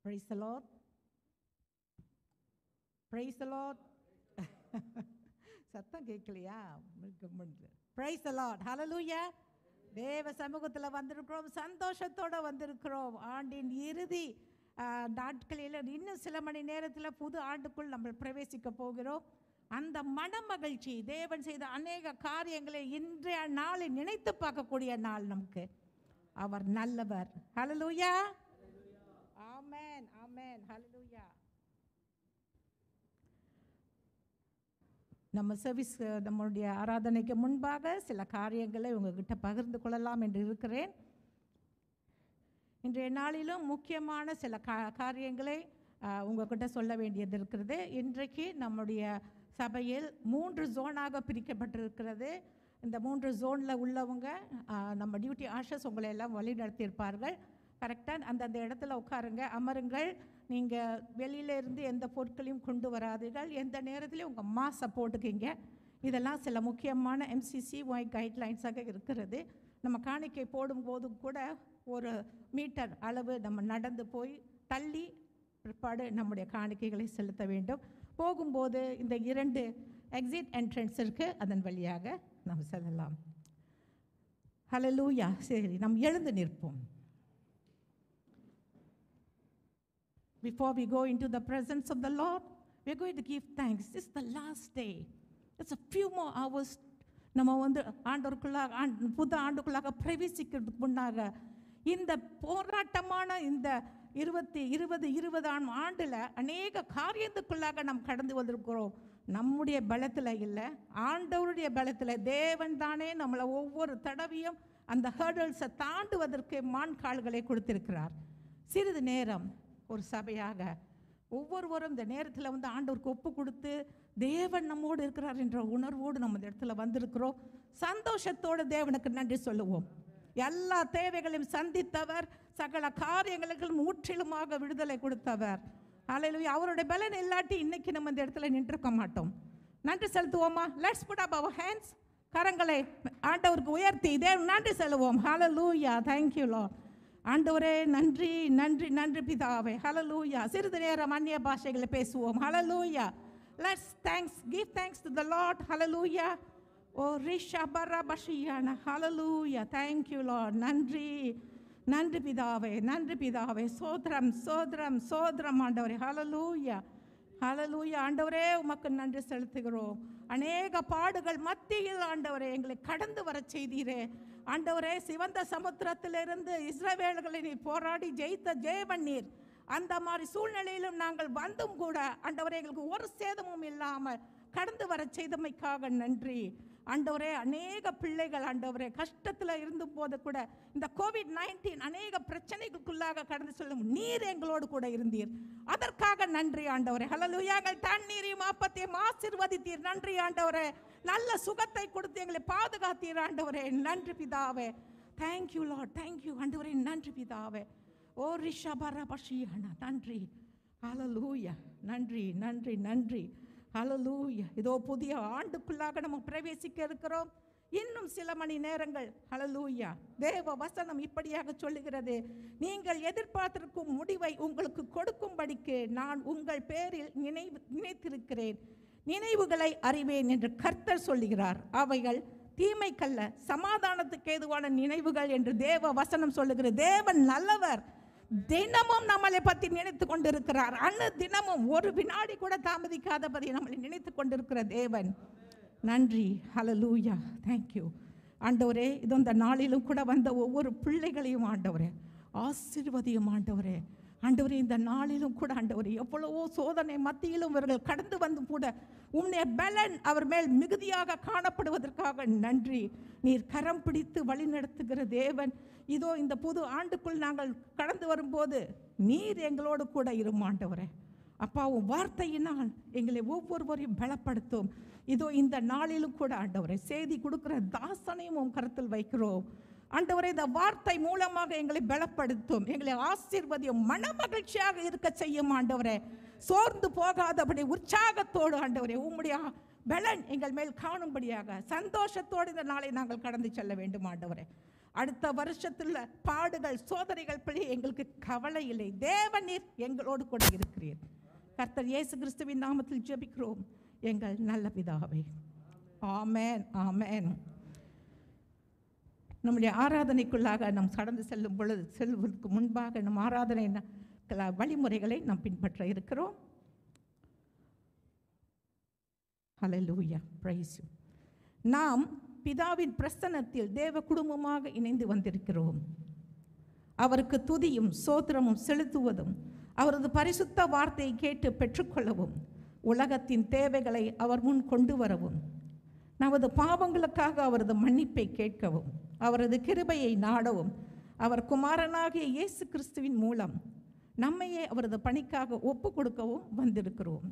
Praise the Lord. Praise the Lord. சத்தம் கேட்கலையா price the Lord. Hallelujah. தேவ சமூகத்தில் வந்திருக்கிறோம் சந்தோஷத்தோட வந்திருக்கிறோம் ஆண்டின் இறுதி ஆ, நாட்களில் இன்னும் சில மணி நேரத்தில் புது ஆண்டுக்குள் நம்ம பிரவேசிக்க போகிறோம் அந்த மன மகிழ்ச்சி தேவன் செய்த அநேக காரியங்களை இன்றைய நாளில் நினைத்து பார்க்கக்கூடிய நாள் நமக்கு அவர் நல்லவர் ஹalleluya ஆமென் ஆமென் ஹalleluya நம்ம சர்வீஸ் நம்மளுடைய ஆராதனைக்கு முன்பாக சில காரியங்களை உங்ககிட்ட பகிர்ந்து கொள்ளலாம் என்று இருக்கிறேன் இன்றைய நாளிலும் முக்கியமான சில கா காரியங்களை ஆஹ், உங்ககிட்ட சொல்ல வேண்டியது இருக்கிறது இன்றைக்கு நம்முடைய சபையில் மூன்று ஜோனாக பிரிக்கப்பட்டிருக்கிறது இந்த மூன்று ஜோனில் உள்ளவங்க ஆஹ், நம்ம டியூட்டி ஆஷஸ் உங்களை எல்லாம் வழி நடத்தியிருப்பார்கள் கரெக்டாக அந்தந்த இடத்துல உட்காருங்க அமருங்கள் நீங்கள் வெளியில இருந்து எந்த பொருட்களையும் கொண்டு வராதீர்கள் எந்த நேரத்துலையும் உங்கள் மா சப்போர்ட்டுக்குங்க இதெல்லாம் சில முக்கியமான எம்சிசி ஒய் கைட்லைன்ஸாக இருக்கிறது நம்ம காணிக்கை போடும்போது கூட ஒரு மீட்டர் அளவு நம்ம நடந்து போய் தள்ளி பிற்பாடு நம்முடைய காணிக்கைகளை செலுத்த வேண்டும் போகும்போது இந்த இரண்டு எக்ஸிட் என்ட்ரன்ஸ் இருக்குது அதன் வழியாக நாம் செல்லலாம் ஹalleluya சரி நாம் எழுந்து நிற்போம் Before we go into the presence of the Lord, we're going to give thanks. This is the last day. It's a few more hours. நம்ம வந்து ஆண்டவருக்குள்ளாக ஆண்டு புது ஆண்டுக்குள்ளாக பிரவேசிக்கிறதுக்கு முன்னாக இந்த போராட்டமான இந்த இருபத்தி இருபது இருபதாம் ஆண்டில் அநேக காரியத்துக்குள்ளாக நாம் கடந்து வந்திருக்கிறோம் நம்முடைய பலத்தில் இல்லை ஆண்டவருடைய பலத்தில் தேவன் தானே நம்மளை ஒவ்வொரு தடவையும் அந்த ஹேர்டல்ஸை தாண்டுவதற்கு மான் கால்களை கொடுத்திருக்கிறார் சிறிது நேரம் ஒரு சபையாக ஒவ்வொருவரும் இந்த நேரத்தில் வந்து ஆண்டவருக்கு ஒப்பு கொடுத்து தேவன் நம்மோடு இருக்கிறார் என்ற உணர்வோடு நம்ம இந்த இடத்துல வந்திருக்கிறோம் சந்தோஷத்தோடு தேவனுக்கு நன்றி சொல்லுவோம் எல்லா தேவைகளையும் சந்தித்தவர் சகல காரியங்களுக்கும் முற்றிலுமாக விடுதலை கொடுத்தவர் அல்லேலூயா அவருடைய பலன் இல்லாட்டி இன்னைக்கு நம்ம இந்த இடத்துல நின்றுக்க மாட்டோம் நன்றி செலுத்துவோமா let's put up our hands கரங்களை ஆண்டவருக்கு உயர்த்தி தேவ நன்றி செல்லுவோம் ஹalleluya thank you lord ஆண்டவரே நன்றி நன்றி நன்றி பிதாவே ஹalleluya சிறிது நேரம் அந்நிய பாஷைகளை பேசுவோம் ஹalleluya let's thanks give thanks to the lord ஹalleluya ஓ ரிஷா பரபஷியான ஹalleluya thank you lord நன்றி நன்றி பிதாவே நன்றி பிதாவே சோதரம் சோதரம் சோதரம் ஆண்டவரே ஹalleluya ஹalleluya ஆண்டவரே உமக்கு நன்றி செலுத்துகிறோம் அநேக பாடுகள் மத்தியில் ஆண்டவரே எங்களை கடந்து வர செய்தீரே ஆண்டவரே சிவந்த சமுத்திரத்திலிருந்து இஸ்ரவேல்களை நீர் போராடி ஜெயித்த ஜெயவன் நீர் அந்த மாதிரி சூழ்நிலையிலும் நாங்கள் வந்தும் கூட ஆண்டவரே எங்களுக்கு ஒரு சேதமும் இல்லாமல் கடந்து வர செய்தமைக்காக நன்றி ஆண்டவரே அநேக பிள்ளைகள் ஆண்டவரே கஷ்டத்தில் இருந்த போது கூட இந்த கோவிட் நைன்டீன் அநேக பிரச்சனைகளுக்குள்ளாக கடந்து செல்லும் நீர் எங்களோடு கூட இருந்தீர் அதற்காக நன்றி ஆண்டவரே ஹalleluya எங்கள் தண்ணீரையும் ஆப்பத்தையும் ஆசீர்வதித்தீர் நன்றி ஆண்டவரே நல்ல சுகத்தை கொடுத்து எங்களை பாதுகாத்தீர் ஆண்டவரே நன்றி பிதாவே தேங்க்யூ லார்ட் தேங்க்யூ ஆண்டவரே நன்றி பிதாவே ஓ ரிஷபர பஷியானா நன்றி ஹalleluya நன்றி நன்றி நன்றி ஹalleluya இதோ புதிய ஆண்டுக்குள்ளாக நம்ம பிரவேசிக்க இருக்கிறோம் இன்னும் சில மணி நேரங்கள் ஹalleluya தேவ வசனம் இப்படியாக சொல்லுகிறது நீங்கள் எதிர்பார்த்திருக்கும் முடிவை உங்களுக்கு கொடுக்கும்படிக்கு நான் உங்கள் பேரில் நினைவு நினைத்திருக்கிறேன் நினைவுகளை அறிவேன் என்று கர்த்தர் சொல்லுகிறார் அவைகள் தீமைக்கல்ல சமாதானத்துக்கு ஏதுவான நினைவுகள் என்று தேவ வசனம் சொல்லுகிறது தேவன் நல்லவர் தினமும் நம்மளை பற்றி நினைத்து கொண்டிருக்கிறார் அன்னு தினமும் ஒரு வினாடி கூட தாமதிக்காதபடி நம்மளை நினைத்து கொண்டிருக்கிற தேவன் நன்றி ஹalleluya தேங்க்யூ ஆண்டவரே இது இந்த நாளிலும் கூட வந்த ஒவ்வொரு பிள்ளைகளையும் ஆண்டவரே ஆசீர்வதியும் ஆண்டவரே ஆண்டவரே இந்த நாளிலும் கூட ஆண்டவரே எவ்வளவோ சோதனை மத்தியிலும் இவர்கள் கடந்து வந்து கூட உன்னுடைய பலன் அவர் மேல் மிகுதியாக காணப்படுவதற்காக நன்றி நீர் கரம் பிடித்து வழி நடத்துகிற தேவன் இதோ இந்த புது ஆண்டுக்குள் நாங்கள் கடந்து வரும்போது நீர் எங்களோடு கூட இரும் ஆண்டவரே அப்பா உன் வார்த்தையினால் எங்களை ஒவ்வொருவரையும் பலப்படுத்தும் இதோ இந்த நாளிலும் கூட ஆண்டவரை செய்தி கொடுக்கிற தாசனையும் உன் கருத்தில் வைக்கிறோம் ஆண்டவரே இந்த வார்த்தை மூலமாக எங்களை பலப்படுத்தும் எங்களை ஆசீர்வதியும் மன மகிழ்ச்சியாக இருக்க செய்யும் ஆண்டவரே சோர்ந்து போகாதபடி உற்சாகத்தோடு ஆண்டவரே உம்முடைய பலன் எங்கள் மேல் காணும்படியாக சந்தோஷத்தோடு இந்த நாளை நாங்கள் கடந்து செல்ல வேண்டும் ஆண்டவரே அடுத்த வருஷத்துல பாடுகள் சோதனைகள் பற்றி எங்களுக்கு கவலை இல்லை தேவநீர் எங்களோடு கூட இருக்கிறீர் கர்த்தர் இயேசு கிறிஸ்துவின் நாமத்தில் ஜெபிக்கிறோம் எங்கள் நல்ல பிதாவே ஆமென் ஆமென் நம்முடைய ஆராதனைக்குள்ளாக நாம் கடந்து செல்லும் பொழுது செல்வதற்கு முன்பாக நம் ஆராதனை ந- கல- வழிமுறைகளை நாம் பின்பற்ற இருக்கிறோம் ஹalleluya praise you நாம் பிதாவின் பிரசன்னத்தில் தேவ குடும்பமாக இணைந்து வந்திருக்கிறோம் அவருக்கு துதியும் சோத்திரமும் செலுத்துவதும் அவரது பரிசுத்த வார்த்தையை கேட்டு பெற்றுக்கொள்ளவும் உலகத்தின் தேவைகளை அவர் முன் கொண்டு வரவும் நமது பாவங்களுக்காக அவரது மன்னிப்பை கேட்கவும் அவரது கிருபையை நாடவும் அவர் குமாரனாகிய இயேசு கிறிஸ்துவின் மூலம் நம்மையே அவரது பணிக்காக ஒப்பு கொடுக்கவும் வந்திருக்கிறோம்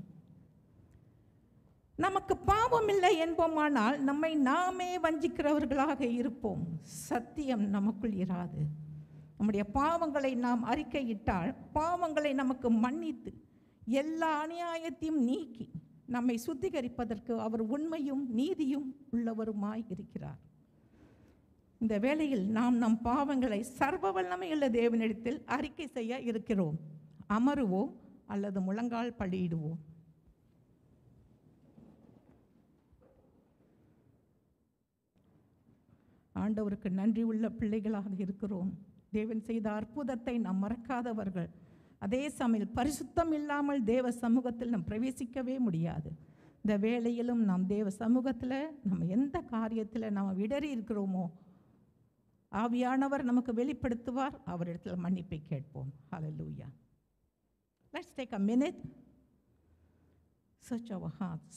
நமக்கு பாவம் இல்லை என்போமானால் நம்மை நாமே வஞ்சிக்கிறவர்களாக இருப்போம் சத்தியம் நமக்குள் இராது நம்முடைய பாவங்களை நாம் அறிக்கையிட்டால் பாவங்களை நமக்கு மன்னித்து எல்லா அநியாயத்தையும் நீக்கி நம்மை சுத்திகரிப்பதற்கு அவர் உண்மையும் நீதியும் உள்ளவருமாய் இருக்கிறார் இந்த வேளையில் நாம் நம் பாவங்களை சர்வ வல்லமையுள்ள தேவனிடத்தில் அறிக்கை செய்ய இருக்கிறோம் அமருவோம் அல்லது முழங்கால் படியிடுவோம் ஆண்டவருக்கு நன்றி உள்ள பிள்ளைகளாக இருக்கிறோம் தேவன் செய்த அற்புதத்தை நாம் மறக்காதவர்கள் அதே சமயம் பரிசுத்தம் இல்லாமல் தேவ சமூகத்தில் நாம் பிரவேசிக்கவே முடியாது இந்த வேளையிலும் நாம் தேவ சமூகத்தில் நம்ம எந்த காரியத்தில் நாம் விடறி இருக்கிறோமோ ஆவியானவர் நமக்கு வெளிப்படுத்துவார் அவரிடத்தில் மன்னிப்பை கேட்போம் ஹalleluya let's take a minute search our hearts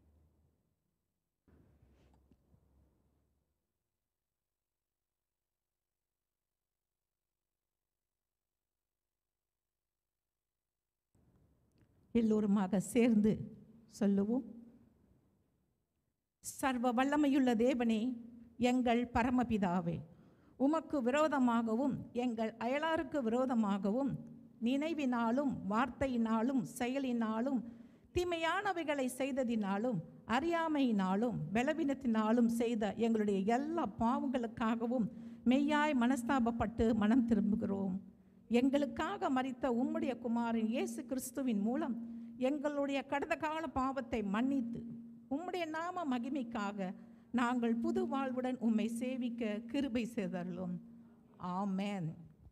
எல்லோருமாக சேர்ந்து சொல்லுவோம் சர்வ வல்லமையுள்ள தேவனே எங்கள் பரமபிதாவே உமக்கு விரோதமாகவும் எங்கள் அயலாருக்கு விரோதமாகவும் நினைவினாலும் வார்த்தையினாலும் செயலினாலும் தீமையானவைகளை செய்ததினாலும் அறியாமையினாலும் பலவீனத்தினாலும் செய்த எங்களுடைய எல்லா பாவங்களுக்காகவும் மெய்யாய் மனஸ்தாபப்பட்டு மனம் திரும்புகிறோம் எங்களுக்காக மரித்த உம்முடைய குமாரன் இயேசு கிறிஸ்துவின் மூலம் எங்களுடைய கடந்த கால பாவத்தை மன்னித்து உம்முடைய நாம மகிமைக்காக நாங்கள் புது வாழ்வுடன் உம்மை சேவிக்க கிருபை செய்தருளும் ஆமென்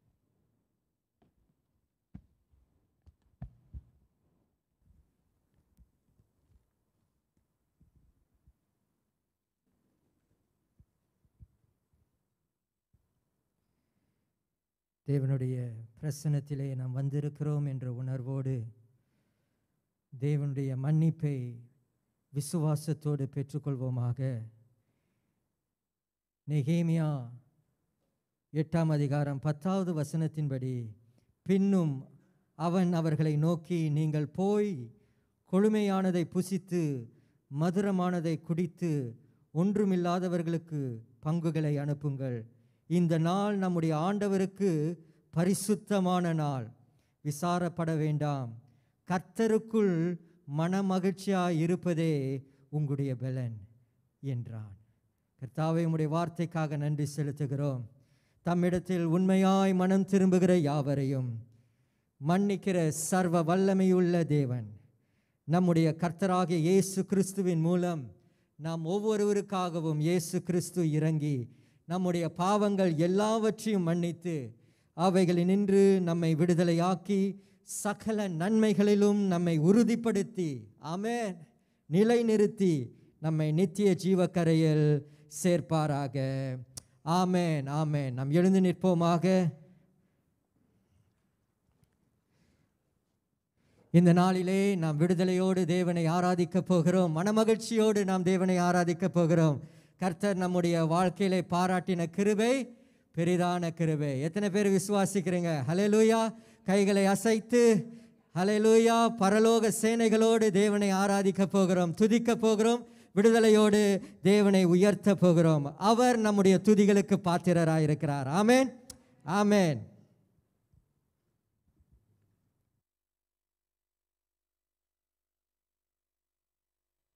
தேவனுடைய பிரசன்னத்திலே நாம் வந்திருக்கிறோம் என்ற உணர்வோடு தேவனுடைய மன்னிப்பை விசுவாசத்தோடு பெற்றுக்கொள்வோமாக நெகேமியா எட்டாம் அதிகாரம் பத்தாவது வசனத்தின்படி பின்னும் அவன் அவர்களை நோக்கி நீங்கள் போய் கொழுமையானதை புசித்து மதுரமானதை குடித்து ஒன்றுமில்லாதவர்களுக்கு பங்குகளை அனுப்புங்கள் இந்த நாள் நம்முடைய ஆண்டவருக்கு பரிசுத்தமான நாள் விசாரப்பட வேண்டாம் கர்த்தருக்குள் மனமகிழ்ச்சியாய் இருப்பதே உங்களுடைய பலன் என்றான் கர்த்தாவே உம்முடைய வார்த்தைக்காக நன்றி செலுத்துகிறோம் தம்மிடத்தில் உண்மையாய் மனம் திரும்புகிற யாவரையும் மன்னிக்கிற சர்வ வல்லமையுள்ள தேவன் நம்முடைய கர்த்தராகிய இயேசு கிறிஸ்துவின் மூலம் நாம் ஒவ்வொருவருக்காகவும் இயேசு கிறிஸ்து இறங்கி நம்முடைய பாவங்கள் எல்லாவற்றையும் மன்னித்து அவைகளினின்று நம்மை விடுதலையாக்கி சகல நன்மைகளிலும் நம்மை உறுதிப்படுத்தி ஆமென் நிலைநிறுத்தி நம்மை நித்திய ஜீவக்கரையில் சேர்ப்பாராக ஆமென் ஆமென் நாம் எழுந்து நிற்போமாக இந்த நாளிலே நாம் விடுதலையோடு தேவனை ஆராதிக்க போகிறோம் மனமகிழ்ச்சியோடு நாம் தேவனை ஆராதிக்க போகிறோம் கர்த்தர் நம்முடைய வாழ்க்கையிலே பாராட்டின கிருபை பெரிதான கிருபை எத்தனை பேர் விசுவாசிக்கிறீங்க ஹalleluya கைகளை அசைத்து ஹalleluya பரலோக சேனைகளோடு தேவனை ஆராதிக்க போகிறோம் துதிக்க போகிறோம் விடுதலையோடு தேவனை உயர்த்த போகிறோம் அவர் நம்முடைய துதிகளுக்கு பாத்திரராயிருக்கிறார் ஆமென் ஆமென்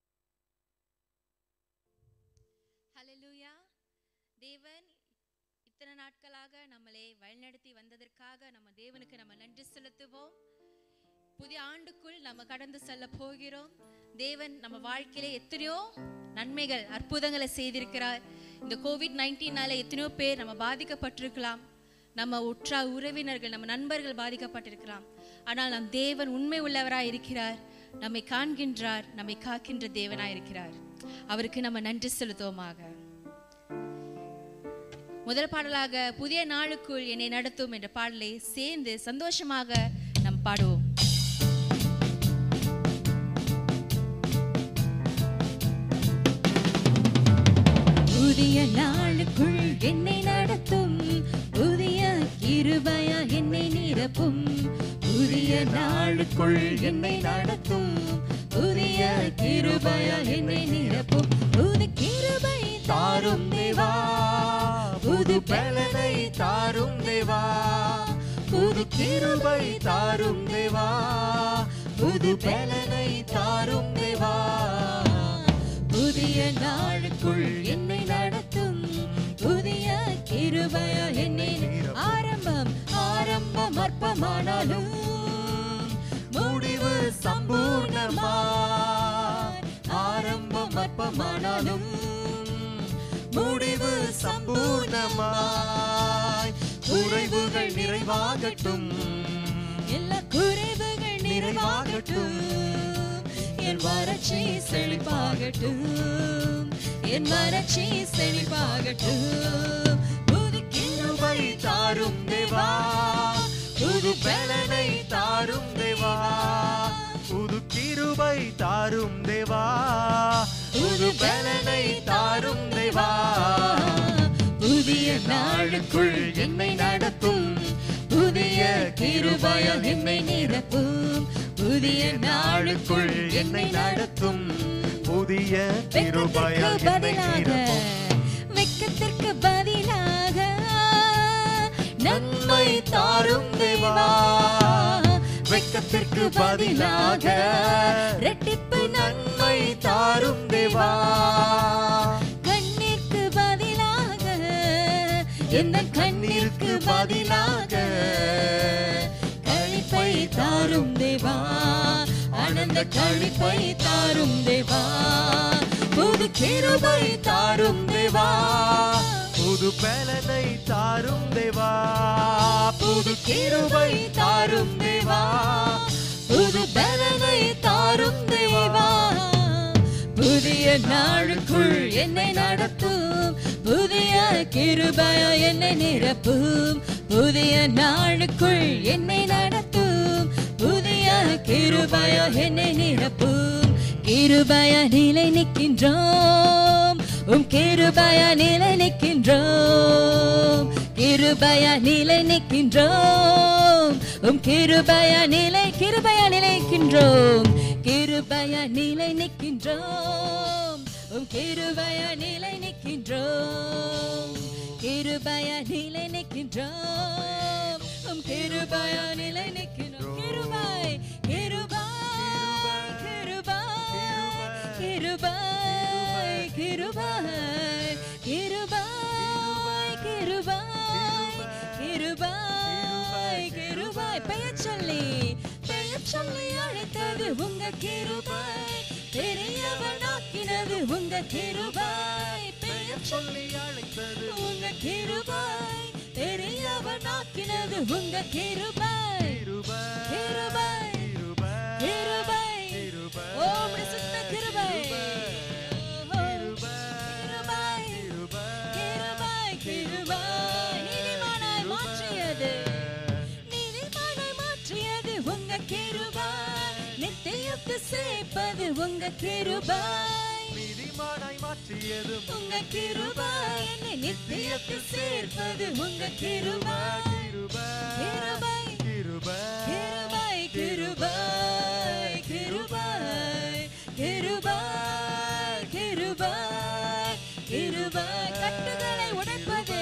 ஹalleluya தேவன் இத்தனை நாட்களாக நம்மளை வழிநடத்தி வந்ததற்காக நம்ம தேவனுக்கு நம்ம நன்றி செலுத்துவோம் புதிய ஆண்டுக்குள் நம்ம கடந்து செல்ல போகிறோம் தேவன் நம்ம வாழ்க்கையில எத்தனையோ நன்மைகள் அற்புதங்களை செய்திருக்கிறார் இந்த கோவிட் நைன்டீனால எத்தனையோ பேர் நம்ம பாதிக்கப்பட்டிருக்கலாம் நம்ம உற்றா உறவினர்கள் நம்ம நண்பர்கள் பாதிக்கப்பட்டிருக்கலாம் ஆனால் நம் தேவன் உண்மை உள்ளவராய் இருக்கிறார் நம்மை காண்கின்றார் நம்மை காக்கின்ற தேவனாய் இருக்கிறார் அவருக்கு நம்ம நன்றி செலுத்துவோமாக முதல் பாடலாக புதிய நாளுக்குள் என்னை நடத்தும் என்ற பாடலை சேர்ந்து சந்தோஷமாக நாம் பாடுவோம் புதிய நாளுக்குள் என்னை நடத்தும் புதிய கிருபையா என்னை நிரப்பும் புதிய நாளுக்குள் என்னை நடத்தும் புதிய கிருபையா என்னை நிரப்பும் புது கிருபை தாரும் தேவா புது பலனை தாரும் தேவா புது கிருபை தாரும் தேவா புது பலனை தாரும் தேவா புதிய நாளுக்குள் என்னை நடத்தும் புதிய கிருபைய என்னை ஆரம்பம் ஆரம்பம் அற்பமானாலும் முடிவு சம்பூர்ணமா ஆரம்பம் அற்பமானாலும் முடிவு சம்பூர்ணமாய் குறைவுகள் நிறைவாகட்டும் எல்லா குறைவுகள் நிறைவாகட்டும் என் வறட்சி செழிப்பாகட்டும் என் வறட்சி செழிப்பாகட்டும் புது கிருபை தாரும் தேவா புது பலனை தாரும் தேவா புது கிருபை தாரும் தேவா புது பலனை தாரும் தேவா புதிய நாளுக்குள் என்னை நடத்தும் புதிய கிருபய என்னை நிரப்பும் புதிய நாளுக்குள் என்னை நடத்தும் புதிய கிருபை வெட்கத்திற்கு என்னை பதிலாக நிரப்பும். வெட்கத்திற்கு பதிலாக நன்மை தாரும் தேவா வெட்கத்திற்கு பதிலாக ரெட்டிப்பு நன்மை தாரும் தேவா கண்ணீர்க்கு பதிலாக எந்த கண்ணீர்க்கு பதிலாக கழிப்பை தாரும் தேவா ஆனந்த கழிப்பை தாரும் தேவா புது கிருபை தாரும் தேவா புது பலனை தாரும் தேவா புது கிருபை தாரும் தேவா புது பலனை தாரும் தேவா புதிய நாளுக்குள் என்னை நடத்தும் புதிய கிருபய என்னை நிரப்பும் புதிய நாளுக்குள் என்னை நடத்தும் புதிய கிருபய என்னை நிரப்பும் கிருபய நிலை நிற்கின்றோம் உம் கிருபய நிலை நிற்கின்றோம் கிருபய நிலை நிற்கின்றோம் உம் கிருபய நிலை கிருபய நிலைக்கின்றோம் கிருபய நிலை நிற்கின்றோம் உம் கிருபய நிலை நிற்கின்றோம் கிருபய நிலை நிற்கின்றோம் உம் கிருபய நிலை நிற்கின்றோம் கிருபை கிருபை கிருபை கிருபை கிருபை கிருபை கிருபை கிருபை கிருபை பெயர் சொல்லி பெயர் சொல்லி அழைத்தது உங்க கிருபை பெரியவனாக்கினது உங்க கிருபை பெயர் சொல்லி அழைத்தது உங்க கிருபை பெரியவனாக்கினது உங்க கிருபை கிருபை கிருபை கிருபை கிருபை கிருபை ஓ உம்முடைய சுத்த கிருபை கிருபை கிருபை கிருபை கிருபை கிருபை நீதிமானாய் மாற்றியது நீதிமானாய் மாற்றியது உங்க கிருபை நித்தியத்து சேர்ப்பது உங்க கிருபை நீதிமானாய் மாற்றியது உங்க கிருபை என்னை நித்தியத்து சேர்ப்பது உங்க கிருபை கிருபை கிருபை கிருபை கிருபை கிருபை கிருபை கிருபை கிருபை கட்டுகளை உடைப்பது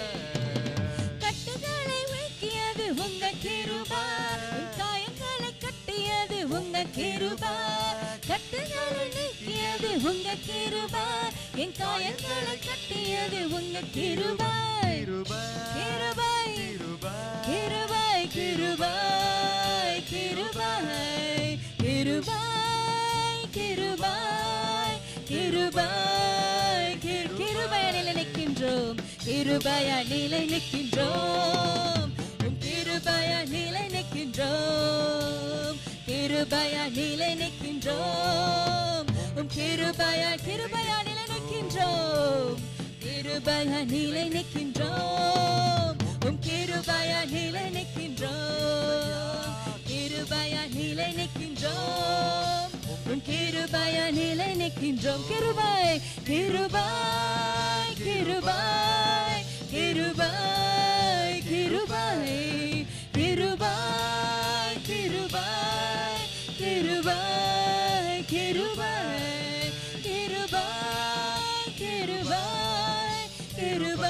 கட்டுகளை உயக்கியது உங்க கிருபை உன் காயங்களை கட்டியது உங்க கிருபை கட்டுகளை நீக்கியது உங்க கிருபை என் காயங்களை கட்டியது உங்க கிருபை கிருபை கிருபை கிருபை கிருபை கிருபை கிருபை கிருபை கிரு- கிருபையால் நிலைக்கின்றோம் கிருபையால் நிலை நிற்கின்றோம் உம் கிருபையால் நிலை நிற்கின்றோம் கிருபையால் நிலை நிற்கின்றோம் உம் கிருபையால் கிருபையால் நிலை நிற்கின்றோம் கிருபையால் நிலை நிற்கின்றோம் உம் கிருபையால் நிலை நிற்கின்றோம் கிருபையால் நிலை நிற்கின்றோம் உம் கிருபையால் நிலை நிற்கின்றோம் கிருபை கிருபை கிருபை கிருபை கிருபை கிருபை கிருபை கிருபை கிருபை கிருபை கிருபை கிருபை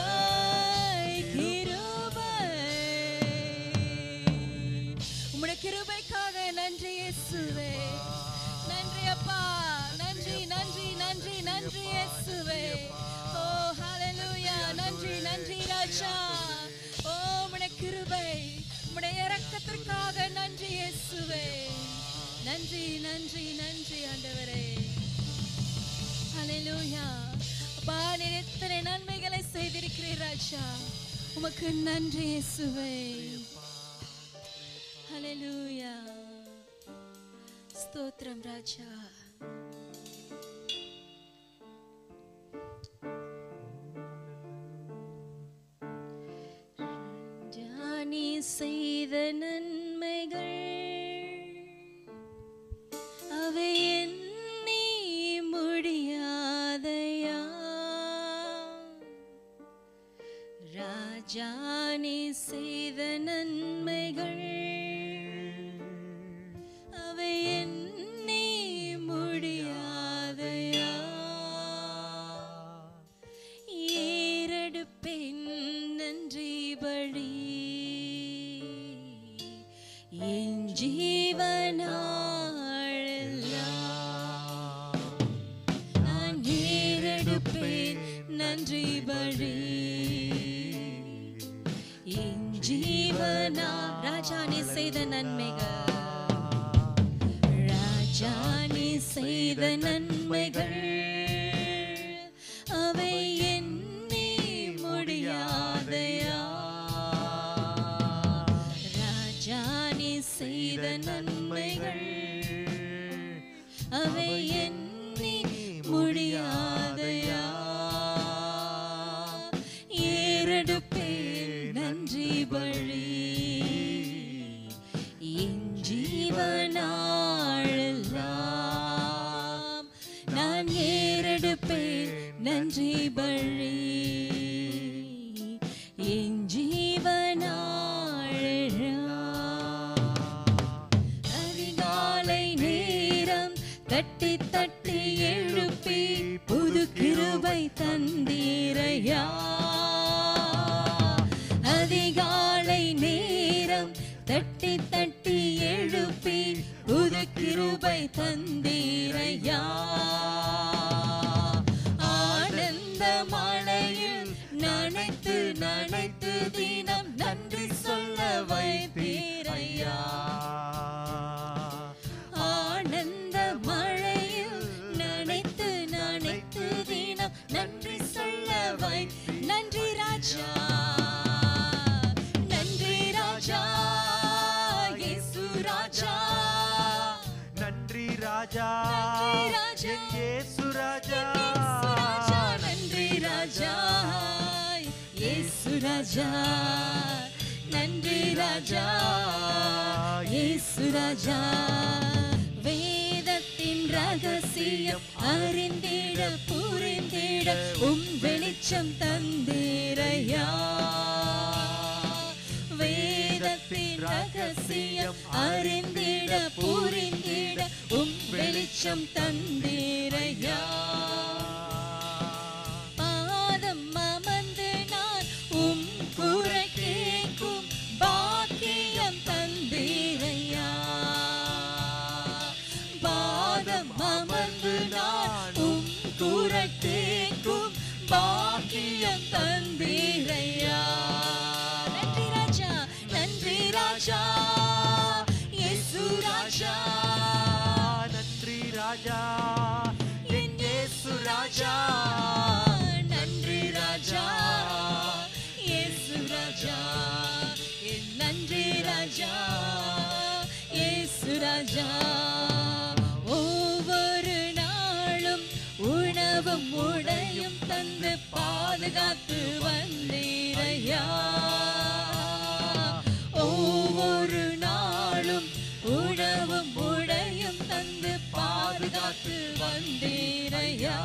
கிருபை உம்முடைய கிருபைக்காக நன்றி இயேசுவே நன்றி அப்பா நன்றி நன்றி நன்றி நன்றி இயேசுவே ஓ ஹalleluya நன்றி நன்றி ராஜா ஓ உம்முடைய கிருபை உம்முடைய இரக்கத்திற்காக நன்றி இயேசுவே நன்றி நன்றி நன்றி ஆண்டவரே ஹalleluya அப்பா நீர் எத்தனை நன்மைகளை செய்திருக்கிறீர் ராஜா உமக்கு நன்றி இயேசுவே ஹalleluya ஸ்தோத்திரம் ராஜா ஜானி செய்த நன்மைகள் அவை எண்ணி முடியாதையா ராஜா நீ செய்த நன்மைகள் அவை எண்ணி முடியாதையா ஏறெடுப்பேன் நன்றி பழி என் ஜீவனாளெல்லாம் நான் ஏறெடுப்பேன் நன்றி பழி என் ஜீவனா ராஜா நீ செய்த நன்மைகள் ராஜா நீ செய்த நன்மைகள் அவை எண்ணி முடியாதையா ராஜா நீ செய்த நன்மைகள் அவை எண்ணி முடியாதையா ஏறெடுப்பேன் நன்றி பழி என் ஜீவனாளெல்லாம் நான் ஏறெடுப்பேன் நன்றி பழி என் ஜீவனாளெல்லாம் அதிகாலை நேரம் தட்டி தட்டி எழுப்பி புது கிருபை தந்தீரையா அதிகாலை நேரம் தட்டி தட்டி எழுப்பி புது கிருபை தந்தீரையா ஆனந்த மழையில் நனைத்து நனைத்து தினம் நன்றி சொல்ல வைத்தீரையா ஆனந்த மழையில் நனைத்து நனைத்து தினம் நன்றி சொல்ல வை நன்றி ராஜா நன்றி ராஜா இயேசு ராஜா நன்றி ராஜா நன்றி ராஜா. என் இயேசு ராஜா இயேசு ராஜா நன்றி ராஜா இயேசு ராஜா நன்றி ராஜா இயேசு ராஜா வேதத்தின் ரகசியம் அறிந்திட புரிந்திட உம் வெளிச்சம் தந்தீரையா வேதத்தின் ரகசியம் அறிந்திட புரிந்திட உம் வெளிச்சம் தந்தீரையா பாதம் அமர்ந்து நான் உம் குறை கேட்கும் பாக்கியம் தந்தீரையா பாதம் அமர்ந்து நான் உம் உணவும் உடையும் தந்து பாதுகாத்து வந்தீரையா ஒவ்வொரு நாளும் உணவும் உடையும் தந்து பாதுகாத்து வந்தீரையா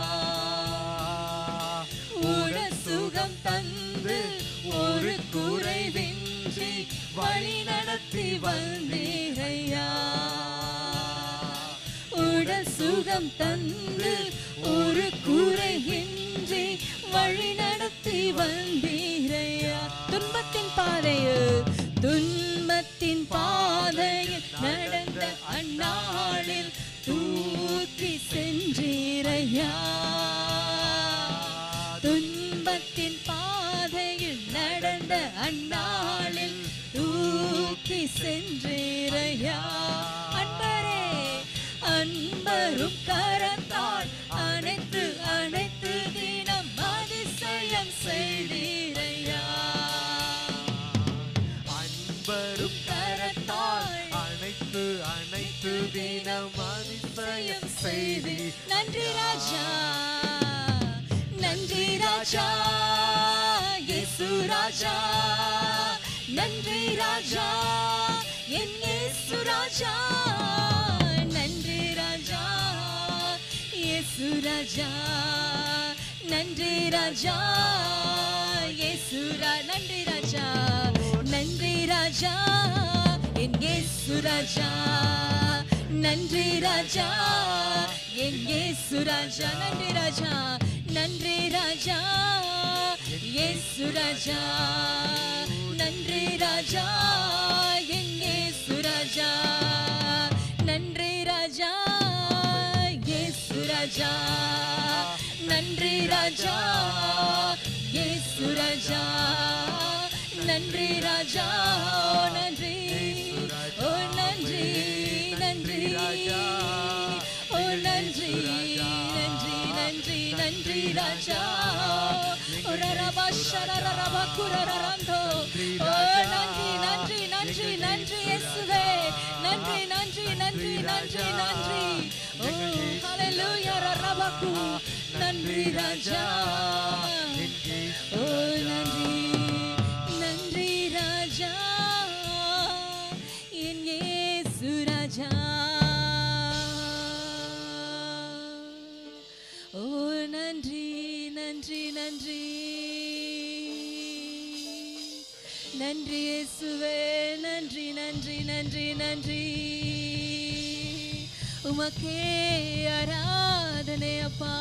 உட சுகம் தந்து ஒரு குறைவின்றி வழி நடத்தி வந்தீரையா உடல் சுகம் தந்து ஒரு குறையின்றி வழி நடத்தி வந்தீரையா துன்பத்தின் பாதையில் துன்பத்தின் பாதையில் நடந்த அந்நாளில் தூக்கி சென்றீரையா துன்பத்தின் பாதையில் நடந்த அந்நாளில் தூக்கி சென்றீரையா அன்பரே அன்பரும் கரத்தால் அனைத்து அனைத்து தினம் அதிசயம் செய்தீரையா அன்பரும் கரத்தால் அனைத்து அனைத்து தினம் அதிசயம் செய்தி நன்றி ராஜா நன்றி ராஜா இயேசு ராஜா நன்றி ராஜா என் இயேசு ராஜா நன்றி ராஜா இயேசு ராஜா நன்றி ராஜா இயேசு ரா நன்றி ராஜா நன்றி ராஜா என் இயேசு ராஜா நன்றி ராஜா என் இயேசு ராஜா நன்றி ராஜா நன்றி ராஜா இயேசு ராஜா நன்றி ராஜா என் இயேசு ராஜா நன்றி ராஜா இயேசு ராஜா நன்றி ராஜா இயேசு ராஜா நன்றி ராஜா ஓ நன்றி ஓ நன்றி நன்றி ஓ நன்றி நன்றி நன்றி நன்றி ராஜா ஓ ரரபா ஷரரரபா குரரரந்தோ ஓ நன்றி நன்றி நன்றி நன்றி இயேசுவே நன்றி நன்றி நன்றி நன்றி நன்றி ஓ ஹalleluya ரரபகு நன்றி ராஜா ஓ நன்றி நன்றி ராஜா என் இயேசு ராஜா ஓ நன்றி நன்றி நன்றி நன்றி இயேசுவே நன்றி நன்றி நன்றி நன்றி உமக்கே ஆராதனை அப்பா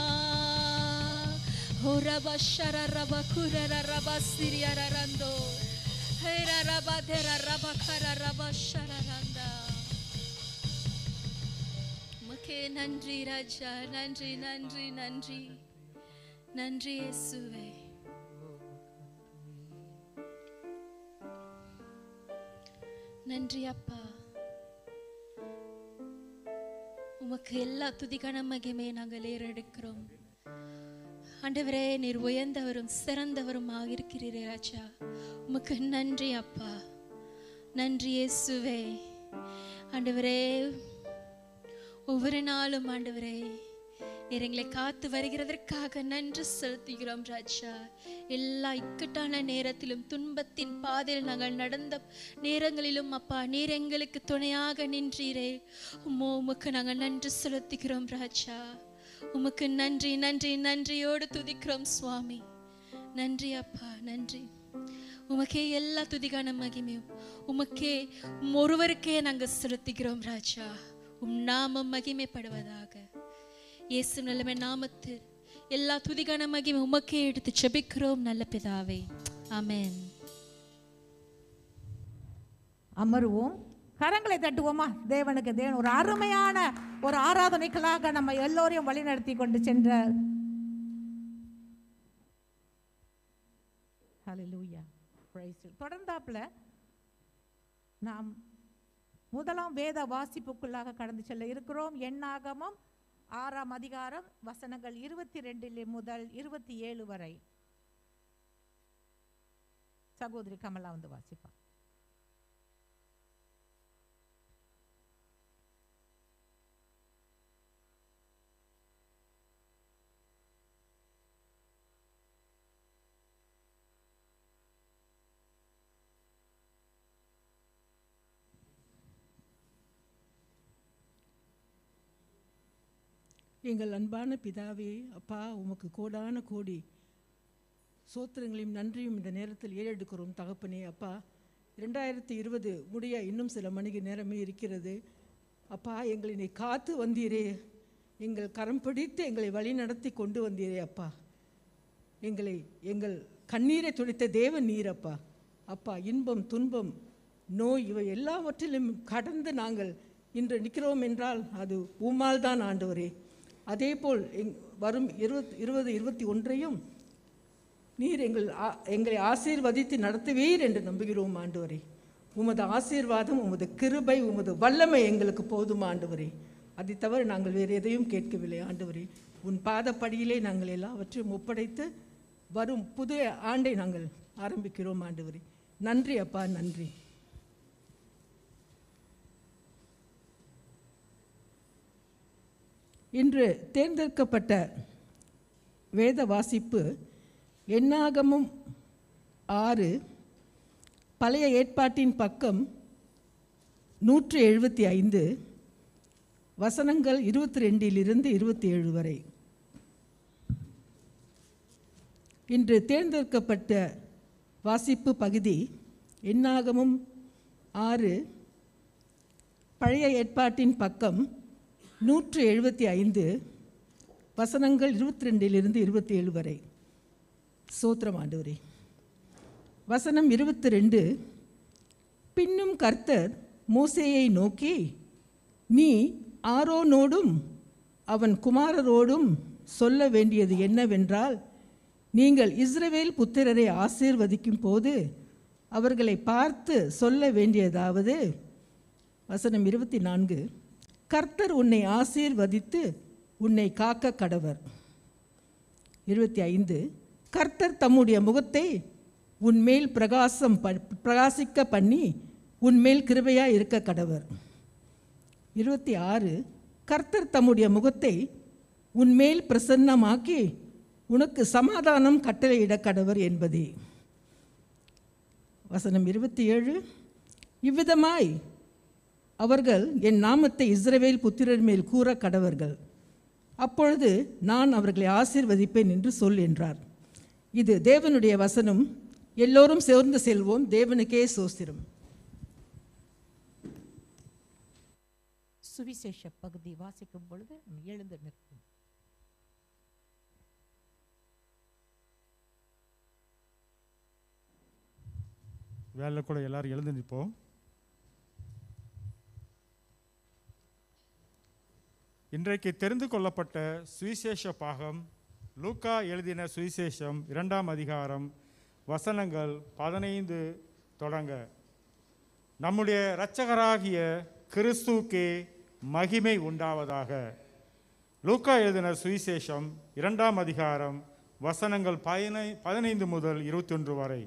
ஹோரப ஷரரப குரரரப சிரியரரந்தோ ஹேரரப தெரரப கரரப ஷரரந்தா உமக்கே நன்றி ராஜா நன்றி நன்றி நன்றி நன்றி இயேசுவே நன்றி அப்பா உமக்கு எல்லா துதிகன மகிமே நாங்கள் ஏறெடுக்கிறோம் ஆண்டவரே நீர் உயர்ந்தவரும் சிறந்தவரும் இருக்கிறீரே ராஜா உமக்கு நன்றி அப்பா நன்றி இயேசுவே ஆண்டவரே ஒவ்வொரு நாளும் ஆண்டவரே நீர் எங்களை காத்து வருகிறதற்காக நன்றி செலுத்துகிறோம் ராஜா எல்லா இக்கட்டான நேரத்திலும் துன்பத்தின் பாதையில் நாங்கள் நடந்த நேரங்களிலும் அப்பா நீர் எங்களுக்கு துணையாக நின்றீரே உம்மோ உமக்கு நாங்கள் நன்றி செலுத்துகிறோம் ராஜா உமக்கு நன்றி நன்றி நன்றியோடு துதிக்கிறோம் சுவாமி நன்றி அப்பா நன்றி உமக்கே எல்லா துதிகான மகிமையும் உமக்கே உம் ஒருவருக்கே நாங்கள் செலுத்துகிறோம் ராஜா உம் நாமம் மகிமைப்படுவதாக இயேசு நல்லமே நாமத்தில் எல்லா துதிகான மகிமை உமக்கே எடுத்து செபிக்கிறோம் நல்ல பிதாவே ஆமென் அமருவோம் கரங்களை தட்டுவோமா தேவனுக்கு தேவன் ஒரு அருமையான ஒரு ஆராதனைகளாக நம்ம எல்லோரையும் வழிநடத்தி கொண்டு சென்ற ஹalleluya praise you. தொடர்ந்தாப்புல நாம் முதலாம் வேத வாசிப்புக்குள்ளாக கடந்து செல்ல இருக்கிறோம் எண்ணாகமம் ஆறாம் அதிகாரம் வசனங்கள் இருபத்தி ரெண்டிலே முதல் இருபத்தி ஏழு வரை சகோதரி கமலா வந்து வாசிப்பா எங்கள் அன்பான பிதாவே அப்பா உமக்கு கோடான கோடி சோத்திரங்களையும் நன்றியும் இந்த நேரத்தில் ஏறெடுக்கிறோம் தகப்பனே அப்பா இரண்டாயிரத்தி இருபது முடிய இன்னும் சில மணிக்கு நேரமே இருக்கிறது அப்பா எங்களை நீ காத்து வந்தீரே எங்கள் கரம் பிடித்து எங்களை வழி நடத்தி கொண்டு வந்தீரே அப்பா எங்களை எங்கள் கண்ணீரை துடைத்த தேவ நீரப்பா அப்பா இன்பம் துன்பம் நோய் இவை எல்லாவற்றிலும் கடந்து நாங்கள் இன்று நிற்கிறோம் என்றால் அது உம்மால் தான் ஆண்டவரே அதேபோல் எங் வரும் இருபத் இருபது இருபத்தி ஒன்றையும் நீர் எங்கள் ஆ- எங்களை ஆசீர்வதித்து நடத்துவீர் என்று நம்புகிறோம் ஆண்டவரே உமது ஆசீர்வாதம் உமது கிருபை உமது வல்லமை எங்களுக்கு போதும் ஆண்டவரே அதை தவிர நாங்கள் வேறு எதையும் கேட்கவில்லை ஆண்டவரே உன் பாதப்படியிலே நாங்கள் எல்லாவற்றையும் ஒப்படைத்து வரும் புதிய ஆண்டை நாங்கள் ஆரம்பிக்கிறோம் ஆண்டவரே நன்றி அப்பா நன்றி இன்று தேர்ந்தெடுக்கப்பட்ட வேத வாசிப்பு எண்ணாகமும் ஆறு பழைய ஏற்பாட்டின் பக்கம் நூற்று எழுபத்தி ஐந்து வசனங்கள் இருபத்தி ரெண்டிலிருந்து இருபத்தி ஏழு வரை இன்று தேர்ந்தெடுக்கப்பட்ட வாசிப்பு பகுதி எண்ணாகமும் ஆறு பழைய ஏற்பாட்டின் பக்கம் நூற்று எழுபத்தி ஐந்து வசனங்கள் இருபத்தி ரெண்டிலிருந்து இருபத்தி ஏழு வரை சோத்திரம் ஆண்டவரே வசனம் இருபத்தி ரெண்டு பின்னும் கர்த்தர் மோசேயை நோக்கி நீ ஆரோனோடும் அவன் குமாரரோடும் சொல்ல வேண்டியது என்னவென்றால் நீங்கள் இஸ்ரவேல் புத்திரரை ஆசீர்வதிக்கும் போது அவர்களை பார்த்து சொல்ல வேண்டியதாவது வசனம் இருபத்தி நான்கு கர்த்தர் உன்னை ஆசீர்வதித்து உன்னை காக்க கடவர் இருபத்தி ஐந்து கர்த்தர் தம்முடைய முகத்தை உன்மேல் பிரகாசம் ப- பிரகாசிக்க பண்ணி உன்மேல் கிருபையாக இருக்க கடவர் இருபத்தி ஆறு கர்த்தர் தம்முடைய முகத்தை உன்மேல் பிரசன்னமாக்கி உனக்கு சமாதானம் கட்டளையிட கடவர் என்பதே வசனம் இருபத்தி ஏழு இவ்விதமாய் அவர்கள் என் நாமத்தை இஸ்ரவேல் புத்திரர் மேல் கூற கடவர்கள் அப்பொழுது நான் அவர்களை ஆசீர்வதிப்பேன் என்று சொல் என்றார் இது தேவனுடைய வசனம் எல்லோரும் சேர்ந்து செல்வோம் தேவனுக்கே சோஸ்திரம் சுவிசேஷ பகுதி வாசிக்கும் பொழுது நாம் எழுந்து நிற்போம் வேலை கூட எல்லாரும் எழுந்து நிற்போம் இன்றைக்கு தெரிந்து கொள்ளப்பட்ட சுவிசேஷ பாகம் லூக்கா எழுதின சுவிசேஷம் இரண்டாம் அதிகாரம் வசனங்கள் பதினைந்து தொடங்க நம்முடைய இரட்சகராகிய கிறிஸ்துவுக்கே மகிமை உண்டாவதாக லூக்கா எழுதின சுவிசேஷம் இரண்டாம் அதிகாரம் வசனங்கள் பதினை பதினைந்து முதல் இருபத்தி ஒன்று வரை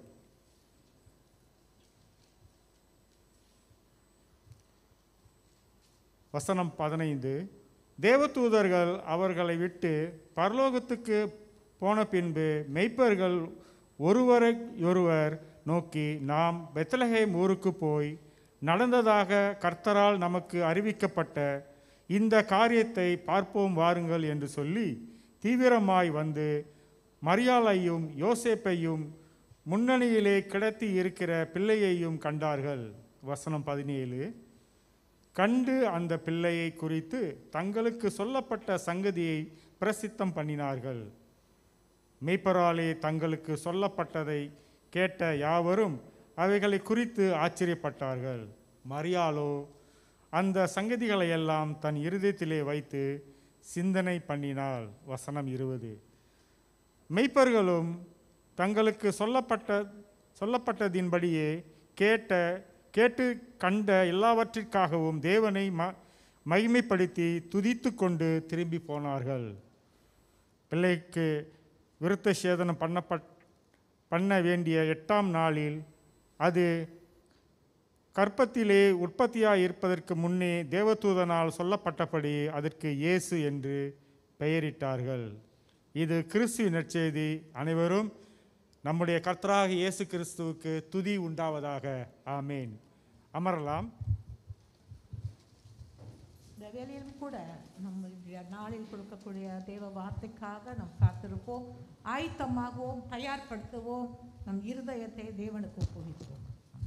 வசனம் பதினைந்து தேவதூதர்கள் அவர்களை விட்டு பரலோகத்துக்கு போன பின்பு மெய்ப்பர்கள் ஒருவரை ஒருவர் நோக்கி நாம் பெத்லஹேம் ஊருக்கு போய் நடந்ததாக கர்த்தரால் நமக்கு அறிவிக்கப்பட்ட இந்த காரியத்தை பார்ப்போம் வாருங்கள் என்று சொல்லி தீவிரமாய் வந்து மரியாளையும் யோசேப்பையும் முன்னணியிலே கிடத்தி இருக்கிற பிள்ளையையும் கண்டார்கள் வசனம் பதினேழு கண்டு அந்த பிள்ளையை குறித்து தங்களுக்கு சொல்லப்பட்ட சங்கதியை பிரசித்தம் பண்ணினார்கள் மெய்ப்பராலே தங்களுக்கு சொல்லப்பட்டதை கேட்ட யாவரும் அவைகளை குறித்து ஆச்சரியப்பட்டார்கள் மரியாளோ அந்த சங்கதிகளை எல்லாம் தன் இருதயத்திலே வைத்து சிந்தனை பண்ணினாள் வசனம் இருபது மெய்ப்பர்களும் தங்களுக்கு சொல்லப்பட்ட சொல்லப்பட்டதின்படியே கேட்ட கேட்டு கண்ட எல்லாவற்றிற்காகவும் தேவனை ம மகிமைப்படுத்தி துதித்து கொண்டு திரும்பி போனார்கள் பிள்ளைக்கு விருத்த சேதனம் பண்ணப்பட் பண்ண வேண்டிய எட்டாம் நாளில் அது கற்பத்திலே உற்பத்தியாக இருப்பதற்கு முன்னே தேவதூதனால் சொல்லப்பட்டபடி அதற்கு இயேசு என்று பெயரிட்டார்கள் இது கிறிஸ்துவின் நற்செய்தி அனைவரும் நம்முடைய கர்த்தராக இயேசு கிறிஸ்துவுக்கு துதி உண்டாவதாக ஆமேன் அமரலாம் The வேளையிலும் கூட நம்முடைய நாளில் கொடுக்கக்கூடிய தேவ வார்த்தைக்காக நாம் காத்திருப்போம் ஆயத்தமாகவும் தயார்படுத்துவோம் நம் இருதயத்தை தேவனுக்கு ஒப்புவிப்போம்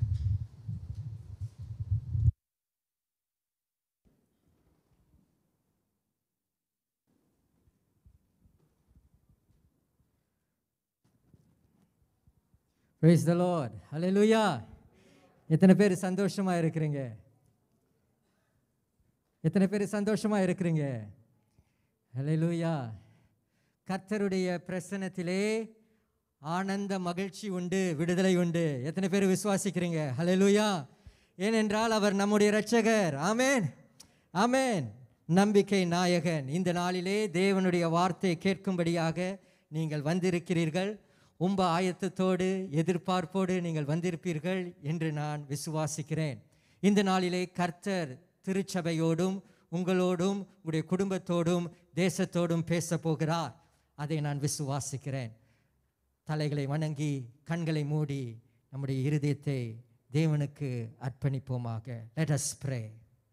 பிரைஸ் த லார்ட் ஹalleluya எத்தனை பேர் சந்தோஷமா இருக்கிறீங்க எத்தனை பேர் சந்தோஷமா இருக்கிறீங்க ஹalleluya கர்த்தருடைய பிரசன்னத்திலே ஆனந்த மகிழ்ச்சி உண்டு விடுதலை உண்டு எத்தனை பேர் விசுவாசிக்கிறீங்க ஹalleluya ஏனென்றால் அவர் நம்முடைய இரட்சகர் ஆமென் ஆமென் நம்பிக்கை நாயகன் இந்த நாளிலே தேவனுடைய வார்த்தையை கேட்கும்படியாக நீங்கள் வந்திருக்கிறீர்கள் உம்ப ஆயத்தத்தோடு எதிர்பார்ப்போடு நீங்கள் வந்திருப்பீர்கள் என்று நான் விசுவாசிக்கிறேன் இந்த நாளிலே கர்த்தர் திருச்சபையோடும் உங்களோடும் உங்களுடைய குடும்பத்தோடும் தேசத்தோடும் பேச போகிறார் அதை நான் விசுவாசிக்கிறேன் தலைகளை வணங்கி கண்களை மூடி நம்முடைய இருதயத்தை தேவனுக்கு அர்ப்பணிப்போமாக let us pray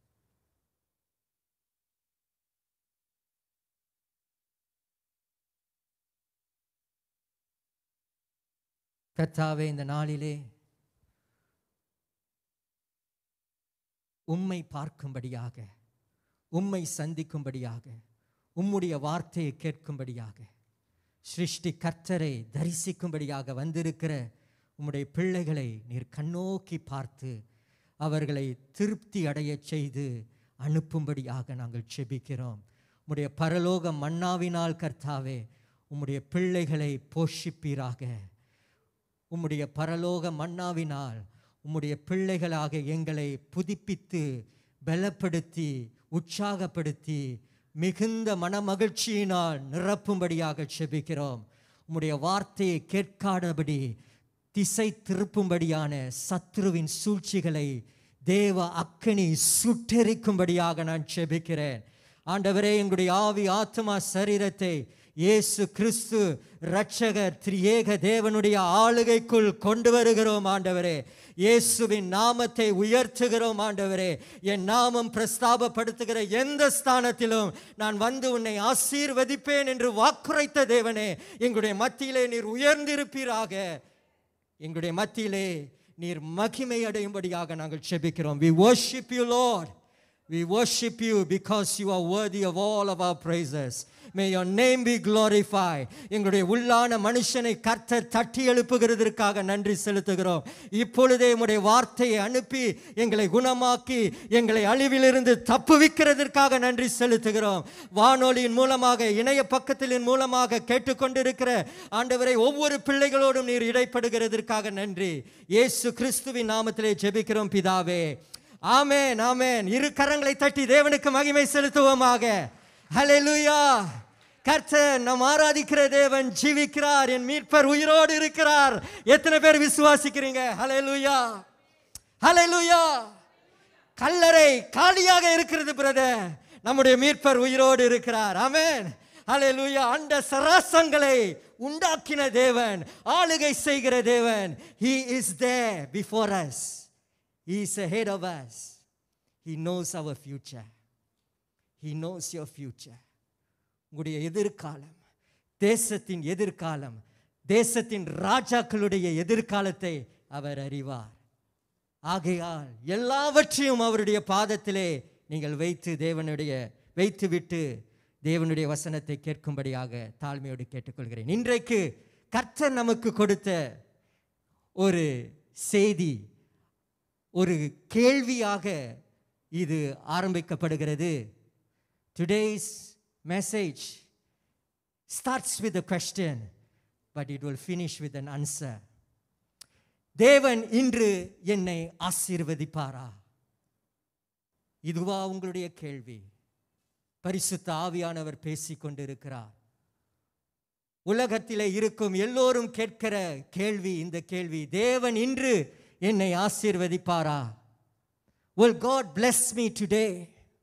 கர்த்தாவே இந்த நாளிலே உம்மை பார்க்கும்படியாக உம்மை சந்திக்கும்படியாக உம்முடைய வார்த்தையை கேட்கும்படியாக சிருஷ்டி கர்த்தரை தரிசிக்கும்படியாக வந்திருக்கிற உம்முடைய பிள்ளைகளை நீர் கண்ணோக்கி பார்த்து அவர்களை திருப்தி அடையச் செய்து அனுப்பும்படியாக நாங்கள் செபிக்கிறோம் உம்முடைய பரலோக மன்னாவினால் கர்த்தாவே உம்முடைய பிள்ளைகளை போஷிப்பீராக உம்முடைய பரலோக மன்னாவினால் உம்முடைய பிள்ளைகளாக எங்களை புதுப்பித்து பலப்படுத்தி உற்சாகப்படுத்தி மிகுந்த மனமகிழ்ச்சியினால் நிரப்பும்படியாக செபிக்கிறோம் உம்முடைய வார்த்தையை கேட்காதபடி திசை திருப்பும்படியான சத்ருவின் சூழ்ச்சிகளை தேவ அக்கனி சுட்டெரிக்கும்படியாக நான் செபிக்கிறேன் ஆண்டவரே எங்களுடைய ஆவி ஆத்மா சரீரத்தை இயேசு கிறிஸ்து இரட்சகர் திரியேக தேவனுடைய ஆளுகைக்குள் கொண்டு வருகிறோம் ஆண்டவரே இயேசுவின் நாமத்தை உயர்த்துகிறோம் ஆண்டவரே என் நாமம் பிரஸ்தாபப்படுத்துகிற எந்த ஸ்தானத்திலும் நான் வந்து உன்னை ஆசீர்வதிப்பேன் என்று வாக்குரைத்த தேவனே எங்களுடைய மத்தியிலே நீர் உயர்ந்திருப்பீராக எங்களுடைய மத்தியிலே நீர் மகிமை அடையும்படியாக நாங்கள் செபிக்கிறோம் we worship you lord we worship you because you are worthy of all of our praises may your name be glorified எங்களுடைய உள்ளான மனுஷனை கர்த்தர் தட்டி எழுப்புகிறதற்காக நன்றி செலுத்துகிறோம் இப்பொழுதே உம்முடைய வார்த்தையை அனுப்பி எங்களை குணமாக்கி எங்களை அழிவிலிருந்து தப்புவிக்கிறதற்காக நன்றி செலுத்துகிறோம் வானொலியின் மூலமாக இணைய பக்கத்தின் மூலமாக கேட்டுக்கொண்டிருக்கிற ஆண்டவரை ஒவ்வொரு பிள்ளைகளோடும் நீர் இடைப்படுகிறதற்காக நன்றி இயேசு கிறிஸ்துவின் நாமத்திலே ஜெபிக்கிறோம் பிதாவே ஆமென் ஆமென் இரு கரங்களை தட்டி தேவனுக்கு மகிமை செலுத்துவோமாக ஹalleluya கர்த்தர் நாம் ஆராதிக்கிற தேவன் ஜீவிக்கிறார் என் மீட்பர் உயிரோடு இருக்கிறார் எத்தனை பேர் விசுவாசிக்கிறீங்க ஹalleluya ஹalleluya கல்லறை காலியாக இருக்கிறது பிரதர் நம்முடைய மீட்பர் உயிரோடு இருக்கிறார் ஆமென் ஹalleluya அண்ட சராசங்களை உண்டாக்கின தேவன் ஆளுகை செய்கிற தேவன் he is there before us he is ahead of us he knows our future he knows your future உங்களுடைய எதிர்காலம் தேசத்தின் எதிர்காலம் தேசத்தின் ராஜாக்களுடைய எதிர்காலத்தை அவர் அறிவார் ஆகையால் எல்லாவற்றையும் அவருடைய பாதத்திலே நீங்கள் வைத்து தேவனுடைய வைத்துவிட்டு தேவனுடைய வசனத்தை கேட்கும்படியாக தாழ்மையோடு கேட்டுக்கொள்கிறேன் இன்றைக்கு கர்த்தர் நமக்கு கொடுத்த ஒரு செய்தி ஒரு கேள்வியாக இது ஆரம்பிக்கப்படுகிறது today's message starts with a question but it will finish with an answer தேவன் இன்று என்னை ஆசீர்வதிப்பாரா இதுவா உங்களுடைய கேள்வி பரிசுத்த ஆவியானவர் பேசிக் கொண்டிருக்கிறார் உலகத்திலே இருக்கும் எல்லோரும் கேட்கிற கேள்வி இந்த கேள்வி தேவன் இன்று என்னை ஆசீர்வதிப்பாரா will god bless me today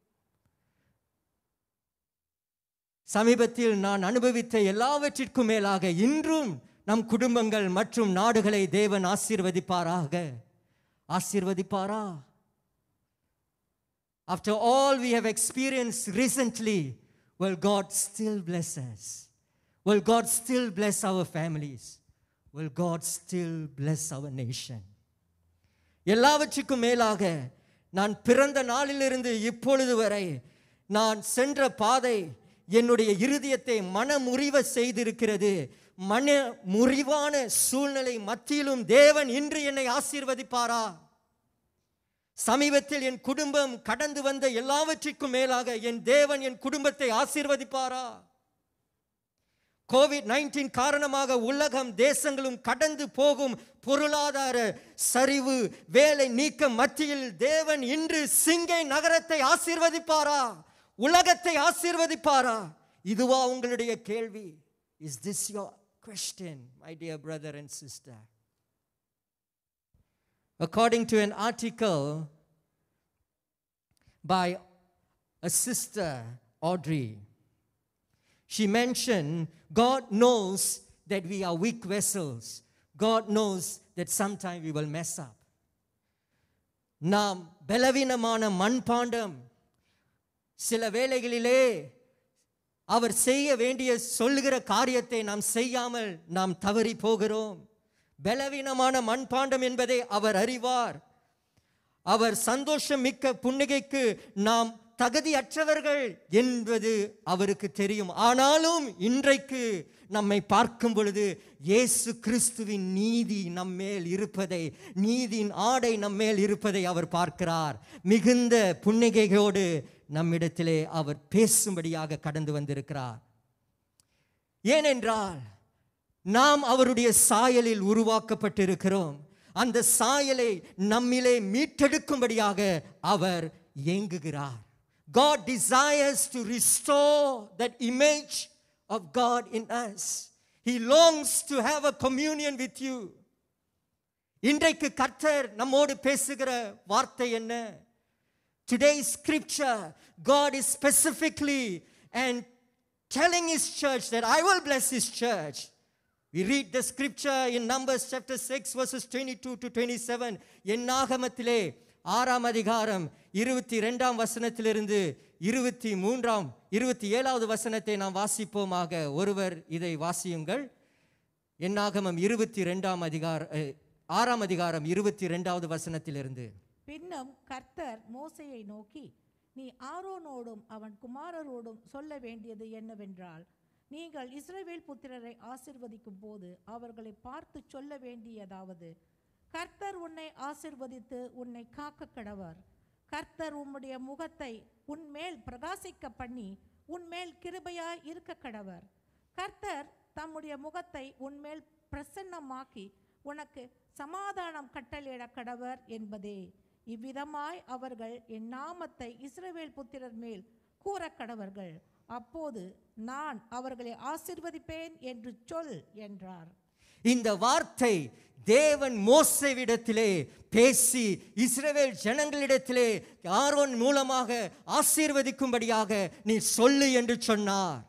சமீபத்தில் நான் அனுபவித்த எல்லாவற்றிற்கும் மேலாக இன்றும் நம் குடும்பங்கள் மற்றும் நாடுகளை தேவன் ஆசீர்வதிப்பாராக ஆசீர்வதிப்பாரா After all we have experienced recently, will God still bless us? Will God still bless our families? Will God still bless our nation? எல்லாவற்றுக்கும் மேலாக நான் பிறந்த நாளிலிருந்து இப்பொழுது வரை நான் சென்ற பாதை என்னுடைய இருதயத்தை மனமுறிவ செய்திருக்கிறது மன முறிவான சூழ்நிலை மத்தியிலும் தேவன் இன்று என்னை ஆசீர்வதிப்பாரா சமீபத்தில் என் குடும்பம் கடந்து வந்த எல்லாவற்றிற்கும் மேலாக என் தேவன் என் குடும்பத்தை ஆசீர்வதிப்பாரா கோவிட் நைன்டீன் காரணமாக உலகம் தேசங்களும் கடந்து போகும் பொருளாதார சரிவு வேலை நீக்கம் மத்தியில் தேவன் இன்று சிங்கை நகரத்தை ஆசீர்வதிப்பாரா உலகத்தை ஆசீர்வதிப்பாரா இதுவா உங்களுடைய கேள்வி is this your question my dear brother and sister According to an article by a sister, Audrey, she mentioned God knows that we are weak vessels. God knows that sometime we will mess up. நாம் பலவீனமான மண்பாண்டம் சில வேளைகளிலே அவர் செய்ய வேண்டிய சொல்லுகிற காரியத்தை நாம் செய்யாமல் நாம் தவறி போகிறோம் பலவீனமான மண்பாண்டம் என்பதை அவர் அறிவார் அவர் சந்தோஷம் மிக்க புன்னகைக்கு நாம் தகுதியற்றவர்கள் என்பது அவருக்கு தெரியும் ஆனாலும் இன்றைக்கு நம்மை பார்க்கும் பொழுது இயேசு கிறிஸ்துவின் நீதி நம்மேல் இருப்பதை நீதியின் ஆடை நம்மேல் இருப்பதை அவர் பார்க்கிறார் மிகுந்த புன்னகையோடு நம்மிடத்திலே அவர் பேசும்படியாக கடந்து வந்திருக்கிறார் ஏனென்றால் நாம் அவருடைய சாயலில் உருவாக்கப்பட்டிருக்கிறோம் அந்த சாயலை நம்மிலே மீட்டெடுக்கும்படியாக அவர் ஏங்குகிறார் God desires to restore that image of God in us. He longs to have a communion with you. இன்றைக்கு கர்த்தர் நம்மோடு பேசுகிற வார்த்தை என்ன Today's scripture, God is specifically and telling His church that I will bless His church. We read the scripture in Numbers chapter 6, verses 22 to 27. என்னாகமத்திலே ஆறாம் அதிகாரம் இருபத்தி ரெண்டாம் வசனத்திலிருந்து இருபத்தி மூன்றாம் இருபத்தி ஏழாவது வசனத்தை நாம் வாசிப்போமாக ஒருவர் இதை வாசியுங்கள் என்னாகமம் இருபத்தி ரெண்டாம் அதிகார அஹ், ஆறாம் அதிகாரம் இருபத்தி ரெண்டாவது வசனத்திலிருந்து பின்னும் கர்த்தர் மோசையை நோக்கி நீ ஆரோனோடும் அவன் குமாரரோடும் சொல்ல வேண்டியது என்னவென்றால் நீங்கள் இஸ்ரவேல் புத்திரரை ஆசிர்வதிக்கும் போது அவர்களை பார்த்து சொல்ல வேண்டியதாவது கர்த்தர் உன்னை ஆசிர்வதித்து உன்னை காக்க கடவர் கர்த்தர் உம்முடைய முகத்தை உன்மேல் பிரகாசிக்க பண்ணி உன்மேல் கிருபையாய் இருக்க கடவர் கர்த்தர் தம்முடைய முகத்தை உன்மேல் பிரசன்னமாக்கி உனக்கு சமாதானம் கட்டளையிட கடவர் என்பதே இவ்விதமாய் அவர்கள் என் நாமத்தை இஸ்ரவேல் புத்திரர் மேல் கூற கடவர்கள் அப்போது நான் அவர்களை ஆசிர்வதிப்பேன் என்று சொல் என்றார் இந்த வார்த்தை தேவன் மோசவிடத்திலே பேசி இஸ்ரவேல் ஜனங்களிடத்திலே ஆரோன் மூலமாக ஆசீர்வதிக்கும்படியாக நீ சொல்லு என்று சொன்னார்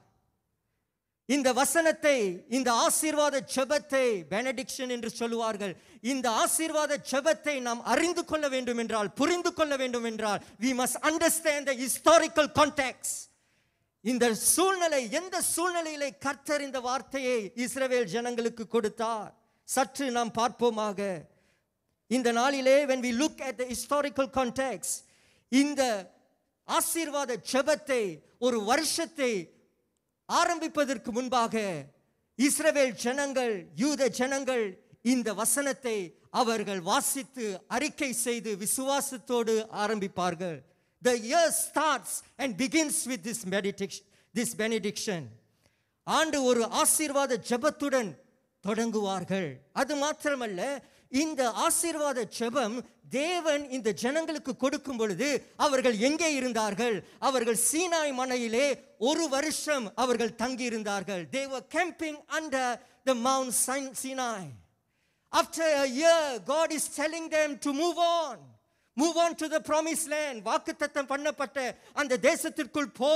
இந்த வசனத்தை இந்த ஆசீர்வாத ஜெபத்தை பெனடிக்ஷன் என்று சொல்லுவார்கள் இந்த ஆசீர்வாத ஜெபத்தை நாம் அறிந்து கொள்ள வேண்டும் என்றால் புரிந்து கொள்ள வேண்டும் என்றால் we must understand the historical context இந்த சூழ்நிலை எந்த சூழ்நிலையிலே கர்த்தர் இந்த வார்த்தையை இஸ்ரவேல் ஜனங்களுக்கு கொடுத்தார் சற்று நாம் பார்ப்போமாக இந்த நாளிலே when we look at the historical context இந்த ஆசீர்வாத ஜெபத்தை ஒரு வருஷத்தை ஆரம்பிப்பதற்கு முன்பாக இஸ்ரவேல் ஜனங்கள் யூத ஜனங்கள் இந்த வசனத்தை அவர்கள் வாசித்து அறிக்கை செய்து விசுவாசத்தோடு ஆரம்பிப்பார்கள் The year starts and begins with this meditation, this benediction. ஆண்டு ஒரு ஆசீர்வாத ஜெபத்துடன் தொடங்குவார்கள் அது மாத்திரமல்ல இந்த ஆசீர்வாத ஜெபம் தேவன் இந்த ஜனங்களுக்கு கொடுக்கும் பொழுது அவர்கள் எங்கே இருந்தார்கள் அவர்கள் சீனாய் மலையிலே ஒரு வருஷம் அவர்கள் தங்கி இருந்தார்கள் they were camping under the mount Sin- sinai after a year god is telling them to move on move on to the promised land வாக்குத்தத்தம் பண்ணப்பட்ட அந்த தேசத்திற்குள் போ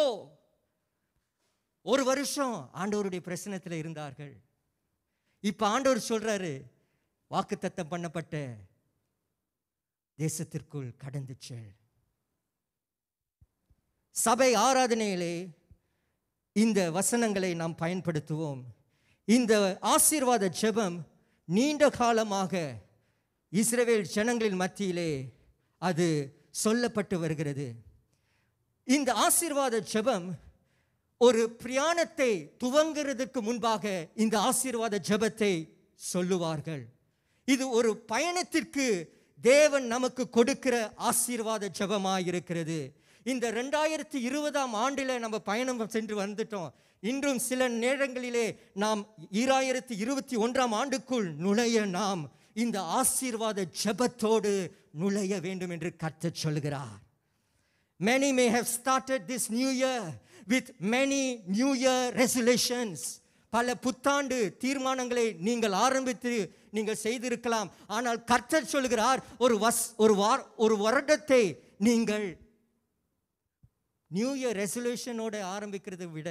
ஒரு வருஷம் ஆண்டவருடைய பிரசனத்தில் இருந்தார்கள் இப்ப ஆண்டவர் சொல்றாரு வாக்குத்தத்தம் பண்ணப்பட்ட தேசத்திற்குள் கடந்து செல் சபை ஆராதனையிலே இந்த வசனங்களை நாம் பயன்படுத்துவோம் இந்த ஆசீர்வாத ஜெபம் நீண்ட காலமாக இஸ்ரவேல் ஜனங்களின் மத்தியிலே அது சொல்லப்பட்டு வருகிறது இந்த ஆசீர்வாத ஜெபம் ஒரு பிரயாணத்தை துவங்குறதுக்கு முன்பாக இந்த ஆசீர்வாத ஜெபத்தை சொல்லுவார்கள் இது ஒரு பயணத்திற்கு தேவன் நமக்கு கொடுக்கிற ஆசீர்வாத ஜெபமாயிருக்கிறது இந்த ரெண்டாயிரத்தி இருபதாம் ஆண்டில் நம்ம பயணம் சென்று வந்துட்டோம் இன்றும் சில நேரங்களிலே நாம் ஈராயிரத்தி இருபத்தி ஒன்றாம் ஆண்டுக்குள் நுழைய நாம் இந்த ஆசீர்வாத ஜெபத்தோடு நுழைய வேண்டும் என்று கர்த்தர் சொல்கிறார் Many may have started this new year with many new year resolutions. பல புத்தாண்டு தீர்மானங்களை நீங்கள் ஆரம்பித்து நீங்கள் செய்திருக்கலாம் ஆனால் கர்த்தர் சொல்கிறார் ஒரு வஸ் ஒரு வார் ஒரு வருடத்தை நீங்கள் நியூ இயர் ரெசல்யூஷனோட ஆரம்பிக்கிறதை விட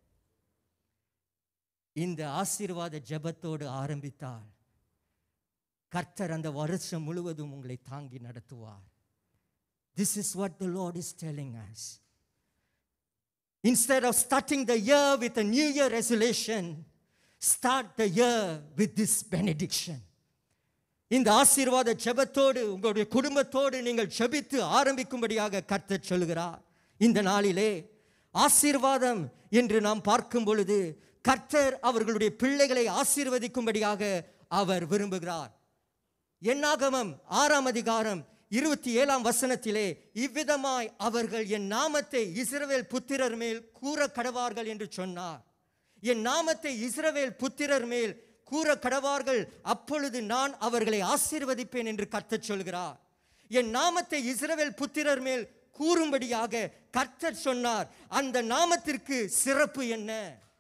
இந்த ஆசீர்வாத ஜெபத்தோடு ஆரம்பித்தால் கர்த்தர் அந்த வருஷம் முழுவதும் உங்களை தாங்கி நடத்துவார் This is what the Lord is telling us. Instead of starting the year with a New Year resolution, start the year with this benediction. இந்த ஆசீர்வாத ஜெபத்தோடு உங்களுடைய குடும்பத்தோடு நீங்கள் ஜெபித்து ஆரம்பிக்கும்படியாக கர்த்தர் சொல்கிறார் இந்த நாளிலே ஆசீர்வாதம் என்று நாம் பார்க்கும் பொழுது கர்த்தர் அவர்களுடைய பிள்ளைகளை ஆசீர்வதிக்கும்படியாக அவர் விரும்புகிறார் என்னாகமம் ஆறாம் அதிகாரம் இருபத்தி ஏழாம் வசனத்திலே இவ்விதமாய் அவர்கள் என் நாமத்தை இஸ்ரவேல் புத்திரர் மேல் கூற கடவார்கள் என்று சொன்னார் என் நாமத்தை இஸ்ரவேல் புத்திரர் மேல் கூற கடவார்கள் அப்பொழுது நான் அவர்களை ஆசீர்வதிப்பேன் என்று கர்த்தர் சொல்கிறார் என் நாமத்தை இஸ்ரவேல் புத்திரர் மேல் கூறும்படியாக கர்த்தர் சொன்னார் அந்த நாமத்திற்கு சிறப்பு என்ன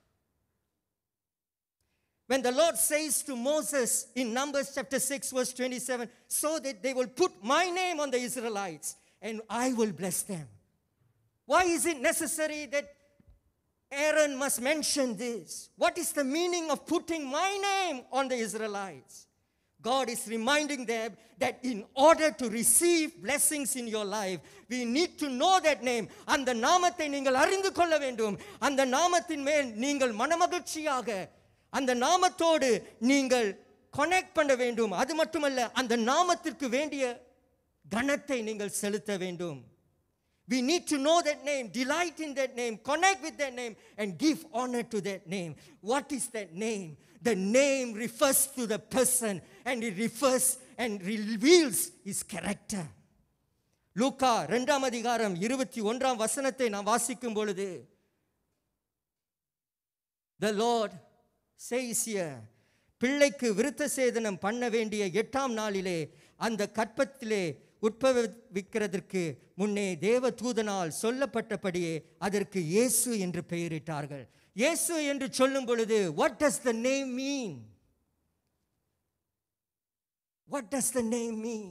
When the Lord says to Moses in Numbers chapter 6, verse 27, so that they will put my name on the Israelites and I will bless them. Why is it necessary that Aaron must mention this? What is the meaning of putting my name on the Israelites? God is reminding them that in order to receive blessings in your life, we need to know that name. அந்த நாமத்தை நீங்கள் அறிந்து கொள்ள வேண்டும் அந்த நாமத்தின் மேல் நீங்கள் மனமகிழ்ச்சியாக அந்த நாமத்தோடு நீங்கள் கனெக்ட் பண்ண வேண்டும் அது மட்டுமல்ல அந்த நாமத்திற்கு வேண்டிய கனத்தை நீங்கள் செலுத்த வேண்டும் We need to know that name, delight in that name, connect with that name, and give honor to that name. What is that name? The name refers to the person and it refers and reveals his character. லூக்கா ரெண்டாம் அதிகாரம் இருபத்தி ஒன்றாம் வசனத்தை நாம் வாசிக்கும் பொழுது The Lord says here, பிள்ளைக்கு விருத்த சேதனம் பண்ண வேண்டிய எட்டாம் நாளிலே அந்த கற்பத்திலே உட்பவிக்கிறதற்கு முன்னே தேவ தூதனால் சொல்லப்பட்டபடியே அதற்கு இயேசு என்று பெயரிட்டார்கள் இயேசு என்று சொல்லும் பொழுது what does the name mean what does the name mean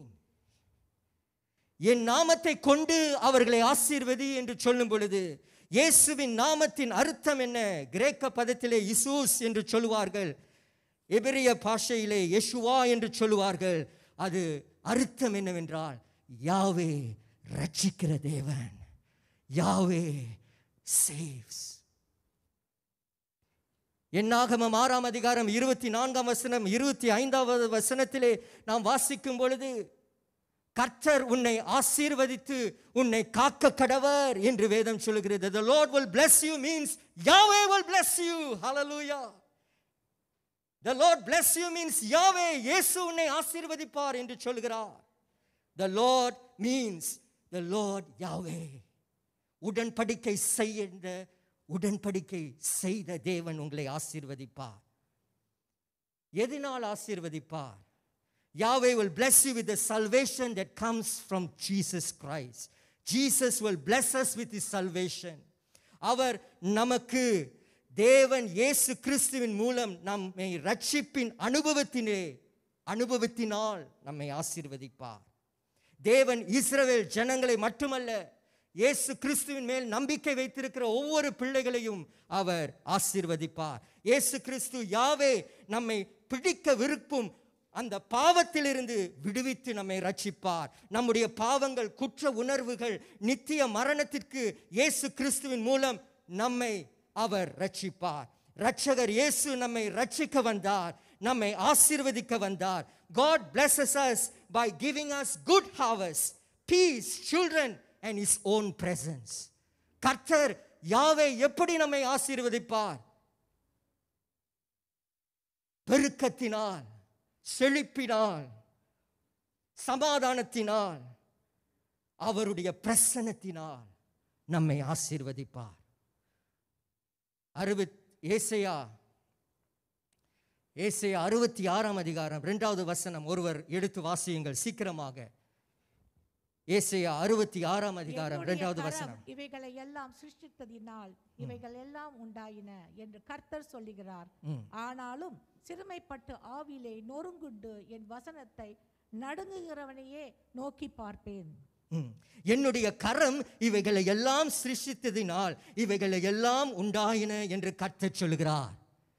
என் நாமத்தை கொண்டு அவர்களை ஆசீர்வதி என்று சொல்லும் பொழுது இயேசுவின் நாமத்தின் அர்த்தம் என்ன கிரேக்க பதத்திலே இசூஸ் என்று சொல்லுவார்கள் எபிரிய பாஷையிலே யெஷுவா என்று சொல்லுவார்கள் அது அர்த்தம் என்னவென்றால் யாவே ரட்சிக்கிற தேவன் யாவே சேவ்ஸ் என்னாகமம் ஆறாம் அதிகாரம் இருபத்தி நான்காம் வசனம் இருபத்தி ஐந்தாவது வசனத்திலே நாம் வாசிக்கும் பொழுது கர்த்தர் உன்னை ஆசீர்வதித்து உன்னை காக்க கடவர் என்று வேதம் சொல்லுகிறது the lord will bless you means yahweh will bless you hallelujah the lord bless you means yahweh இயேசு உன்னை ஆசீர்வதிப்பார் என்று சொல்கிறார் the lord means the lord yahweh உடன்படிக்கை செய்த உடன்படிக்கை செய்த தேவன் உங்களை ஆசீர்வதிப்பார் எதனால் ஆசீர்வதிப்பார் Yahweh will bless you with the salvation that comes from Jesus Christ. Jesus will bless us with his salvation. அவர் நமக்கு தேவன் இயேசு கிறிஸ்துவின் மூலம் நம்மை ரட்சிப்பின் அனுபவத்தினே அனுபவத்தினால் நம்மை ஆசீர்வதிப்பார் தேவன் இஸ்ரவேல் ஜனங்களை மட்டுமல்ல இயேசு கிறிஸ்துவின் மேல் நம்பிக்கை வைத்திருக்கிற ஒவ்வொரு பிள்ளைகளையும் அவர் ஆசீர்வதிப்பார் இயேசு கிறிஸ்து யாவே நம்மை பிடிக்க விருப்பும் அந்த பாவத்திலிருந்து விடுவித்து நம்மை ரட்சிப்பார் நம்முடைய பாவங்கள் குற்ற உணர்வுகள் நித்திய மரணத்திற்கு இயேசு கிறிஸ்துவின் மூலம் நம்மை அவர் ரட்சிப்பார் ரட்சகர் இயேசு நம்மை ரட்சிக்க வந்தார் நம்மை ஆசீர்வதிக்க வந்தார் God blesses us by giving us good harvest, peace, children and his own presence. கர்த்தர் யாவை எப்படி நம்மை ஆசீர்வதிப்பார் பெருக்கத்தினால் செழிப்பினால் சமாதானத்தினால் அவருடைய பிரசன்னத்தினால் நம்மை ஆசீர்வதிப்பார் அறுபத் ஏசையா ஏசையா அறுபத்தி ஆறாம் அதிகாரம் இரண்டாவது வசனம் ஒருவர் எடுத்து வாசியுங்கள் சீக்கிரமாக ஏசையா அறுபத்தி ஆறாம் அதிகாரம் என்னுடைய இரண்டாவது கரம் வசனம் இவைகளை எல்லாம் சிருஷ்டித்ததினால் இவைகள் எல்லாம் உண்டாயின என்று கர்த்தர் சொல்லுகிறார் ம். ஆனாலும் சிறுமைப்பட்டு ஆவிலே நொறுங்குண்டு என் வசனத்தை நடுங்குகிறவனையே நோக்கி பார்ப்பேன் ம். என்னுடைய கரம் இவைகளை எல்லாம் சிருஷ்டித்ததினால் இவைகளை எல்லாம் உண்டாயின என்று கர்த்தர் சொல்கிறார்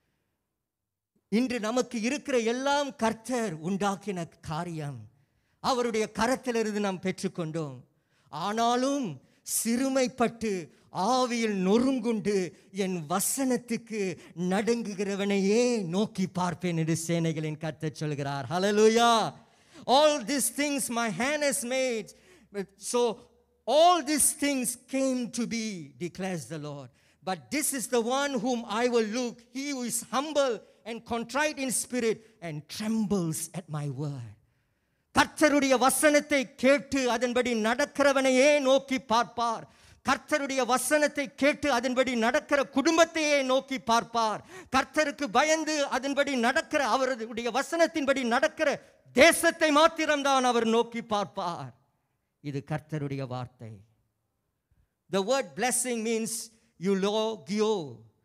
இன்று நமக்கு இருக்கிற எல்லாம் கர்த்தர் உண்டாக்கின காரியம் அவருடைய கரத்திலிருந்து நாம் பெற்றுக்கொண்டோம் ஆனாலும் சிறுமைப்பட்டு ஆவியில் நொறுங்குண்டு என் வசனத்துக்கு நடுங்குகிறவனையே நோக்கி பார்ப்பேன் என்று சேனைகளின் கர்த்தர் சொல்கிறார் ஹalleluya all these things my hand has made so all these things came to be declares the lord but this is the one whom i will look he who is humble and contrite in spirit and trembles at my word கர்த்தருடைய வசனத்தை கேட்டு அதன்படி நடக்கிறவனையே நோக்கி பார்ப்பார் கர்த்தருடைய வசனத்தை கேட்டு அதன்படி நடக்கிற குடும்பத்தையே நோக்கி பார்ப்பார் கர்த்தருக்கு பயந்து அதன்படி நடக்கிற அவருடைய வசனத்தின்படி நடக்கிற தேசத்தை மாத்திரம்தான் அவர் நோக்கி பார்ப்பார் இது கர்த்தருடைய வார்த்தை The word blessing means eulogio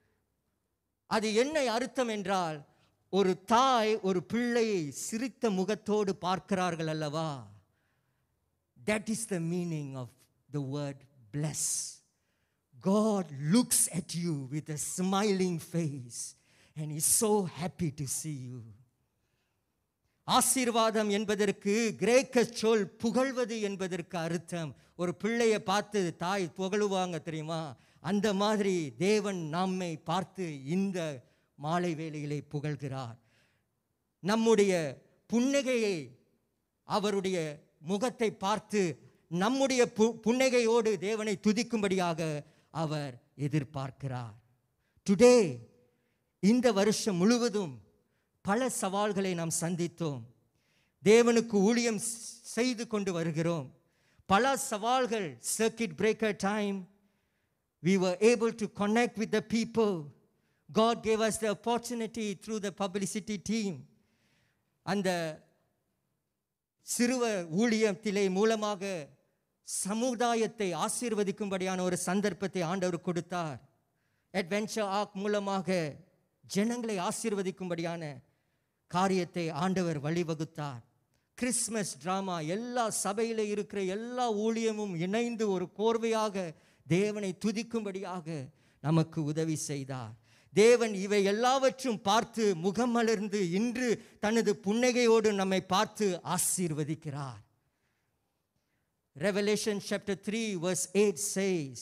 அது என்ன அர்த்தம் என்றால் ஒரு தாய் ஒரு பிள்ளையை சிரித்த முகத்தோடு பார்க்கிறார்கள் அல்லவா that is the meaning of the word bless God looks at you with a smiling face and is so happy to see you. ஆசீர்வாதம் என்பதற்கு கிரேக்க சொல் புகழ்வது என்பதற்கு அர்த்தம் ஒரு பிள்ளையை பார்த்து தாய் புகழுவாங்க தெரியுமா அந்த மாதிரி தேவன் நம்மை பார்த்து இந்த மாலை வேளையிலே புகழ்கிறார் நம்முடைய புன்னகையை அவருடைய முகத்தை பார்த்து நம்முடைய பு- புன்னகையோடு தேவனை துதிக்கும்படியாக அவர் எதிர்பார்க்கிறார் டுடே இந்த வருஷம் முழுவதும் பல சவால்களை நாம் சந்தித்தோம் தேவனுக்கு ஊழியம் ஸ்- செய்து கொண்டு வருகிறோம் பல சவால்கள் circuit breaker time we were able to connect with the people. God gave us the opportunity through the publicity team. அந்த சிறுவ ஊழியத்திலே மூலமாக சமுதாயத்தை ஆசீர்வதிக்கும்படியான ஒரு சந்தர்ப்பத்தை ஆண்டவர் கொடுத்தார் அட்வென்ச்சர் ஆக் மூலமாக ஜனங்களை ஆசீர்வதிக்கும்படியான காரியத்தை ஆண்டவர் வழிவகுத்தார் கிறிஸ்மஸ் டிராமா எல்லா சபையில் இருக்கிற எல்லா ஊழியமும் இணைந்து ஒரு கோர்வையாக தேவனை துதிக்கும்படியாக நமக்கு உதவி செய்தார் தேவன் இவை எல்லாவற்றும் பார்த்து முகமலர்ந்து இன்று தனது புன்னகையோடு நம்மை பார்த்து ஆசீர்வதிக்கிறார் Revelation chapter 3 verse 8 says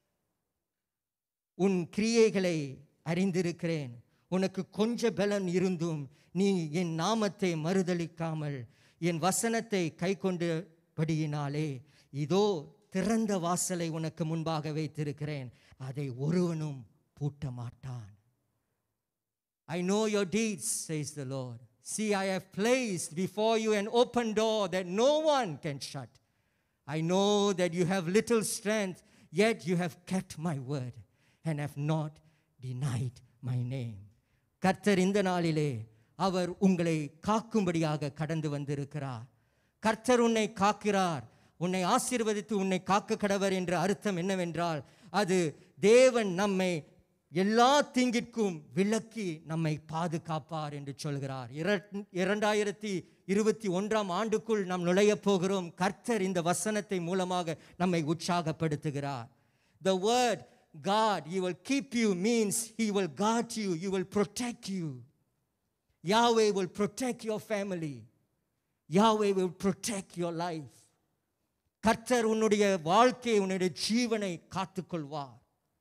உன் கிரியைகளை அறிந்திருக்கிறேன் உனக்கு கொஞ்ச பலன் இருந்தும் நீ என் நாமத்தை மறுதலிக்காமல் என் வசனத்தை கை கொண்டபடியினாலே இதோ திறந்த வாசலை உனக்கு முன்பாக வைத்திருக்கிறேன் அதை ஒருவனும் பூட்ட மாட்டான் I know your deeds, says the Lord. See, I have placed before you an open door that no one can shut. I know that you have little strength, yet you have kept my word and have not denied my name. கர்த்தர் இந்த நாளிலே அவர் உங்களை காக்கும்படியாக கடந்து வந்திருக்கிறார் கர்த்தர் உன்னை காக்கிறார் உன்னை ஆசீர்வதித்து உன்னை காக்க கடவர் என்ற அர்த்தம் என்னவென்றால் அது தேவன் நம்மை எல்லா தீங்கிற்கும் விலக்கி நம்மை பாதுகாப்பார் என்று சொல்கிறார் இர- இரண்டாயிரத்தி இருபத்தி ஒன்றாம் ஆண்டுக்குள் நாம் நுழையப் போகிறோம் கர்த்தர் இந்த வசனத்தை மூலமாக நம்மை உற்சாகப்படுத்துகிறார் The word God, He will keep you means He will guard you, He will protect you. Yahweh will protect your family. Yahweh will protect your life. கர்த்தர் உன்னுடைய வாழ்க்கையை உன்னுடைய ஜீவனை காத்துக்கொள்வார்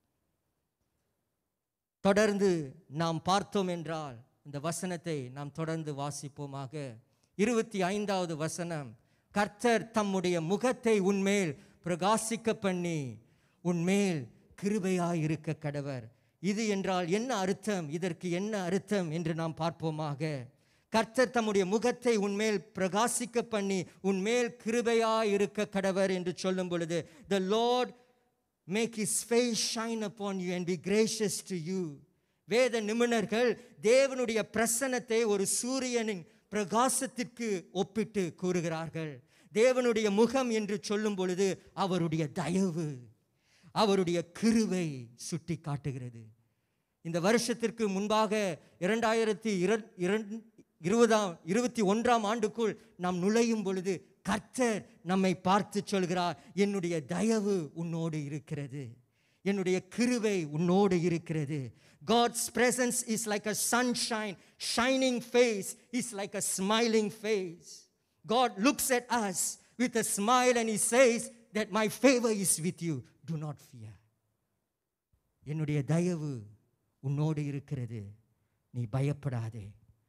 தொடர்ந்து நாம் பார்த்தோம் என்றால் இந்த வசனத்தை நாம் தொடர்ந்து வாசிப்போமாக இருபத்தி ஐந்தாவது வசனம் கர்த்தர் தம்முடைய முகத்தை உன்மேல் பிரகாசிக்க பண்ணி உன்மேல் கிருபையாயிருக்க கடவர் இது என்றால் என்ன அர்த்தம் இதற்கு என்ன அர்த்தம் என்று நாம் பார்ப்போமாக கர்த்தர் தம்முடைய முகத்தை உன்மேல் பிரகாசிக்க பண்ணி உன்மேல் கிருபையாயிருக்க கடவர் என்று சொல்லும் பொழுது the lord make his face shine upon you and be gracious to you வேத நிபுணர்கள் தேவனுடைய பிரசன்னத்தை ஒரு சூரியனின் பிரகாசத்திற்கு ஒப்பிட்டு கூறுகிறார்கள் தேவனுடைய முகம் என்று சொல்லும் பொழுது அவருடைய தயவு அவருடைய கிருவை சுட்டி காட்டுகிறது இந்த வருஷத்திற்கு முன்பாக இரண்டாயிரத்தி இரண்டு இருபதாம் இருபத்தி ஒன்றாம் ஆண்டுக்குள் நாம் நுழையும் பொழுது கர்த்தர் நம்மை பார்த்து சொல்கிறார் என்னுடைய தயவு உன்னோடு இருக்கிறது என்னுடைய கிருவை உன்னோடு இருக்கிறது God's presence is like a sunshine, shining face is like a smiling face. God looks at us with a smile and He says that my favor is with you. Do not fear. என்னுடைய தயவு உன்னோடு இருக்கிறது நீ பயப்படாதே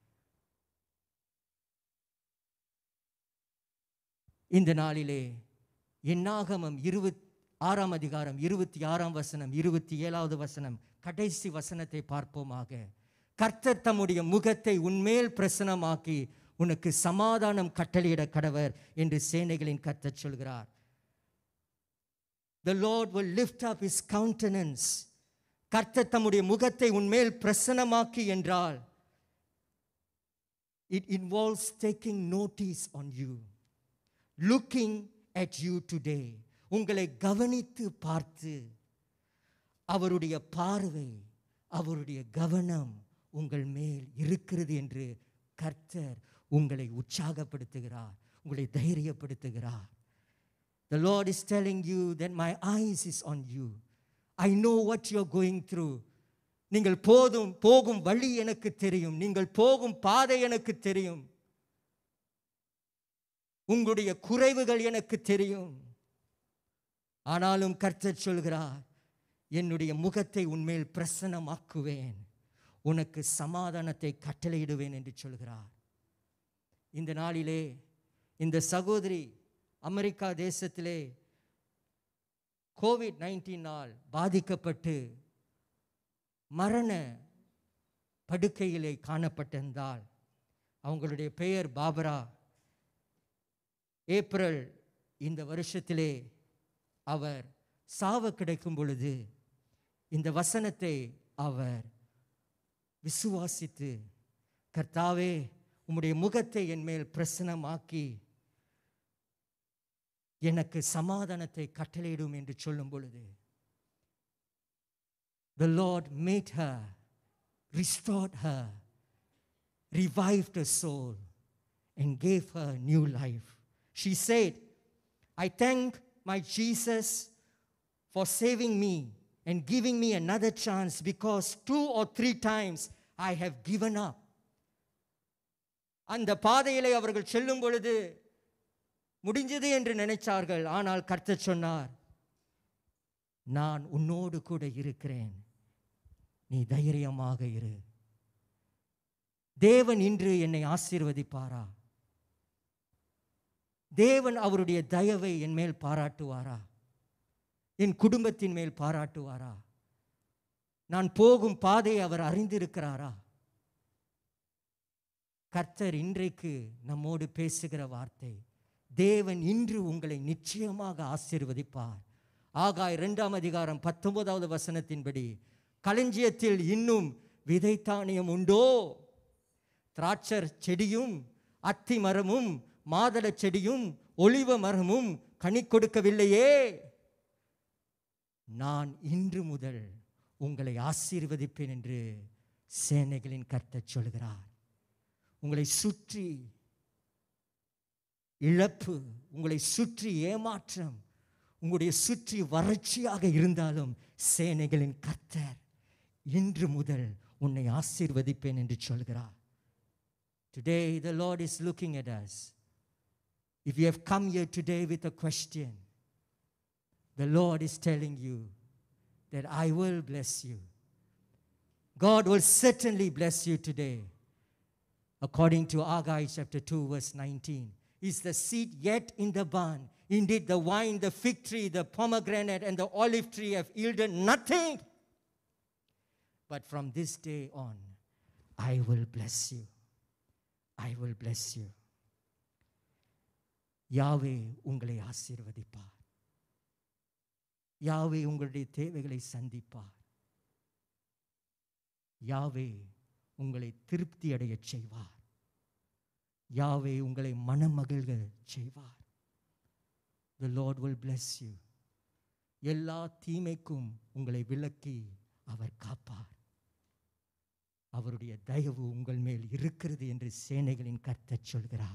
இந்த நாளிலே என்னாகமம் இருபத் ஆறாம் அதிகாரம் இருபத்தி ஆறாம் வசனம் இருபத்தி ஏழாவது வசனம் கடைசி வசனத்தை பார்ப்போமாக கர்த்தர் தம்முடைய முகத்தை உன்மேல் பிரசனமாக்கி உனக்கு சமாதானம் கட்டளையிட கடவர் என்று சேனைகளின் கர்த்தர் சொல்கிறார் The Lord will lift up his countenance. கர்த்தர் தம்முடைய முகத்தை உன்மேல் பிரசனமாக்கி என்றால் it involves taking notice on you looking at you today உங்களை கவனித்து பார்த்து அவருடைய பார்வை அவருடைய கவனம் உங்கள் மேல் இருக்கிறது என்று கர்த்தர் உங்களை உற்சாகப்படுத்துகிறார் உங்களை தைரியப்படுத்துகிறார் The Lord is telling you that my eyes is on you. I know what you're going through. நீங்கள் போதும் போகும் வழி எனக்கு தெரியும் நீங்கள் போகும் பாதை எனக்கு தெரியும் உங்களுடைய குறைவுகள் எனக்கு தெரியும் ஆனாலும் கர்த்தர் சொல்கிறார் என்னுடைய முகத்தை உன்மேல் பிரசன்னமாக்குவேன் உனக்கு சமாதானத்தை கட்டளையிடுவேன் என்று சொல்கிறார் இந்த நாளிலே இந்த சகோதரி அமெரிக்கா தேசத்திலே கோவிட் நைன்டீனால் பாதிக்கப்பட்டு மரண படுக்கையிலே காணப்பட்டிருந்தால் அவங்களுடைய பெயர் பாபரா ஏப்ரல் இந்த வருஷத்திலே அவர் சாவ கிடைக்கும் பொழுது இந்த வசனத்தை அவர் விசுவாசித்து கர்த்தாவே உம்முடைய முகத்தை என் மேல் பிரசனமாக்கி எனக்கு சமாதானத்தை கட்டளையிடும் என்று சொல்லும் பொழுது The Lord made her, restored her, revived her soul, and gave her new life. She said, I thank my Jesus for saving me and giving me another chance because two or three times I have given up. அந்த பாதையிலே அவர்கள் செல்லும் பொழுது முடிஞ்சது என்று நினைச்சார்கள் ஆனால் கர்த்தர் சொன்னார் நான் உன்னோடு கூட இருக்கிறேன் நீ தைரியமாக இரு தேவன் இன்று என்னை ஆசீர்வதிப்பாரா தேவன் அவருடைய தயவை என் மேல் பாராட்டுவாரா என் குடும்பத்தின் மேல் பாராட்டுவாரா நான் போகும் பாதையை அவர் அறிந்திருக்கிறாரா கர்த்தர் இன்றைக்கு நம்மோடு பேசுகிற வார்த்தை தேவன் இன்று உங்களை நிச்சயமாக ஆசீர்வதிப்பார் ஆகாய் இரண்டாம் அதிகாரம் பத்தொன்பதாவது வசனத்தின்படி களஞ்சியத்தில் இன்னும் விதை தானியம் உண்டோ திராட்சர் செடியும் அத்தி மரமும் மாதள செடியும் ஒளிவ மரமும் கனி கொடுக்கவில்லையே நான் இன்று முதல் உங்களை ஆசீர்வதிப்பேன் என்று சேனைகளின் கர்த்தர் சொல்கிறார் உங்களை சுற்றி இழப்பு உங்களை சுற்றி ஏமாற்றம் உங்களுடைய சுற்றி வறட்சியாக இருந்தாலும் சேனைகளின் கர்த்தர் இன்று முதல் உன்னை ஆசீர்வதிப்பேன் என்று சொல்கிறார் Today, the Lord is looking at us. If you have come here today with a question, the Lord is telling you that I will bless you. God will certainly bless you today. According to Haggai chapter 2, verse 19. Is the seed yet in the barn? Indeed, the wine, the fig tree, the pomegranate, and the olive tree have yielded nothing. But from this day on, I will bless you. I will bless you. யாவே உங்களை ஆசீர்வதிப்பார் யாவே உங்களுடைய தேவைகளை சந்திப்பார் யாவே உங்களை திருப்தி அடையச் செய்வார் யாவே உங்களை மனமகிழ்க செய்வார் the lord will bless you எல்லா தீமைக்கும் உங்களை விலக்கி அவர் காப்பார் அவருடைய தயவு உங்கள் மேல் இருக்கிறது என்று சேனைகளின் கர்த்தர் சொல்கிறார்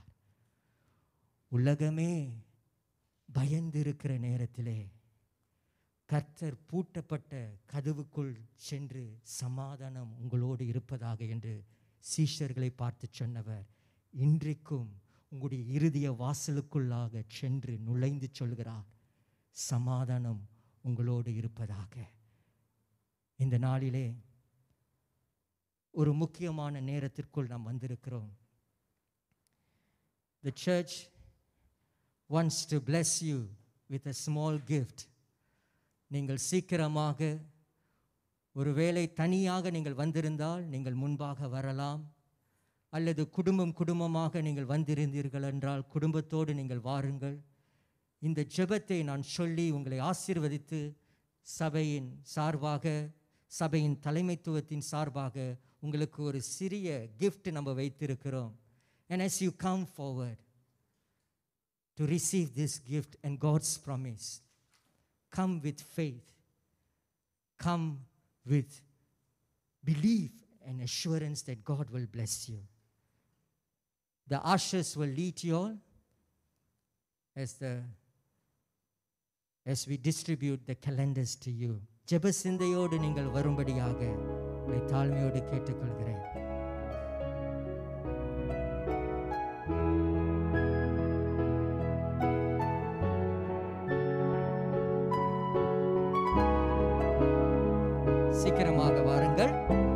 உலகமே பயந்து இருக்கிற நேரத்திலே கர்த்தர் பூட்டப்பட்ட கதவுக்குள் சென்று சமாதானம் உங்களோடு இருப்பதாக என்று சீஷர்களை பார்த்து சொன்னவர் இன்றைக்கும் உங்களுடைய இறுதிய வாசலுக்குள்ளாக சென்று நுழைந்து சொல்கிறார் சமாதானம் உங்களோடு இருப்பதாக இந்த நாளிலே ஒரு முக்கியமான நேரத்திற்குள் நாம் வந்திருக்கிறோம் The church wants to bless you with a small gift. நீங்கள் சீக்கிரமாக ஒருவேளை தனியாக நீங்கள் வந்திருந்தால் நீங்கள் முன்பாக வரலாம் அல்லது குடும்பம் குடும்பமாக நீங்கள் வந்திருந்தீர்கள் என்றால் குடும்பத்தோடு நீங்கள் வாருங்கள் இந்த ஜெபத்தை நான் சொல்லி உங்களை ஆசீர்வதித்து சபையின் சார்பாக சபையின் தலைமைத்துவத்தின் சார்பாக உங்களுக்கு ஒரு சிறிய gift நம்ம வைத்திருக்கிறோம் and as you come forward to receive this gift and God's promise come with faith come with belief and assurance that God will bless you the ushers will lead you all as the as we distribute the calendars to you ஜெப சிந்தையோடு நீங்கள் வரும்படியாக உங்களை தாழ்மையோடு கேட்டுக்கொள்கிறேன் சீக்கிரமாக வாருங்கள்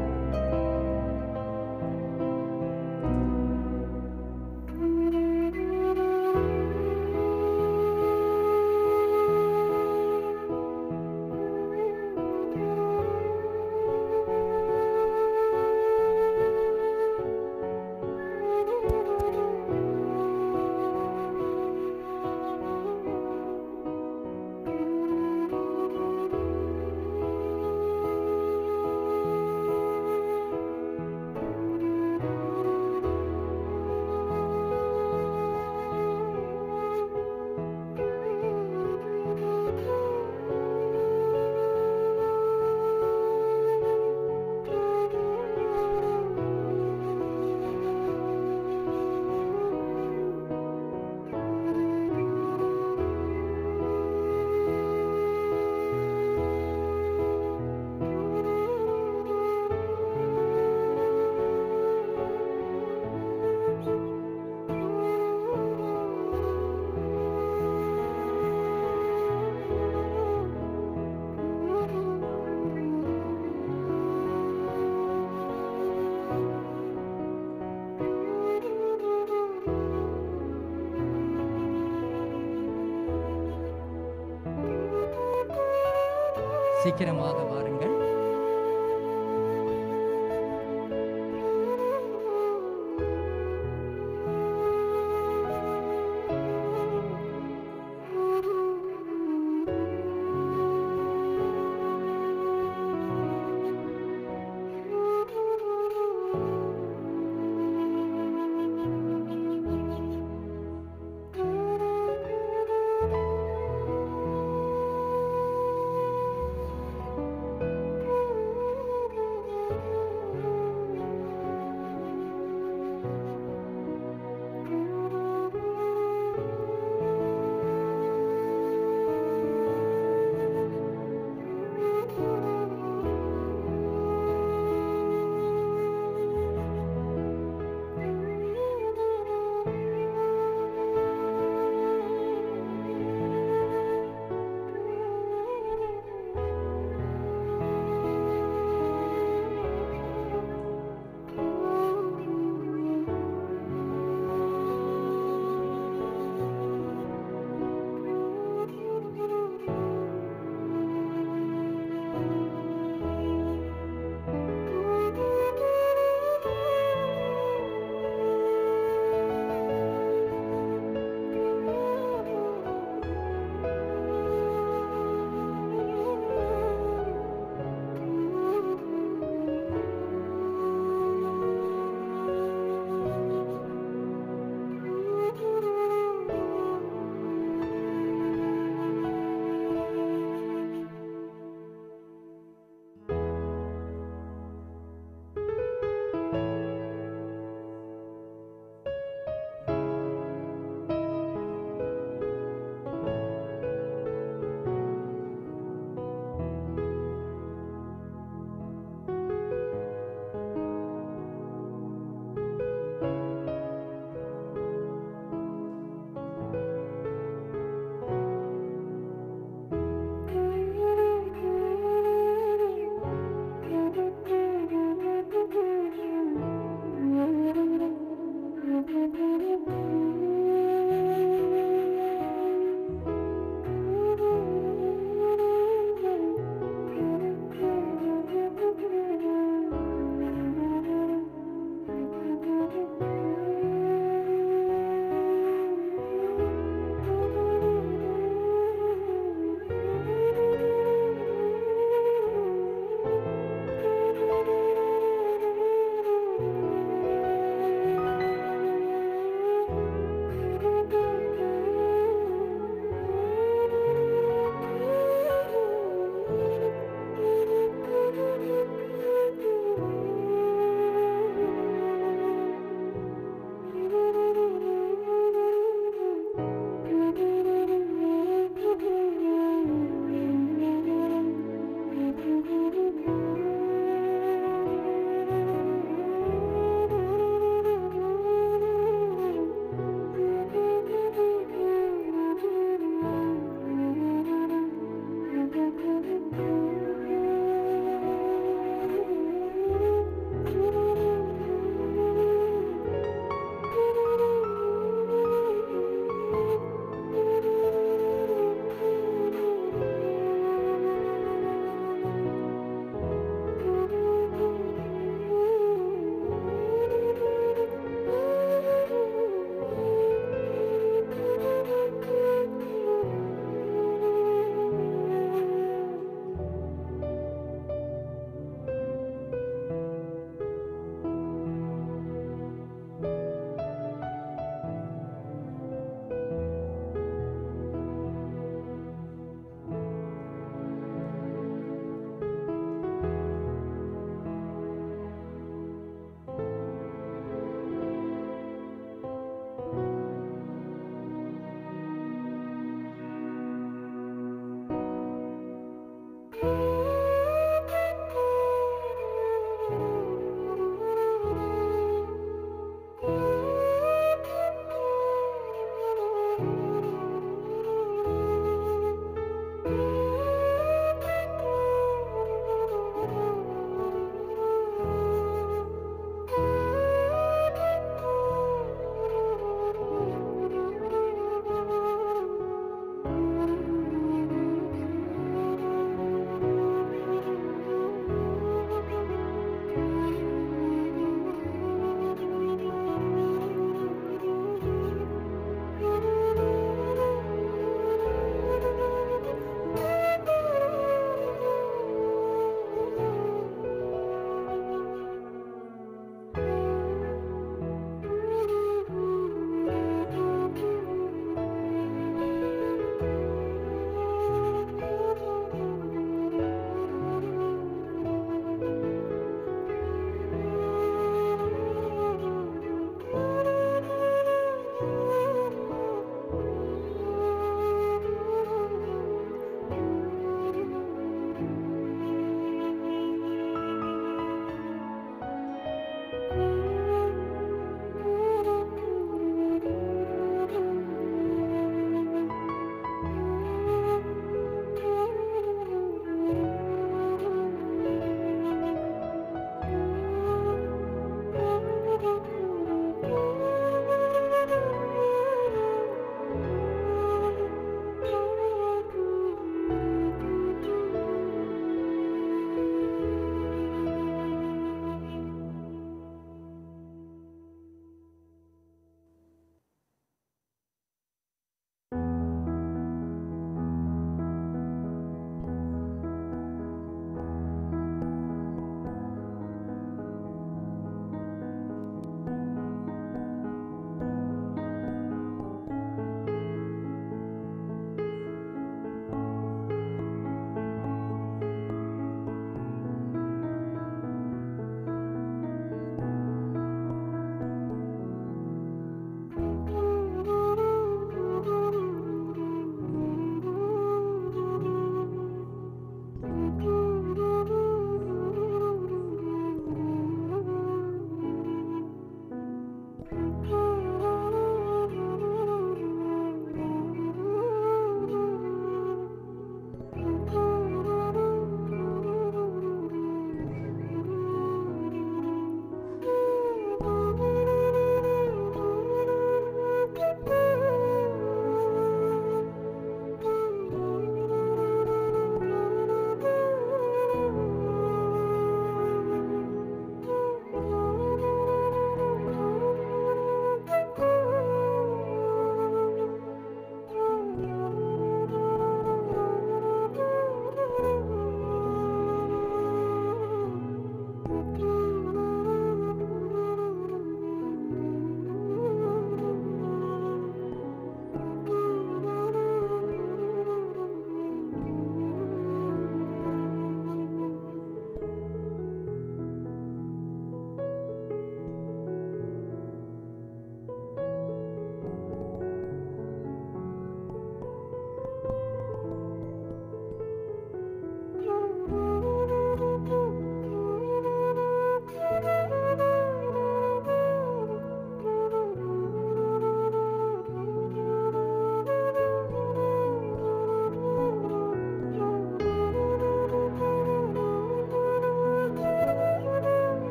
சீக்கிரமாக வாருங்கள்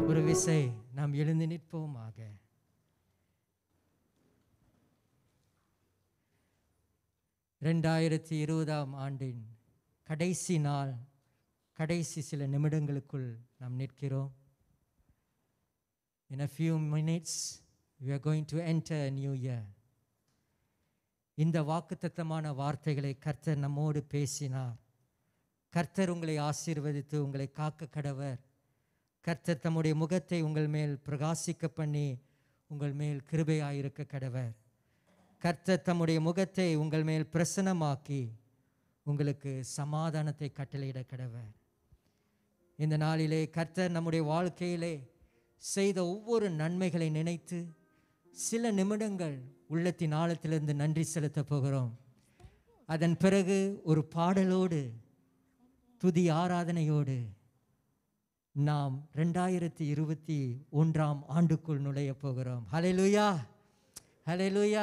ஒரு விசை நாம் எழுந்து நிற்போமாக ரெண்டாயிரத்தி இருபதாம் ஆண்டின் கடைசி நாள் கடைசி சில நிமிடங்களுக்குள் நாம் நிற்கிறோம் In a few minutes, we are going to enter a new year. இந்த வாக்குத்தத்தமான வார்த்தைகளை கர்த்தர் நம்மோடு பேசினார் கர்த்தர் உங்களை ஆசீர்வதித்து உங்களை காக்க கடவர் கர்த்தர் தம்முடைய முகத்தை உங்கள் மேல் பிரகாசிக்க பண்ணி உங்கள் மேல் கிருபையாயிருக்க கடவர் கர்த்தர் தம்முடைய முகத்தை உங்கள் மேல் பிரசனமாக்கி உங்களுக்கு சமாதானத்தை கட்டளையிட கடவர் இந்த நாளிலே கர்த்தர் நம்முடைய வாழ்க்கையிலே செய்த ஒவ்வொரு நன்மைகளை நினைத்து சில நிமிடங்கள் உள்ளத்தின் ஆழத்திலிருந்து நன்றி செலுத்தப் போகிறோம் அதன் பிறகு ஒரு பாடலோடு துதி ஆராதனையோடு நாம் ரெண்டாயிரத்தி இருபத்தி ஒன்றாம் ஆண்டுக்குள் நுழைய போகிறோம் ஹalleluya ஹalleluya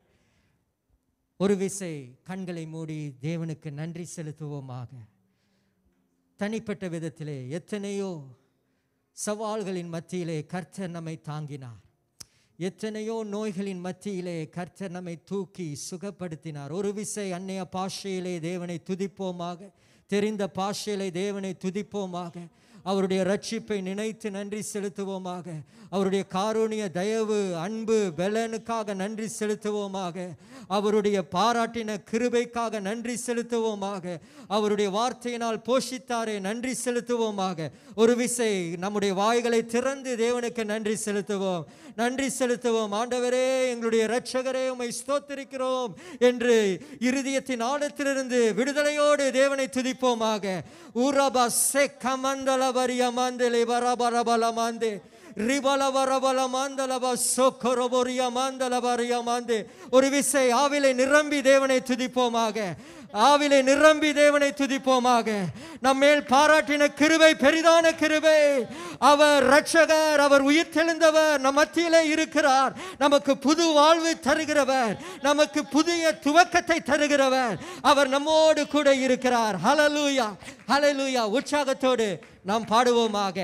ஒரு விசை கண்களை மூடி தேவனுக்கு நன்றி செலுத்துவோமாக தனிப்பட்ட விதத்திலே எத்தனையோ சவால்களின் மத்தியிலே கர்த்தர் நம்மை தாங்கினார் எத்தனையோ நோய்களின் மத்தியிலே கர்த்தர் நம்மை தூக்கி சுகப்படுத்தினார் ஒரு விசை அன்னைய பாஷையிலே தேவனை துதிப்போமாக தெரிந்த பாஷையிலே தேவனை துதிப்போமாக அவருடைய ரட்சிப்பை நினைத்து நன்றி செலுத்துவோமாக அவருடைய காரூணிய தயவு அன்பு பலனுக்காக நன்றி செலுத்துவோமாக அவருடைய பாராட்டின கிருபைக்காக நன்றி செலுத்துவோமாக அவருடைய வார்த்தையினால் போஷித்தாரே நன்றி செலுத்துவோமாக ஒரு விசை நம்முடைய வாய்களை திறந்து தேவனுக்கு நன்றி செலுத்துவோம் நன்றி செலுத்துவோம் ஆண்டவரே எங்களுடைய இரட்சகரே உம்மை ஸ்தோத்திரிக்கிறோம் என்று இருதயத்தின் ஆழத்திலிருந்து விடுதலையோடு தேவனை துதிப்போமாக ஊரபா செ கமந்தல வரிய மாந்தலே வரபரபல மாந்தே ரிபல வரபல மாந்தலப சொக்கரபொரிய மாந்தல வரிய மாந்தே ஒரு விசை ஆவிலை நிரம்பி தேவனை துதிப்போமாக ஆவிலை நிரம்பி தேவனை துதிப்போமாக நம்மேல் பாராட்டின கிருபை பெரிதான கிருபை அவர் ரட்சகர் அவர் உயிர் தெளிந்தவர் நம் மத்தியிலே இருக்கிறார் நமக்கு புது வாழ்வு தருகிறவர் நமக்கு புதிய துவக்கத்தை தருகிறவர் அவர் நம்மோடு கூட இருக்கிறார் ஹalleluya ஹalleluya உற்சாகத்தோடு நாம் பாடுவோமாக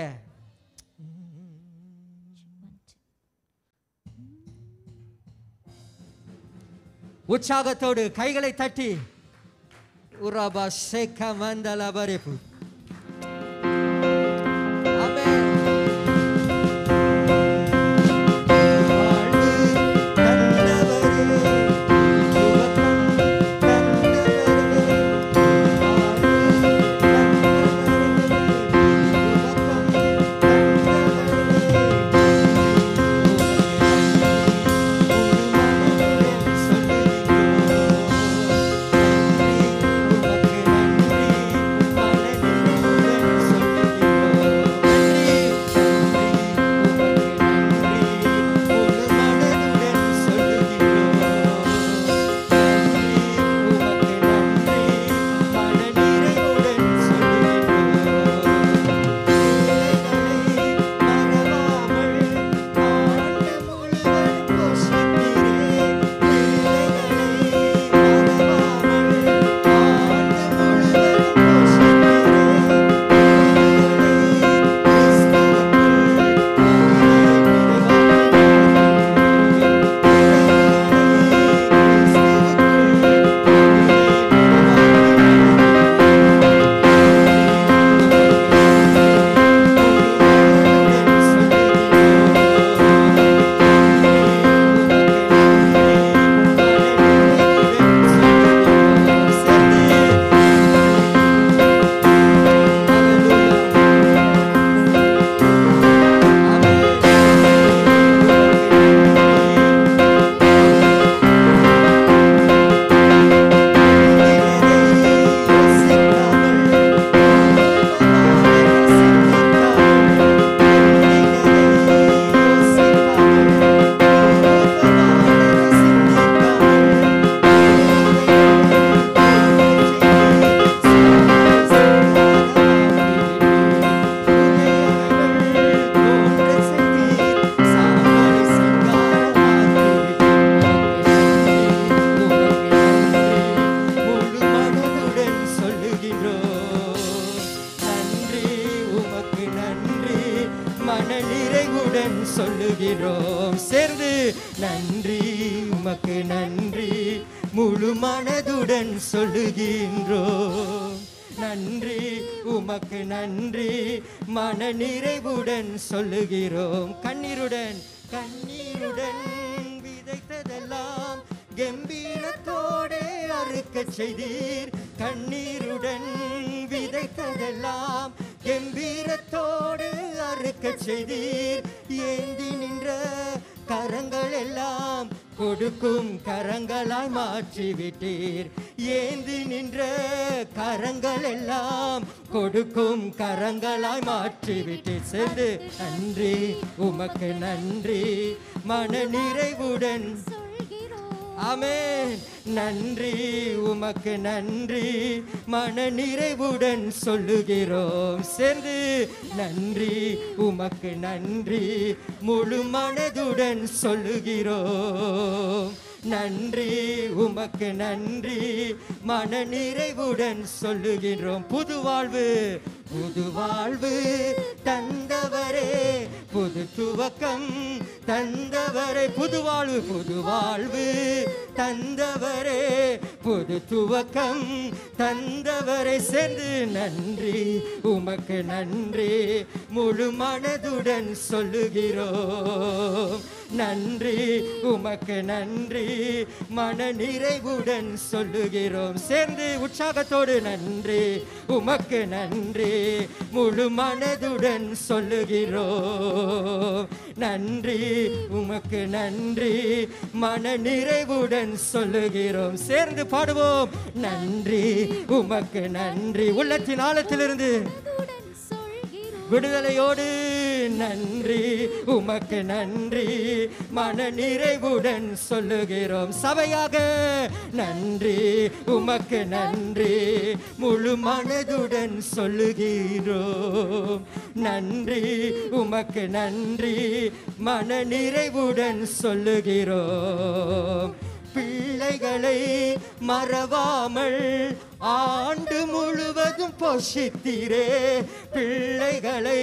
உற்சாகத்தோடு கைகளை தட்டி உரபா ஷேக்க மந்தல பரிப்பு ஆமென் வாழ்வு தந்தவரே, துவக்கம் தந்தவரே, வாழ்வு தந்தவரே, துவக்கம் தந்தவரே. மனதுடன் சொல்லுகிறோம் சேர்ந்து நன்றி உமக்கு நன்றி முழு மனதுடன் சொல்லுகின்றோம் நன்றி உமக்கு நன்றி மன நிறைவுடன் சொல்லுகிறோம் கண்ணீருடன் கண்ணீருடன் விதைத்ததெல்லாம் கம்பீரத்தோடே அறுக்க செய்தீர் கண்ணீருடன் விதைத்ததெல்லாம் கம்பீரத்தோடு அறுக்க செய்தீர் ஏந்தி நின்ற கரங்கள் எல்லாம் கொடுக்கும் கரங்களாய் மாற்றி விட்டீர் ஏந்தி நின்ற கரங்கள் எல்லாம் கொடுக்கும் கரங்களாய் மாற்றி விட்டீர் சேர்ந்து நன்றி உமக்கு நன்றி மன நிறைவுடன் ஆமென் நன்றி உமக்கு நன்றி மன நிறைவுடன் சொல்லுகிறோம் சேர்ந்து நன்றி உமக்கு நன்றி முழு மனதுடன் சொல்லுகிறோம் நன்றி உமக்கு நன்றி மன நிறைவுடன் சொல்லுகிறோம் புது வாழ்வு புது வாழ்வு தந்தவரே புது துவக்கம் தந்தவரே புது வாழ்வு புது வாழ்வு தந்தவரே புது துவக்கம் தந்தவரை சேர்ந்து நன்றி உமக்கு நன்றி முழு மனதுடன் சொல்லுகிறோம் நன்றி உமக்கு நன்றி மன நிறைவுடன் சொல்லுகிறோம் சேர்ந்து உற்சாகத்தோடு நன்றி உமக்கு நன்றி முழு மனதுடன் சொல்லுகிறோம் நன்றி உமக்கு நன்றி மன நிறைவுடன் சொல்லுகிறோம் சேர்ந்து பாடுவோம் நன்றி உமக்கு நன்றி உள்ளத்தின் ஆழத்திலிருந்து விடுதலையோடு நன்றி உமக்கு நன்றி மன நிறைவுடன் சொல்லுகிறோம் சபையாக நன்றி உமக்கு நன்றி முழு மனதுடன் சொல்லுகிறோம் நன்றி உமக்கு நன்றி மன நிறைவுடன் சொல்லுகிறோம் பிள்ளைகளை மறவாமல் ஆண்டு முழுவதும் போஷித்தீரே பிள்ளைகளை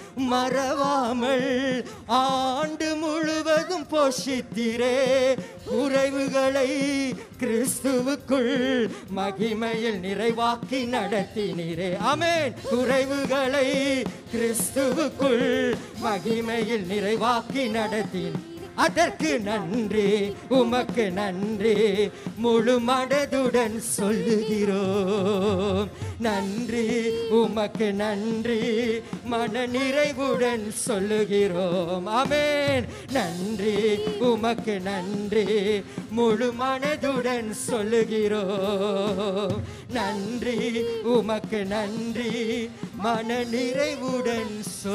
மறவாமல் ஆண்டு முழுவதும் போஷித்தீரே குறைவுகளை கிறிஸ்துவுக்குள் மகிமையில் நிறைவாக்கி நடத்தினீரே ஆமென் குறைவுகளை கிறிஸ்துவுக்குள் மகிமையில் நிறைவாக்கி நடத்தினீர் அதற்கு நன்றி உமக்கு நன்றி முழு மனதுடன் சொல்லுகிறோம் நன்றி உமக்கு நன்றி மன நிறைவுடன் சொல்லுகிறோம் ஆமென் நன்றி உமக்கு நன்றி முழு மனதுடன் சொல்லுகிறோம் நன்றி உமக்கு நன்றி மன நிறைவுடன்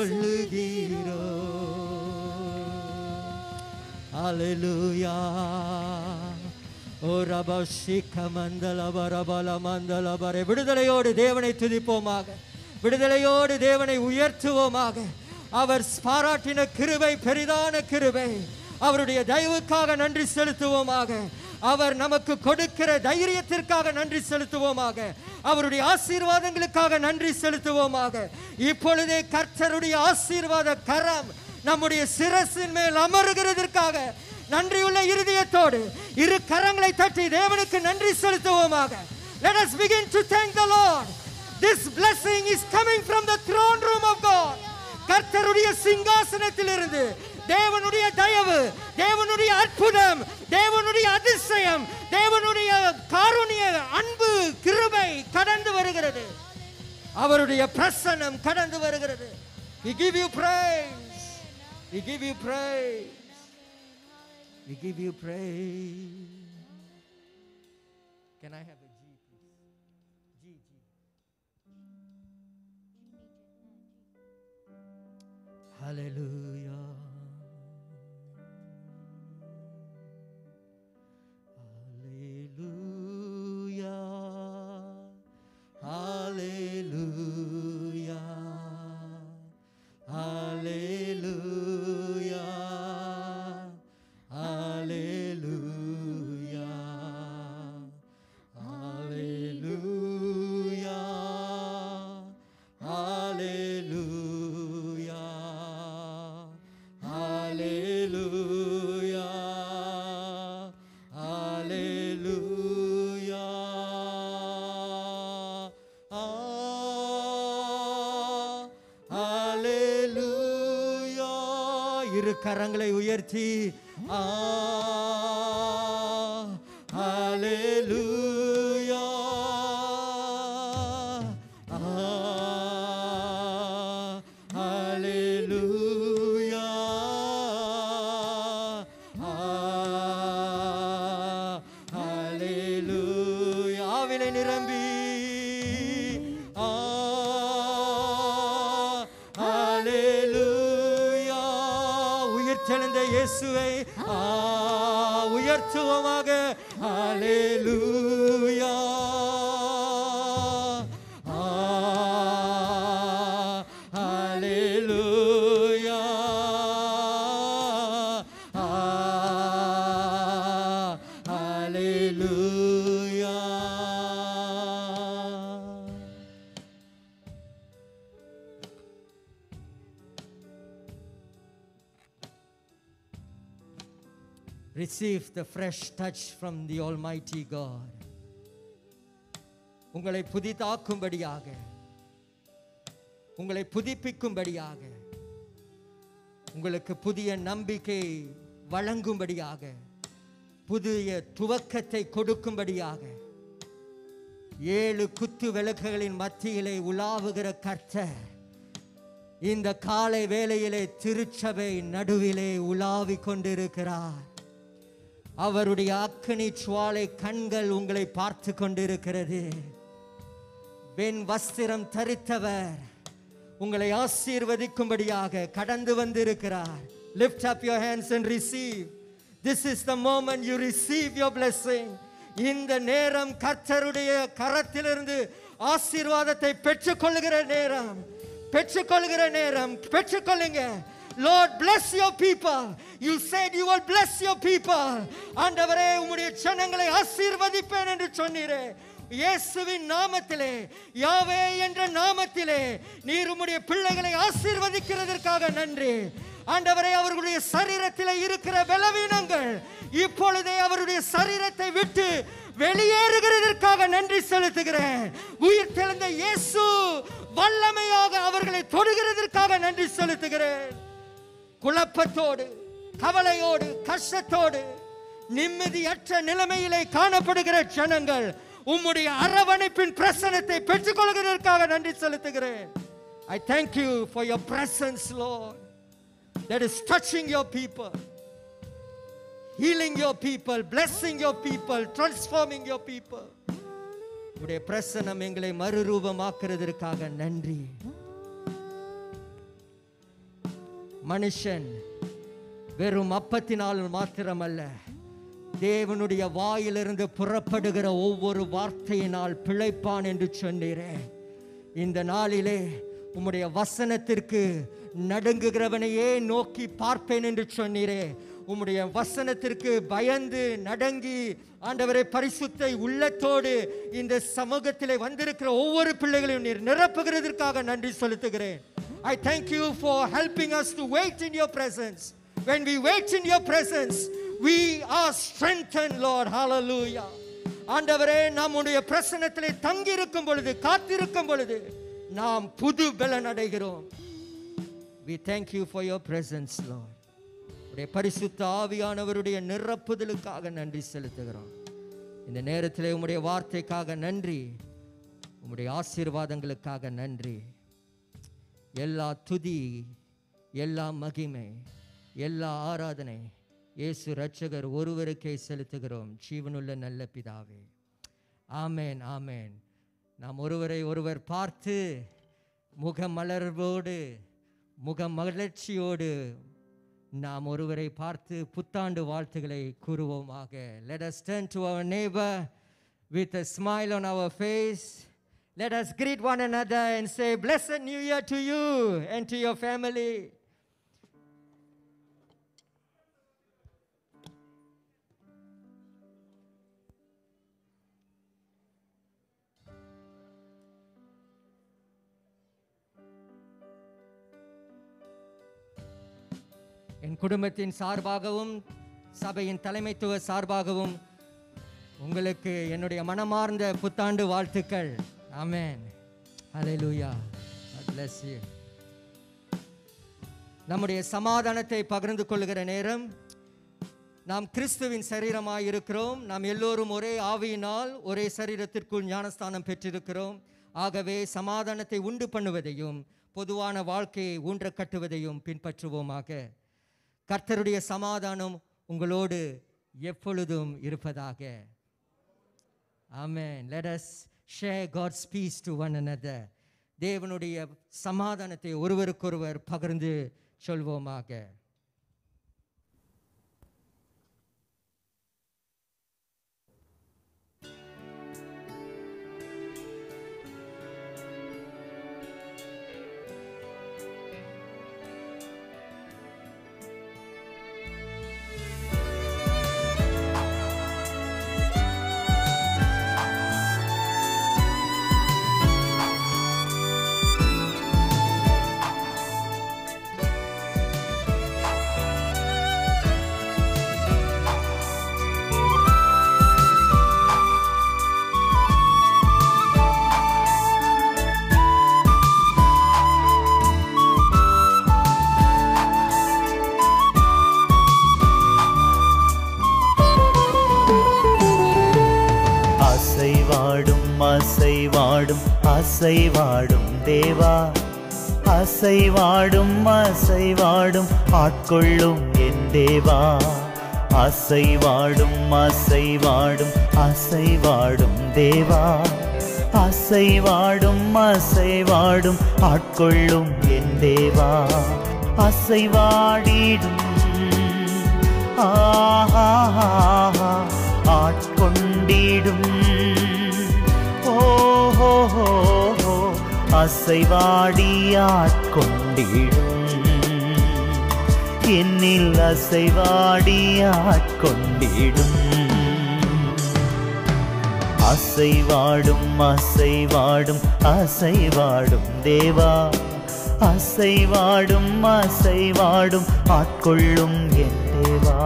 சொல்லுகிறோம் Hallelujah. ஓ ரபஷிக மந்தல பரபல மந்தல பர விடுதலையோடு தேவனை துதிப்போமாக விடுதலையோடு தேவனை உயர்த்துவோமாக அவர் பாராட்டின கிருபை பெரிதான கிருபை அவருடைய தயவுக்காக நன்றி செலுத்துவோமாக அவர் நமக்கு கொடுக்கிற தைரியத்திற்காக நன்றி செலுத்துவோமாக அவருடைய ஆசீர்வாதங்களுக்காக நன்றி செலுத்துவோமாக இப்பொழுதே கர்த்தருடைய ஆசீர்வாத கரம் நம்முடைய சிரசின் மேல் அமருகிறதற்காக நன்றியுள்ள இருதயத்தோடு இரு கரங்களை தட்டி தேவனுக்கு நன்றி செலுத்துவோமாக let us begin to thank the lord this blessing is coming from the throne room of god கர்த்தருடைய சிங்காசனத்திலிருந்து தேவனுடைய தயவு தேவனுடைய அற்புதம் தேவனுடைய அதிசயம் தேவனுடைய காருண்ய அன்பு கிருபை கடந்து வருகிறது அவருடைய பிரசன்னம் கடந்து வருகிறது we give you praise we give you praise we give you praise can i have a g please g g hallelujah hallelujah hallelujah hallelujah hallelujah hallelujah இரு கரங்களை உயர்த்தி ஆ ஹalleluya ஆ ஹalleluya ஆ ஹalleluya ஆவிலே நிரம்பி ஆ ஹalleluya உயிர்த்தெழுந்த இயேசுவை ஆ உயர்த்துவோமாக ஹalleluya ஆ ஹalleluya ஆ ஹalleluya receive the fresh touch from the Almighty God. உங்களை புதிதாக்கும்படியாக உங்களை புதுப்பிக்கும்படியாக உங்களுக்கு புதிய நம்பிக்கை வழங்கும்படியாக புதிய துவக்கத்தை கொடுக்கும்படியாக ஏழு குத்து விளக்குகளின் மத்தியிலே உலாவுகிற கர்த்தர் இந்த காலை வேளையிலே திருச்சபை நடுவிலே உலாவிக் கொண்டிருக்கிறார் அவருடைய அக்கினி சுவாலை கண்கள் உங்களை பார்த்து கொண்டிருக்கிறது வெண் வஸ்திரம் தரித்தவர் உங்களை ஆசீர்வதிக்கும்படியாக கடந்து வந்திருக்கிறார் lift up your hands and receive this is the moment you receive your blessing இந்த நேரம் கர்த்தருடைய கரத்திலிருந்து ஆசீர்வாதத்தை பெற்றுக்கொள்கிற நேரம் பெற்றுக்கொள்கிற நேரம் பெற்றுக்கொள்ளுங்க Lord bless your people you said you will bless your people ஆண்டவரே உம்முடைய ஜனங்களை ஆசீர்வதிப்பேன் என்று சொன்னீரே இயேசுவின் நாமத்திலே யாவே என்ற நாமத்திலே நீர் உம்முடைய பிள்ளைகளை ஆசீர்வதிக்கிறதற்காக நன்றி ஆண்டவரே அவர்களுடைய சரீரத்திலே இருக்கிற பலவீனங்கள் இப்பொழுதே அவருடைய சரீரத்தை விட்டு வெளியேறுகிறதற்காக நன்றி செலுத்துகிறேன் உயிர் தெளிந்த இயேசு வல்லமையாக அவர்களை தொடுகிறதற்காக நன்றி செலுத்துகிறேன் குழப்பத்தோடு கவலையோடு கஷ்டத்தோடு நிம்மதியற்ற நிலைமையிலே காணப்படுகிற ஜனங்கள் உம்முடைய அரவணைப்பின் பிரசனத்தை பெற்றுக்கொள்கிறதற்காக நன்றி செலுத்துகிறேன் I thank you for your presence lord that is touching your people healing your people blessing your people transforming your people உடைய பிரசனம் எங்களை மறுரூபமாக்குறதற்காக நன்றி மனுஷன் வெறும் அப்பத்தினால் மாத்திரமல்ல தேவனுடைய வாயிலிருந்து புறப்படுகிற ஒவ்வொரு வார்த்தையினால் பிழைப்பான் என்று சொன்னீரே இந்த நாளிலே உம்முடைய வசனத்திற்கு நடுங்குகிறவனையே நோக்கி பார்ப்பேன் என்று சொன்னீரே உம்முடைய வசனத்திற்கு பயந்து நடங்கி ஆண்டவரை பரிசுத்தை உள்ளத்தோடு இந்த சமூகத்திலே வந்திருக்கிற ஒவ்வொரு பிள்ளைகளையும் நீர் நிரப்புகிறதற்காக நன்றி செலுத்துகிறேன் I thank you for helping us to wait in your presence. When we wait in your presence, we are strengthened, Lord. Hallelujah. ஆண்டவரே நம்முடைய பிரசனத்திலே தங்கி இருக்கும் பொழுது காத்திருக்கும் பொழுது நாம் புது பலன் அடைகிறோம் we thank you for your presence lord உடைய பரிசுத்த ஆவியானவருடைய நிரப்புதலுக்காக நன்றி செலுத்துகிறோம் இந்த நேரத்திலே உம்முடைய வார்த்தைக்காக நன்றி உம்முடைய ஆசீர்வாதங்களுக்காக நன்றி எல்லா துதி எல்லா மகிமை எல்லா ஆராதனை இயேசு ரட்சகர் ஒருவருக்கே செலுத்துகிறோம் ஜீவனுள்ள நல்ல பிதாவே ஆமேன் ஆமேன் நாம் ஒருவரை ஒருவர் பார்த்து முகமலர்வோடு முகமலர்ச்சியோடு நாம் ஒருவரை பார்த்து புத்தாண்டு வாழ்த்துக்களை கூறுவோமாக let us turn to our neighbor with a smile on our face let us greet one another and say blessed new year to you and to your family என் குடும்பத்தின் சார்பாகவும் சபையின் தலைமைத்துவ சார்பாகவும் உங்களுக்கு என்னுடைய மனமார்ந்த புத்தாண்டு வாழ்த்துக்கள் ஆமென் ஹalleluya God bless you நம்முடைய சமாதானத்தை பகிர்ந்து கொள்கிற நேரம் நாம் கிறிஸ்துவின் சரீரமாய் இருக்கிறோம் நாம் எல்லோரும் ஒரே ஆவியினால் ஒரே சரீரத்திற்குள் ஞானஸ்தானம் பெற்றிருக்கிறோம் ஆகவே சமாதானத்தை உண்டு பண்ணுவதையும் பொதுவான வாழ்க்கையை ஊன்ற கட்டுவதையும் பின்பற்றுவோமாக கர்த்தருடைய சமாதானம் உங்களோடு எப்பொழுதும் இருப்பதாக ஆமென் let us share God's peace to one another தேவனுடைய சமாதானத்தை ஒருவருக்கொருவர் பகிர்ந்து சொல்வோமாக அசைவாடும் அசைவாடும் அசைவாடும் தேவா அசைவாடும் அசைவாடும் ஆட்கொள்ளும் என் தேவா அசைவாடும் அசைவாடும் அசைவாடும் தேவா அசைவாடும் அசைவாடும் ஆட்கொள்ளும் என் தேவா அசைவாடிடும் ஆஹா ஆட்கொண்டிடும் ஓஹோ அசைவாடி ஆட்கொண்டிடும் என்னில் அசைவாடி ஆட்கொண்டிடும் அசைவாடும் அசைவாடும் அசைவாடும் தேவா அசைவாடும் அசைவாடும் ஆட்கொள்ளும் என் தேவா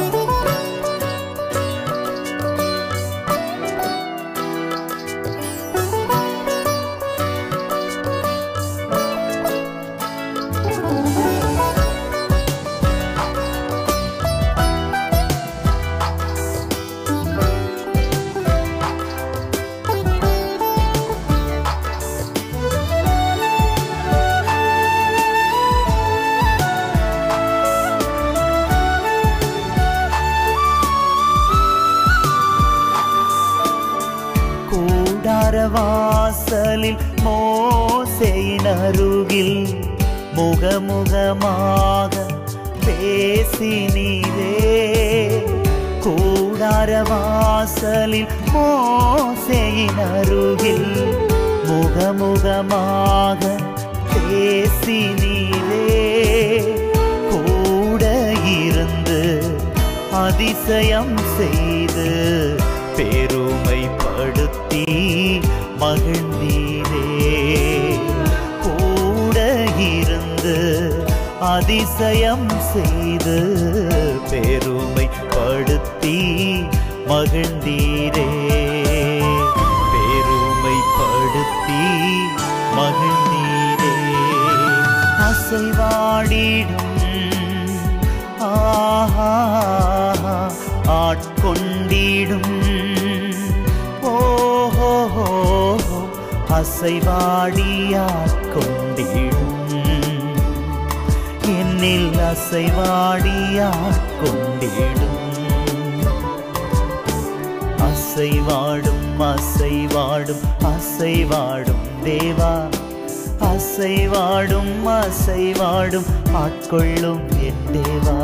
கூடாரவாசலில் மோசையின் அருகில் முகமுகமாக பேசினீரே கூடாரவாசலில் மோசையின் அருகில் முகமுகமாக பேசினீரே கூட இருந்து அதிசயம் செய்து பெருமைப்படுத்தி மகிழ்ந்தீரே கூட இருந்து அதிசயம் செய்து பெருமைப்படுத்தி மகிழ்ந்தீரே பெருமைப்படுத்தி மகிழ்ந்தீரே அசைவாடிடும் ஆஹா ஆட்கொண்டிடும் ஓஹோ அசைவாடி ஆட்கொண்டிடும் என்னில் அசைவாடி ஆட்கொண்டிடும் அசைவாடும் அசைவாடும் அசைவாடும் தேவா அசைவாடும் அசைவாடும் ஆட்கொள்ளும் என் தேவா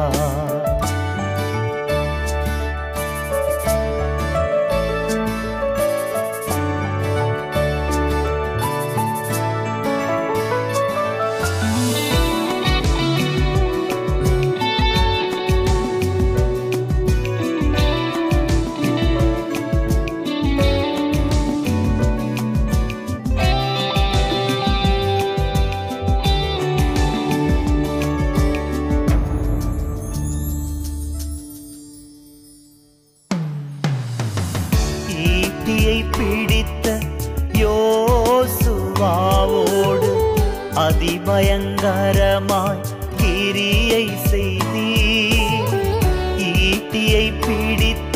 ஈட்டியை பிடித்த யோசுவாவோடு அதிபயங்கரமாய் கிரியை செய்தி ஈட்டியை பிடித்த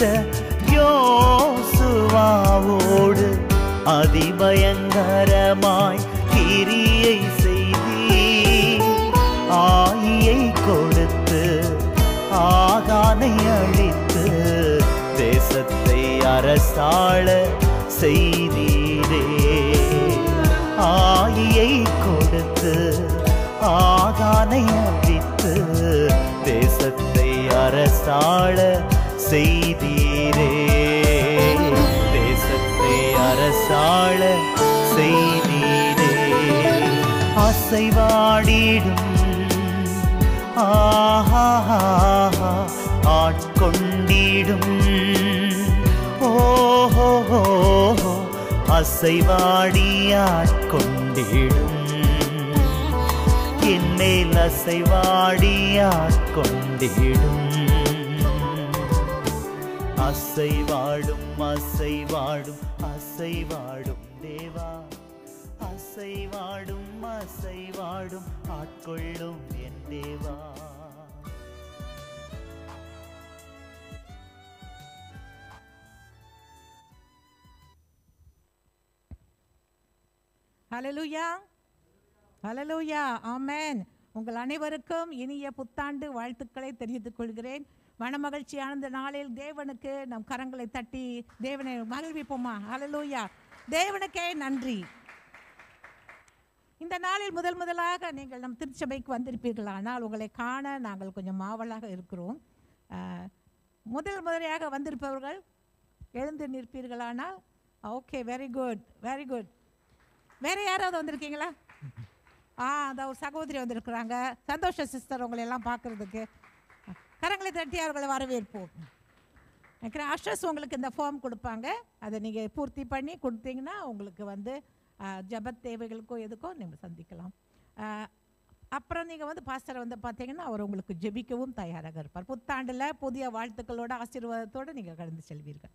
யோசுவாவோடு அதிபயங்கரமாய் கிரியை செய்தி ஆயியை கொடுத்து ஆகானை அழித்து தேசத்தை அரசாள செய்தீரே ஆயியை கொடுத்து ஆகானை அழித்து தேசத்தை அரசாள செய்தீரே தேசத்தை அரசாள செய்தீரே அசைவாடிடும் ஆஹா ஆட்கொண்டிடும் ஓஹோ அசைவாடி ஆட்கொண்டிடும் என்னேல் அசைவாடி ஆட்கொண்டிடும் அசைவாடும் அசைவாடும் அசைவாடும் தேவா அசைவாடும் அசைவாடும் ஆட்கொள்ளும் என் தேவா ஹalleluya ஹalleluya ஆமென் உங்கள் அனைவருக்கும் இனிய புத்தாண்டு வாழ்த்துக்களை தெரிவித்துக் கொள்கிறேன் மனமகிழ்ச்சியான இந்த நாளில் தேவனுக்கு நம் கரங்களை தட்டி தேவனை மகிழ்விப்போமா ஹalleluya தேவனுக்கே நன்றி இந்த நாளில் முதல் முதலாக நீங்கள் நம் திருச்சபைக்கு வந்திருப்பீர்களானால் உங்களை காண நாங்கள் கொஞ்சம் ஆவலாக இருக்கிறோம் அஹ், முதல் முறையாக வந்திருப்பவர்கள் எழுந்து நிற்பீர்களானால் okay very good very good வேற யாராவது வந்திருக்கீங்களா ஆ அந்த ஒரு சகோதரி வந்திருக்கிறாங்க சந்தோஷ சிஸ்டர் உங்களை எல்லாம் பார்க்கறதுக்கு கரங்களை தட்டி அவர்களை வரவேற்போம் நினைக்கிறேன் அஷ்ரஸ் உங்களுக்கு இந்த ஃபார்ம் கொடுப்பாங்க அதை நீங்கள் பூர்த்தி பண்ணி கொடுத்தீங்கன்னா உங்களுக்கு வந்து ஆ, ஜெபத் தேவைகளுக்கோ எதுக்கோ நீங்கள் சந்திக்கலாம் ஆ, அப்புறம் நீங்கள் வந்து பாஸ்டரை வந்து பார்த்தீங்கன்னா அவர் உங்களுக்கு ஜெபிக்கவும் தயாராக இருப்பார் புத்தாண்டில் புதிய வாழ்த்துக்களோட ஆசீர்வாதத்தோடு நீங்கள் கடந்து செல்வீர்கள்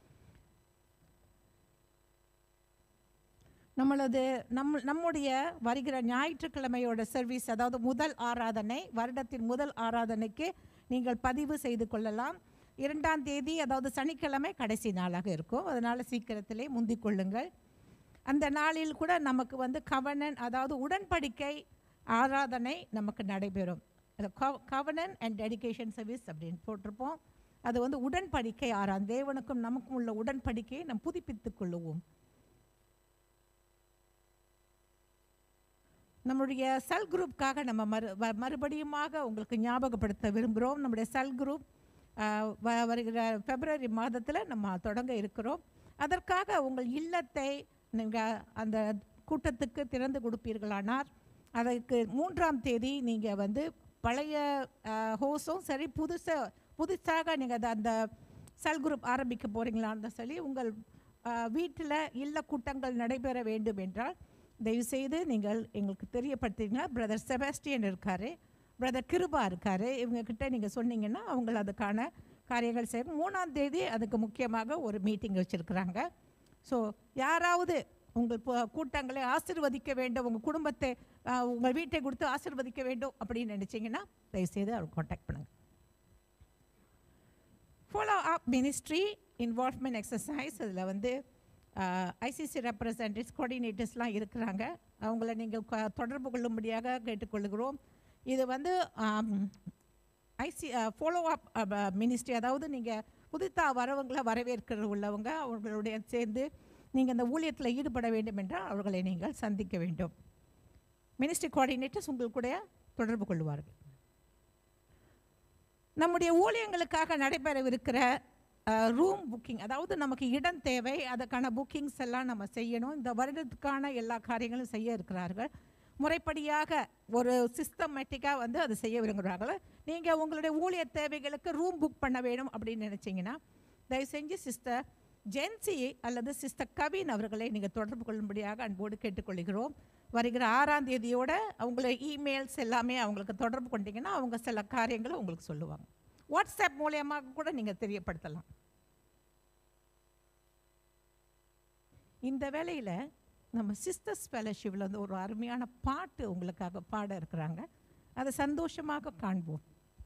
நம்மளது நம் நம்முடைய வருகிற ஞாயிற்றுக்கிழமையோட சர்வீஸ் அதாவது முதல் ஆராதனை வருடத்தின் முதல் ஆராதனைக்கு நீங்கள் பதிவு செய்து கொள்ளலாம் இரண்டாம் தேதி அதாவது சனிக்கிழமை கடைசி நாளாக இருக்கும் அதனால் சீக்கிரத்திலே முந்திக் கொள்ளுங்கள் அந்த நாளில் கூட நமக்கு வந்து கவனன் அதாவது உடன்படிக்கை ஆராதனை நமக்கு நடைபெறும் கவனன் அண்ட் டெடிகேஷன் சர்வீஸ் அப்படின்னு போட்டிருப்போம் அது வந்து உடன்படிக்கை ஆறாம் தேவனுக்கும் நமக்கும் உள்ள உடன்படிக்கையை நாம் புதுப்பித்துக் கொள்ளுவோம் நம்முடைய செல் குரூப்காக நம்ம மறு வ- மறுபடியுமாக உங்களுக்கு ஞாபகப்படுத்த விரும்புகிறோம் நம்முடைய செல் குரூப் ஆஹ், வ- வருகிற பிப்ரவரி மாதத்தில் நம்ம தொடங்க இருக்கிறோம் அதற்காக உங்கள் இல்லத்தை நீங்கள் அந்த கூட்டத்துக்கு திறந்து கொடுப்பீர்களானார் அதற்கு மூன்றாம் தேதி நீங்கள் வந்து பழைய ஹோஸும் சரி புதுசாக புதுசாக நீங்கள் அந்த செல் குரூப் ஆரம்பிக்க போகிறீங்களான்னு சொல்லி உங்கள் வீட்டில் இல்ல கூட்டங்கள் நடைபெற வேண்டும் என்றால் தயவுசெய்து நீங்கள் எங்களுக்கு தெரியப்படுத்திங்கன்னா பிரதர் செபாஸ்டியன் இருக்கார் பிரதர் கிருபா இருக்கார் இவங்கக்கிட்ட நீங்கள் சொன்னீங்கன்னா அவங்க அதுக்கான காரியங்கள் செய்ய மூணாம் தேதி அதுக்கு முக்கியமாக ஒரு மீட்டிங் வச்சுருக்குறாங்க ஸோ யாராவது உங்கள் பு- கூட்டங்களை ஆசீர்வதிக்க வேண்டும் உங்கள் குடும்பத்தை ஆஹ், உங்கள் வீட்டை கொடுத்து ஆசீர்வதிக்க வேண்டும் அப்படின்னு நினச்சிங்கன்னா தயவுசெய்து அவர் காண்டாக்ட் பண்ணுங்கள் follow up ministry involvement exercise அதில் வந்து ஐசிசி ரெப்ரசன்டேட்டிவ்ஸ் கோஆர்டினேட்டர்ஸ்லாம் இருக்கிறாங்க அவங்கள நீங்கள் க- தொடர்பு கொள்ளும்படியாக கேட்டுக்கொள்கிறோம் இது வந்து ஐசி ஃபாலோ அப் மினிஸ்ட்ரி அதாவது நீங்கள் புதுத்தாக வரவங்களை வரவேற்கிற உள்ளவங்க அவர்களுடைய சேர்ந்து நீங்கள் இந்த ஊழியத்தில் ஈடுபட வேண்டும் என்றால் அவர்களை நீங்கள் சந்திக்க வேண்டும் மினிஸ்ட்ரி கோஆர்டினேட்டர்ஸ் உங்கள் கூட தொடர்பு கொள்வார்கள் நம்முடைய ஊழியங்களுக்காக நடைபெறவிருக்கிற ரூம் புக்கிங் அதாவது நமக்கு இடம் தேவை அதுக்கான புக்கிங்ஸ் எல்லாம் நம்ம செய்யணும் இந்த வருடத்துக்கான எல்லா காரியங்களும் செய்ய இருக்கிறார்கள் முறைப்படியாக ஒரு சிஸ்டமேட்டிக்காக வந்து அது செய்ய விரும்புகிறார்கள் நீங்கள் உங்களுடைய ஊழிய தேவைகளுக்கு ரூம் புக் பண்ண வேணும் அப்படின்னு நினச்சிங்கன்னா தயவு செஞ்சு சிஸ்டர் ஜென்சி அல்லது சிஸ்டர் கவின் அவர்களை நீங்கள் தொடர்பு கொள்ளும்படியாக அன்போடு கேட்டுக்கொள்கிறோம் வருகிற ஆறாம் தேதியோட அவங்கள இமெயில்ஸ் எல்லாமே அவங்களுக்கு தொடர்பு கொண்டீங்கன்னா அவங்க சில காரியங்களை உங்களுக்கு சொல்லுவாங்க வாட்ஸ்அப் மூலியமாக கூட நீங்கள் தெரியப்படுத்தலாம் இந்த வேளையில் நம்ம சிஸ்டர்ஸ் ஃபெலோஷிப்பில் வந்து ஒரு அருமையான பாட்டு உங்களுக்காக பாட இருக்கிறாங்க அதை சந்தோஷமாக காண்போம்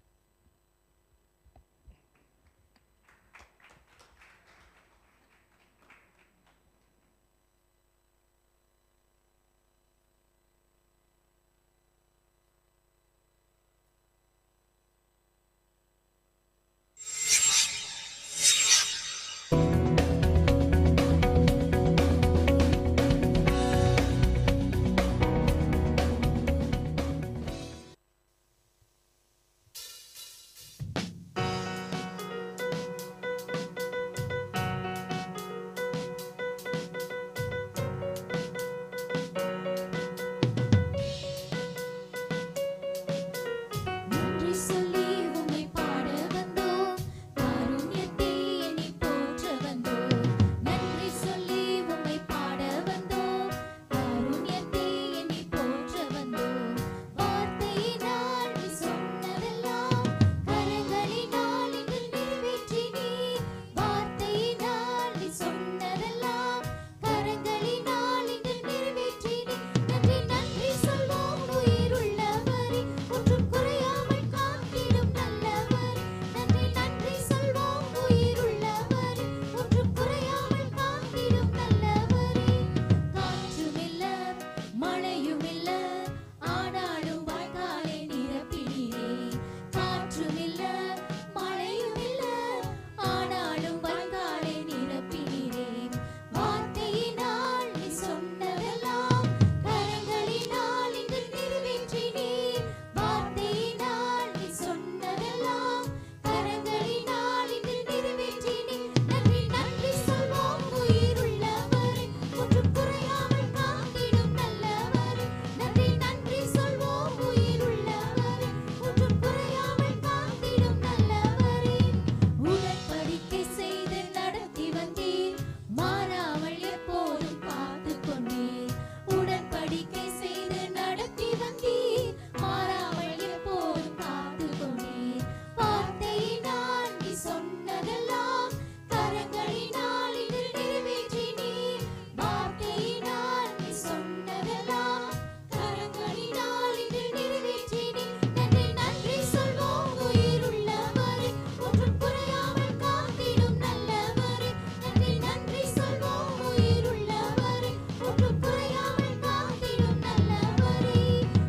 நன்றி சொல்லி உம்மை பாட வந்தோம் காருண்யத்தை எண்ணி போற்ற வந்தோம் நன்றி சொல்லி உம்மை பாட வந்தோம் காருண்யத்தை எண்ணி போற்ற வந்தோம் வார்த்தையினால் நீ சொன்னதெல்லாம் கரங்களினால் எங்கள் நிறைவேற்றினீர் வார்த்தையினால் நீ சொன்னதெல்லாம் கரங்களினால் எங்கள் நிறைவேற்றினீர் நன்றி நன்றி சொல்வோம் உயிருள்ளவரே ஒன்றும் குறையாமல் காத்திடும் நல்லவர் நன்றி நன்றி சொல்வோம் உயிருள்ளவரே ஒன்றும் குறையாமல் காத்திடும் நல்லவரே காற்றுமில்ல மழையுமில்ல ஆனாலும் வாய்க்காலை நிரப்பினீரே காற்றுமில்ல மழையுமில்ல ஆனாலும் வாய்க்காலை நிரப்பினீரே வார்த்தையினால் நீ சொன்னதெல்லாம் கரங்களினால் இங்கு நிறைவேற்றினீர் வார்த்தையினால் நீ சொன்னதெல்லாம் கரங்களினால் இங்கு நிறைவேற்றினீர் நன்றி நன்றி சொல்வோம் உயிருள்ளவரே ஒன்றும் குறையாமல் காத்திடும் நல்லவரே நன்றி நன்றி சொல்வோம் உயிருள்ளவரே ஒன்றும் குறையாமல் காத்திடும் நல்லவரே உடன்படிக்கை செய்து நடத்தி வந்தீர் மாறாமல் எப்போதும் காத்து கொண்டீர் உடன்படிக்கை செய்து நடத்தி வந்தீர் மாறாமல் எப்போதும் காத்து கொண்டீர் வார்த்தையினால் நீ சொன்னதெல்லாம் கரங்களினால் இன்று நிறைவேற்றினீர் வார்த்தையினால் நீ சொன்னதெல்லாம் கரங்களினால் இன்று நிறைவேற்றினீர் நன்றி நன்றி சொல்வோம் உயிருள்ளவரே ஒன்றும் குறையாமல் காத்திடும் நல்லவரே நன்றி நன்றி சொல்வோம் உயிருள்ளவரே ஒன்றும் குறையாமல் காத்திடும் நல்லவரே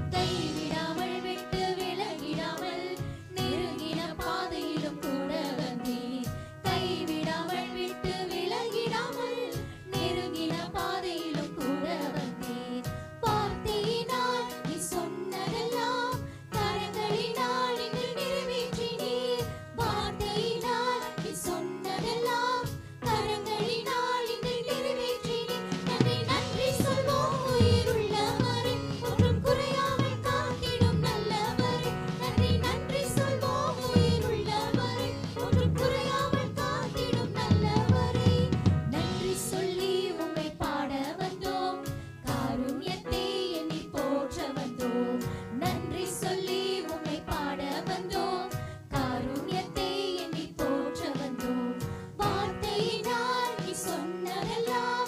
கைவிடாமல் விட்டு விலகிடாமல் நெருங்கின பாதையிலும் கூட வந்தீர் கைவிடாமல் விட்டு விலகிடாமல் நெருங்கின பாதையிலும் கூட வந்தீர் வார்த்தையினால் நீ சொன்னதெல்லாம் கரங்களினால் இன்று நிறைவேற்றினீர் வார்த்தையினால் நீ சொன்னதெல்லாம் கரங்களினால் இன்று நிறைவேற்றினீர் நன்றி நன்றி சொல்வோம் உயிருள்ளவரே ஒன்றும் குறையாமல் காத்திடும் நல்லவரே நன்றி நன்றி சொல்வோம் உயிருள்ளவரே ஒன்றும் குறையாமல் காத்திடும் நல்லவரே நன்றி சொல்லி உம்மை பாட வந்தோம் காருண்யத்தை எண்ணி போற்ற வந்தோம் நன்றி சொல்லி உம்மை பாட வந்தோம் காருண்யத்தை எண்ணி போற்ற வந்தோம் வார்த்தையினால் நீ சொன்னதெல்லாம்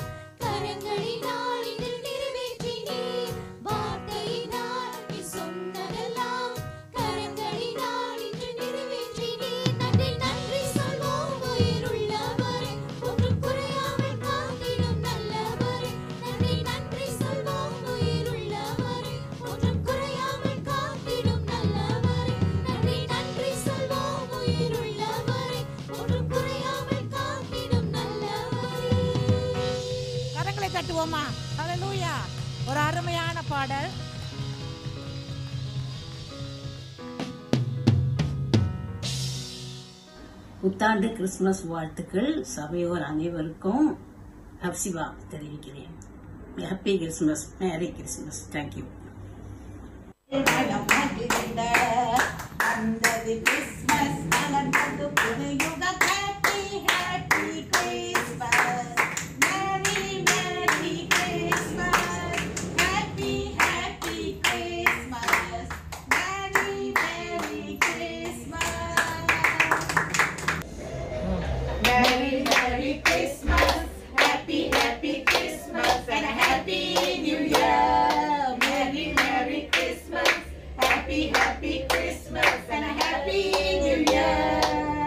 கரங்களினால் இதில் நிறைவேற்றினீர் வார்த்தையினால் நீ சொன்னதெல்லாம் கரங்களினால் இன்று நிறைவேற்றினீர் நன்றி நன்றி சொல்வோம் உயிருள்ளவரே ஒன்றும் குறையாமல் காத்திடும் நல்லவரே நன்றி நன்றி சொல்வோம் உயிருள்ளவரே ஒன்றும் குறையாமல் காத்திடும் நல்லவரே நன்றி நன்றி சொல்வோம் உயிருள்ளவரே ஒன்றும் குறையாமல் காத்திடும் நல்லவரே கரங்களை தட்டுவோமா ஹalleluya ஒரு அருமையான பாடல் புத்தாண்டு கிறிஸ்துமஸ் வாழ்த்துக்கள் சபையோர் அனைவருக்கும் ஹப்சிவா தெரிவிக்கிறேன் happy Christmas merry Christmas thank you வந்தது கிறிஸ்மஸ் மலர்ந்தது புது யுகம் happy happy Christmas merry merry Christmas happy happy Christmas merry merry Christmas Merry Merry Christmas Happy Happy Christmas and a Happy New Year Merry Merry Christmas Happy happy, happy Christmas and a happy New Year.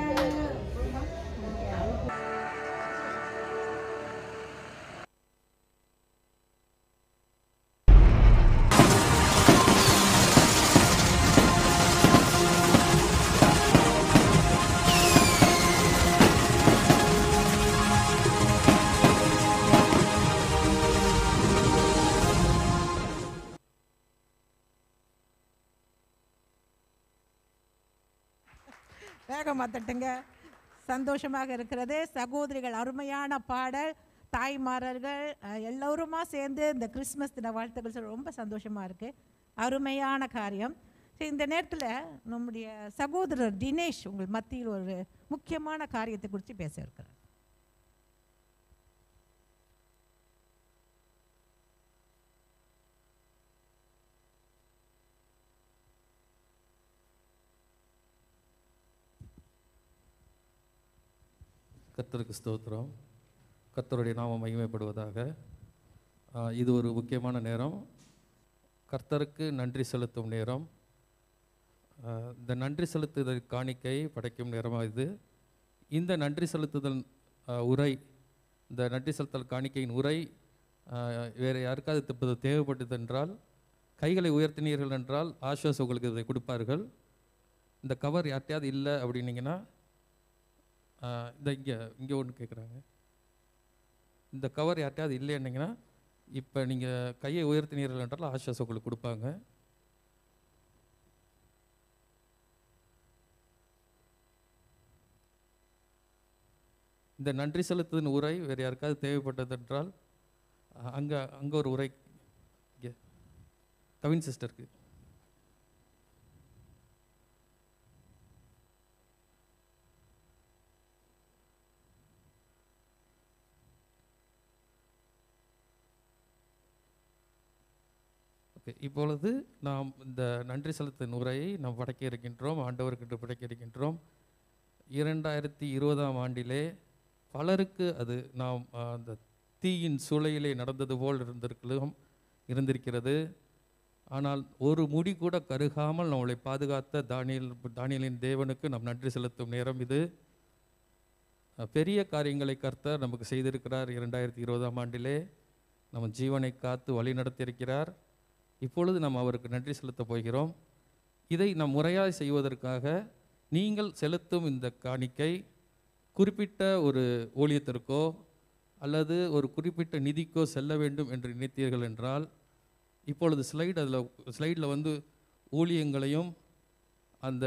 வேகமாக தட்டுங்க சந்தோஷமாக இருக்கிறது சகோதரிகள் அருமையான பாடல் தாய்மாரர்கள் அஹ், எல்லோருமா சேர்ந்து இந்த Christmas தின வாழ்த்துக்கள் சொல்ல ரொம்ப சந்தோஷமாக இருக்குது அருமையான காரியம் சரி, இந்த நேரத்தில் நம்முடைய சகோதரர் தினேஷ் உங்கள் மத்தியில் ஒரு முக்கியமான காரியத்தை குறித்து பேச இருக்கிறார் கர்த்தருக்கு ஸ்தோத்திரம் கர்த்தருடைய நாமம் மகிமைப்படுவதாக ஆ, இது ஒரு முக்கியமான நேரம் கர்த்தருக்கு நன்றி செலுத்தும் நேரம் ஆ, இந்த நன்றி செலுத்துதல் காணிக்கை படைக்கும் நேரமாக இது இந்த நன்றி செலுத்துதல் ஆ, உரை இந்த நன்றி செலுத்தல் காணிக்கையின் உரை ஆ, வேறு யாருக்காவது இப்போது தேவைப்பட்டது என்றால் கைகளை உயர்த்தினீர்கள் என்றால் ஆஷ்வாஸ் உங்களுக்கு இதை கொடுப்பார்கள் இந்த கவர் யார்ட்டையாவது இல்லை அப்படின்னீங்கன்னா ஆ, இந்த இங்கே இங்கே ஒன்று கேட்குறாங்க இந்த கவர் யார்ட்டையாவது இல்லைன்னீங்கன்னா இப்போ நீங்கள் கையை உயர்த்தினீர்கள் என்றால் ஆஷ்வாஸ் உங்களுக்கு கொடுப்பாங்க இந்த நன்றி செலுத்துதல் உரை வேறு யாருக்காவது தேவைப்பட்டது என்றால் அங்கே அங்கே ஒரு உரை இங்கே கவின் சிஸ்டருக்கு ஓகே இப்பொழுது நாம் இந்த நன்றி செலுத்தும் உரையை நாம் படைக்க இருக்கின்றோம் ஆண்டவருக்கு படைக்க இருக்கின்றோம் இரண்டாயிரத்தி இருபதாம் ஆண்டிலே பலருக்கு அது நாம் ஆ, அந்த தீயின் சூளையிலே நடந்தது போல் இருந்திருக்கலாம் இருந்திருக்கிறது ஆனால் ஒரு முடி கூட கருகாமல் நம்மளை பாதுகாத்த தானியல் தானியலின் தேவனுக்கு நாம் நன்றி செலுத்தும் நேரம் இது அஹ், பெரிய காரியங்களை கர்த்தர் நமக்கு செய்திருக்கிறார் இரண்டாயிரத்தி இருபதாம் ஆண்டிலே நம்ம ஜீவனை காத்து வழி நடத்தியிருக்கிறார் இப்பொழுது நாம் அவருக்கு நன்றி செலுத்தப் போகிறோம் இதை நாம் முறையாக செய்வதற்காக நீங்கள் செலுத்தும் இந்த காணிக்கை குறிப்பிட்ட ஒரு ஊழியத்திற்கோ அல்லது ஒரு குறிப்பிட்ட நிதிக்கோ செல்ல வேண்டும் என்று நினைத்தீர்கள் என்றால் இப்பொழுது ஸ்லைடு அதில் ஸ்லைடில் வந்து ஊழியங்களையும் அந்த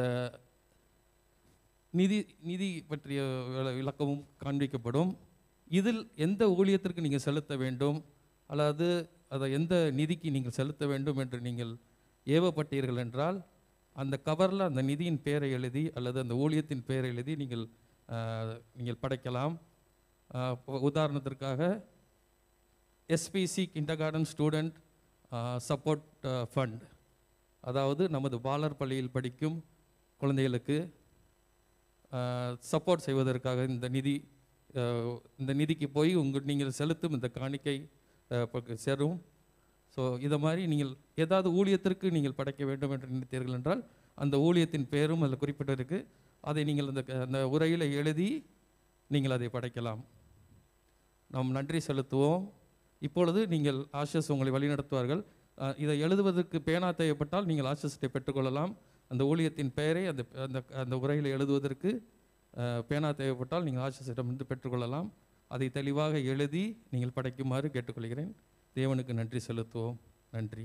நிதி நிதி பற்றிய விள- விளக்கமும் காண்பிக்கப்படும் இதில் எந்த ஊழியத்திற்கு நீங்கள் செலுத்த வேண்டும் அல்லது அதை எந்த நிதிக்கு நீங்கள் செலுத்த வேண்டும் என்று நீங்கள் ஏவப்பட்டீர்கள் என்றால் அந்த கவரில் அந்த நிதியின் பெயரை எழுதி அல்லது அந்த ஊழியத்தின் பெயரை எழுதி நீங்கள் ஆஹ், நீங்கள் படைக்கலாம் ஆஹ், இப்போ உதாரணத்திற்காக SPC kindergarten student support fund அதாவது நமது பாலர் பள்ளியில் படிக்கும் குழந்தைகளுக்கு சப்போர்ட் செய்வதற்காக இந்த நிதி ஆஹ், இந்த நிதிக்கு போய் உங்கள் நீங்கள் செலுத்தும் இந்த காணிக்கை ஆஹ், பக்க- சேரும் ஸோ இதை மாதிரி நீங்கள் ஏதாவது ஊழியத்திற்கு நீங்கள் படைக்க வேண்டும் என்று நினைத்தீர்கள் என்றால் அந்த ஊழியத்தின் பெயரும் அதில் குறிப்பிட்டிருக்கு அதை நீங்கள் அந்த க- அந்த உரையில் எழுதி நீங்கள் அதை படைக்கலாம் நாம் நன்றி செலுத்துவோம் இப்பொழுது நீங்கள் ஆஷஸ் உங்களை வழிநடத்துவார்கள் அஹ், இதை எழுதுவதற்கு பேனா தேவைப்பட்டால் நீங்கள் ஆஷஸத்தை பெற்றுக்கொள்ளலாம் அந்த ஊழியத்தின் பெயரை அந்த அந்த அந்த உரையில் எழுதுவதற்கு அஹ், பேனா தேவைப்பட்டால் நீங்கள் ஆஷஸிடமிருந்து பெற்றுக்கொள்ளலாம் அதை தெளிவாக எழுதி நீங்கள் படைக்குமாறு கேட்டுக்கொள்கிறேன் தேவனுக்கு நன்றி செலுத்துவோம் நன்றி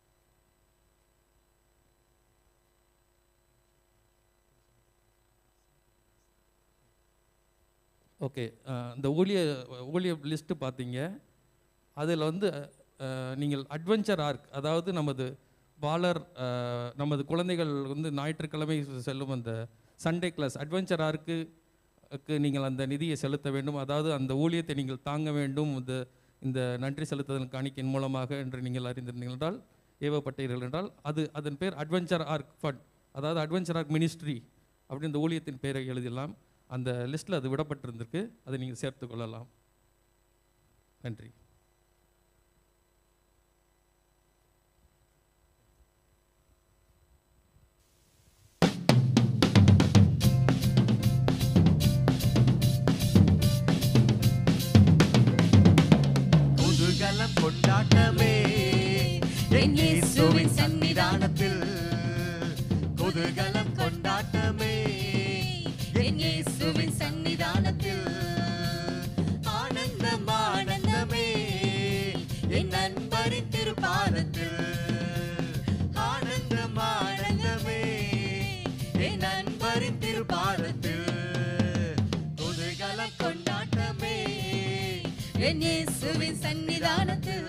ஓகே இந்த ஊழிய ஊழிய லிஸ்ட்டு பார்த்தீங்க அதில் வந்து அஹ், நீங்கள் அட்வென்ச்சர் ஆர்க் அதாவது நமது பாலர் அஹ், நமது குழந்தைகள் வந்து ஞாயிற்றுக்கிழமை செல்லும் அந்த சண்டே கிளாஸ் அட்வென்ச்சர் ஆர்க்கு க்கு நீங்கள் அந்த நிதியை செலுத்த வேண்டும் அதாவது அந்த ஊழியத்தை நீங்கள் தாங்க வேண்டும் இந்த இந்த நன்றி செலுத்துதல் காணிக்கையின் மூலமாக என்று நீங்கள் அறிந்திருந்தீர்கள் என்றால் ஏவப்பட்டீர்கள் என்றால் அது அதன் பேர் அட்வென்ச்சர் ஆர்க் ஃபண்ட் அதாவது அட்வென்ச்சர் ஆர்க் மினிஸ்ட்ரி அப்படி இந்த ஊழியத்தின் பெயரை எழுதிடலாம் அந்த லிஸ்ட்டில் அது விடப்பட்டிருந்திருக்கு அதை நீங்கள் சேர்த்து கொள்ளலாம் நன்றி குதூகலம் கொண்டாட்டமே என் இயேசுவின் சன்னிதானத்தில் ஆனந்தம் ஆனந்தமே என் நண்பரின் திருப்பாதத்தில் ஆனந்தம் ஆனந்தமே என் நண்பரின் திருப்பாதத்தில் குதூகலம் கொண்டாட்டமே என் இயேசுவின் சன்னிதானத்தில்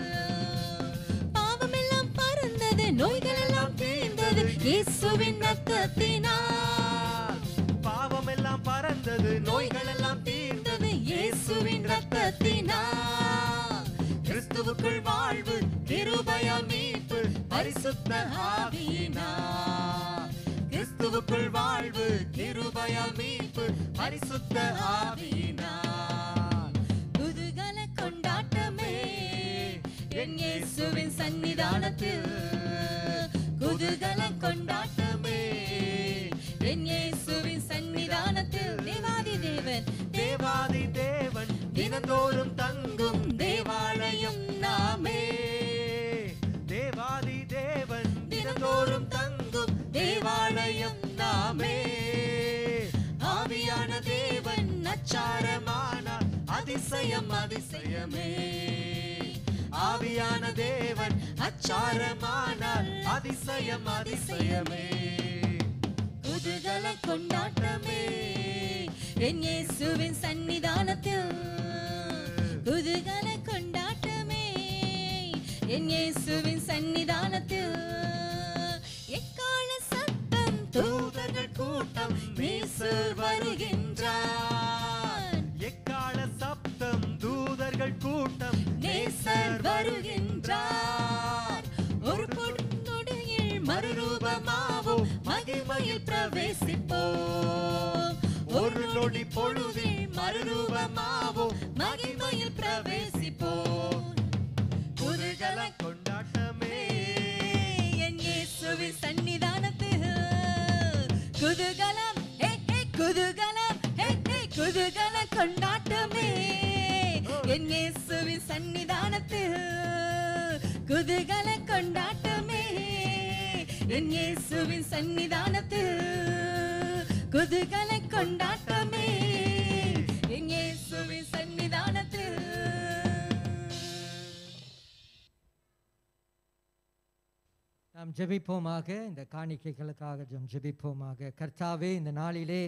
பாவமெல்லாம் பறந்தது நோய்கள் எல்லாம் தீர்ந்தது இயேசுவின் ரத்தத்தினால் பாவமெல்லாம் பறந்தது நோய்கள் எல்லாம் தீர்ந்தது இயேசுவின் ரத்தத்தினால் கிறிஸ்துவுக்குள் வாழ்வு கிருபையால் மீட்பு பரிசுத்த ஆவியினால் கிறிஸ்துவுக்குள் வாழ்வு கிருபையால் மீட்பு பரிசுத்த ஆவியினால் குதூகல கொண்டாட்டமே என் இயேசுவின் சன்னிதானத்தில் குதூகல கொண்டாட்டமே என் இயேசுவின் சன்னிதானத்தில் தேவாதி தேவன் தேவாதி தேவன் தினந்தோறும் தங்கும் தேவாலயம் நாமே தேவாதி தேவன் தினந்தோறும் தங்கும் தேவாலயம் நாமே ஆவியான தேவன் அச்சாரமானார் அதிசயம் அதிசயமே ஆவியான தேவன் அச்சாரமானார் அதிசயம் அதிசயமே குதூகல கொண்டாட்டமே என் இயேசுவின் சன்னிதானத்தில் குதூகல கொண்டாட்டமே என் இயேசுவின் சன்னிதானத்தில் எக்கால சத்தம் தூதர்கள் கூட்டம் நேசர் வருகின்றார் எக்கால சப்தம் தூதர்கள் கூட்டம் நேசர் வருகின்றார் ஒரு கொடுங்கொடையில் மறுரூபமாவோம் மகிமையில் பிரவேசிப்போம் ஒரு நொடி பொழுதில் மறுரூபமாவோம் மகிமையில் பிரவேசிப்போம் குதூகல கொண்டாட்டமே என் இயேசுவின் சன்னிதானத்தில் குதூகலம் ஹே ஹே குதூகலம் ஹே ஹே குதூகல கொண்டாட்டமே என் இயேசுவின் சன்னிதானத்தில் குதூகல கொண்டாட்டமே என் இயேசுவின் சன்னிதானத்தில் குதூகல கொண்டாட்டமே என் இயேசுவின் சன்னிதானத்தில் நாம் ஜெபிப்போமாக இந்த காணிக்கைகளுக்காக ஜெம் ஜெபிப்போமாக கர்த்தாவே இந்த நாளிலே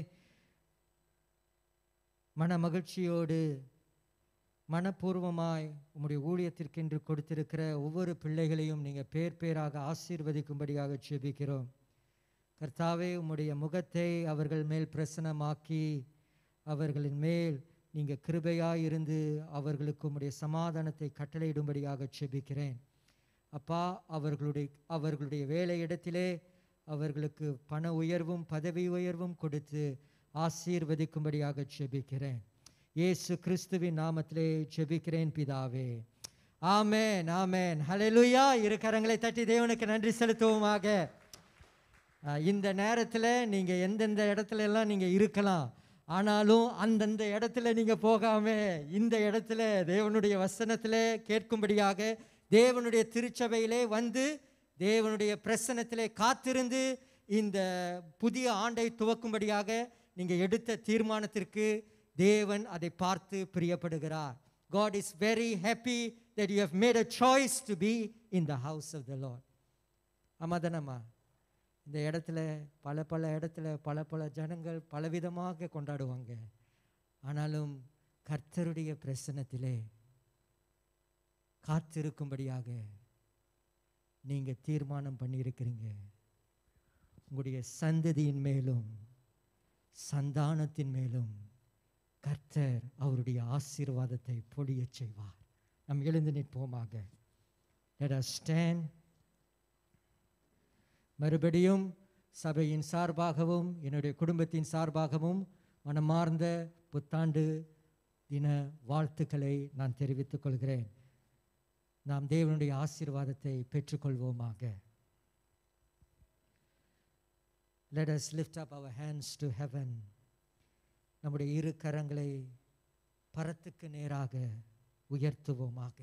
மன மகிழ்ச்சியோடு மனப்பூர்வமாய் உம்முடைய ஊழியத்திற்கென்று கொடுத்திருக்கிற ஒவ்வொரு பிள்ளைகளையும் நீங்கள் பேர் பேராக ஆசீர்வதிக்கும்படியாக ஜெபிக்கிறோம் கர்த்தாவே உம்முடைய முகத்தை அவர்கள் மேல் பிரசனமாக்கி அவர்களின் மேல் நீங்கள் கிருபையாய் இருந்து அவர்களுக்கு உம்முடைய சமாதானத்தை கட்டளையிடும்படியாக ஜெபிக்கிறேன் அப்பா அவர்களுடைய அவர்களுடைய வேலை இடத்திலே அவர்களுக்கு பண உயர்வும் பதவி உயர்வும் கொடுத்து ஆசீர்வதிக்கும்படியாக ஜெபிக்கிறேன் இயேசு கிறிஸ்துவின் நாமத்திலே ஜெபிக்கிறேன் பிதாவே ஆமென் ஆமென் ஹalleluya இரு கரங்களை தட்டி தேவனுக்கு நன்றி செலுத்துவோமாக அஹ், இந்த நேரத்தில் நீங்கள் எந்தெந்த இடத்துல எல்லாம் நீங்கள் இருக்கலாம் ஆனாலும் அந்தந்த இடத்துல நீங்கள் போகாம இந்த இடத்துல தேவனுடைய வசனத்தில் கேட்கும்படியாக தேவனுடைய திருச்சபையிலே வந்து தேவனுடைய பிரசனத்திலே காத்திருந்து இந்த புதிய ஆண்டை துவக்கும்படியாக நீங்கள் எடுத்த தீர்மானத்திற்கு தேவன் அதை பார்த்து பிரியப்படுகிறார் God is very happy that you have made a choice to be in the house of the Lord. ஆமாதானம்மா இந்த இடத்துல பல பல இடத்துல பல பல ஜனங்கள் பலவிதமாக கொண்டாடுவாங்க ஆனாலும் கர்த்தருடைய பிரசன்னத்திலே காத்திருக்கும்படியாக நீங்கள் தீர்மானம் பண்ணியிருக்கிறீங்க உங்களுடைய சந்ததியின் மேலும் சந்தானத்தின் மேலும் கர்த்தர் அவருடைய ஆசீர்வாதத்தை பொழியச் செய்வார் நாம் எழுந்து நிற்போமாக Let us stand. மறுபடியும் சபையின் சார்பாகவும் என்னுடைய குடும்பத்தின் சார்பாகவும் மனமார்ந்த புத்தாண்டு தின வாழ்த்துக்களை நான் தெரிவித்துக் கொள்கிறேன் நாம் தேவனுடைய ஆசீர்வாதத்தை பெற்றுக்கொள்வோமாக Let us lift up our hands to heaven. நம்முடைய இரு கரங்களை பரத்துக்கு நேராக உயர்த்துவோமாக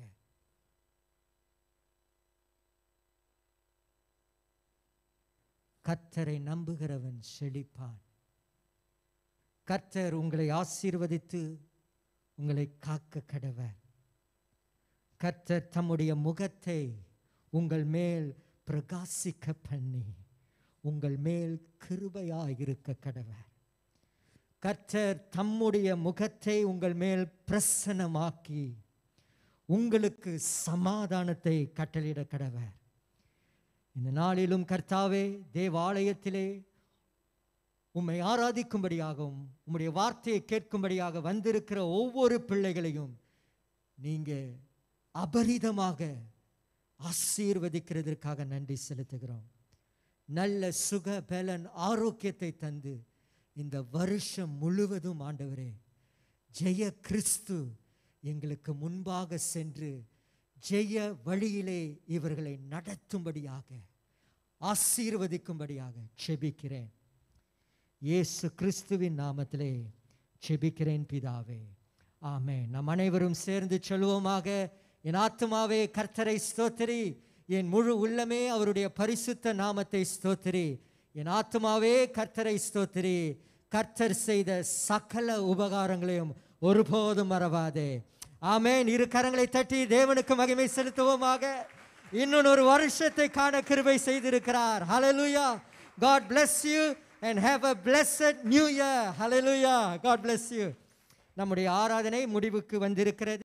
கர்த்தரை நம்புகிறவன் செழிப்பான் கர்த்தர் உங்களை ஆசீர்வதித்து உங்களை காக்க கடவர் கர்த்தர் தம்முடைய முகத்தை உங்கள் மேல் பிரகாசிக்க பண்ணி உங்கள் மேல் கிருபையாயிருக்க கடவர் கர்த்தர் தம்முடைய முகத்தை உங்கள் மேல் பிரசன்னமாக்கி உங்களுக்கு சமாதானத்தை கட்டளிட கடவர் இந்த நாளிலும் கர்த்தாவே தேவாலயத்திலே உம்மை ஆராதிக்கும்படியாகவும் உம்முடைய வார்த்தையை கேட்கும்படியாக வந்திருக்கிற ஒவ்வொரு பிள்ளைகளையும் நீங்க அபரிதமாக ஆசீர்வதிக்கிறதற்காக நன்றி செலுத்துகிறோம் நல்ல சுக பலன் ஆரோக்கியத்தை தந்து இந்த வருஷம் முழுவதும் ஆண்டவரே ஜெய கிறிஸ்து எங்களுக்கு முன்பாக சென்று ஜெய வழியிலே இவர்களை நடத்தும்படியாக ஆசீர்வதிக்கும்படியாக செபிக்கிறேன் இயேசு கிறிஸ்துவின் நாமத்திலே செபிக்கிறேன் பிதாவே ஆமே நம் அனைவரும் சேர்ந்து சொல்லுவோமாக என் ஆத்துமாவே கர்த்தரை ஸ்தோத்திரி என் முழு உள்ளமே அவருடைய பரிசுத்த நாமத்தை ஸ்தோத்திரி என் ஆத்துமாவே கர்த்தரை ஸ்தோத்திரி கர்த்தர் செய்த சகல உபகாரங்களையும் ஒருபோதும் மறவாதே ஆமென் இரு கரங்களை தட்டி தேவனுக்கு மகிமை செலுத்துவோமாக இன்னும் ஒரு வருஷத்தை காண கிருபை செய்திருக்கிறார் ஹalleluya God bless you and have a blessed new year hallelujah God bless you நம்முடைய ஆராதனை முடிவுக்கு வந்திருக்கிறது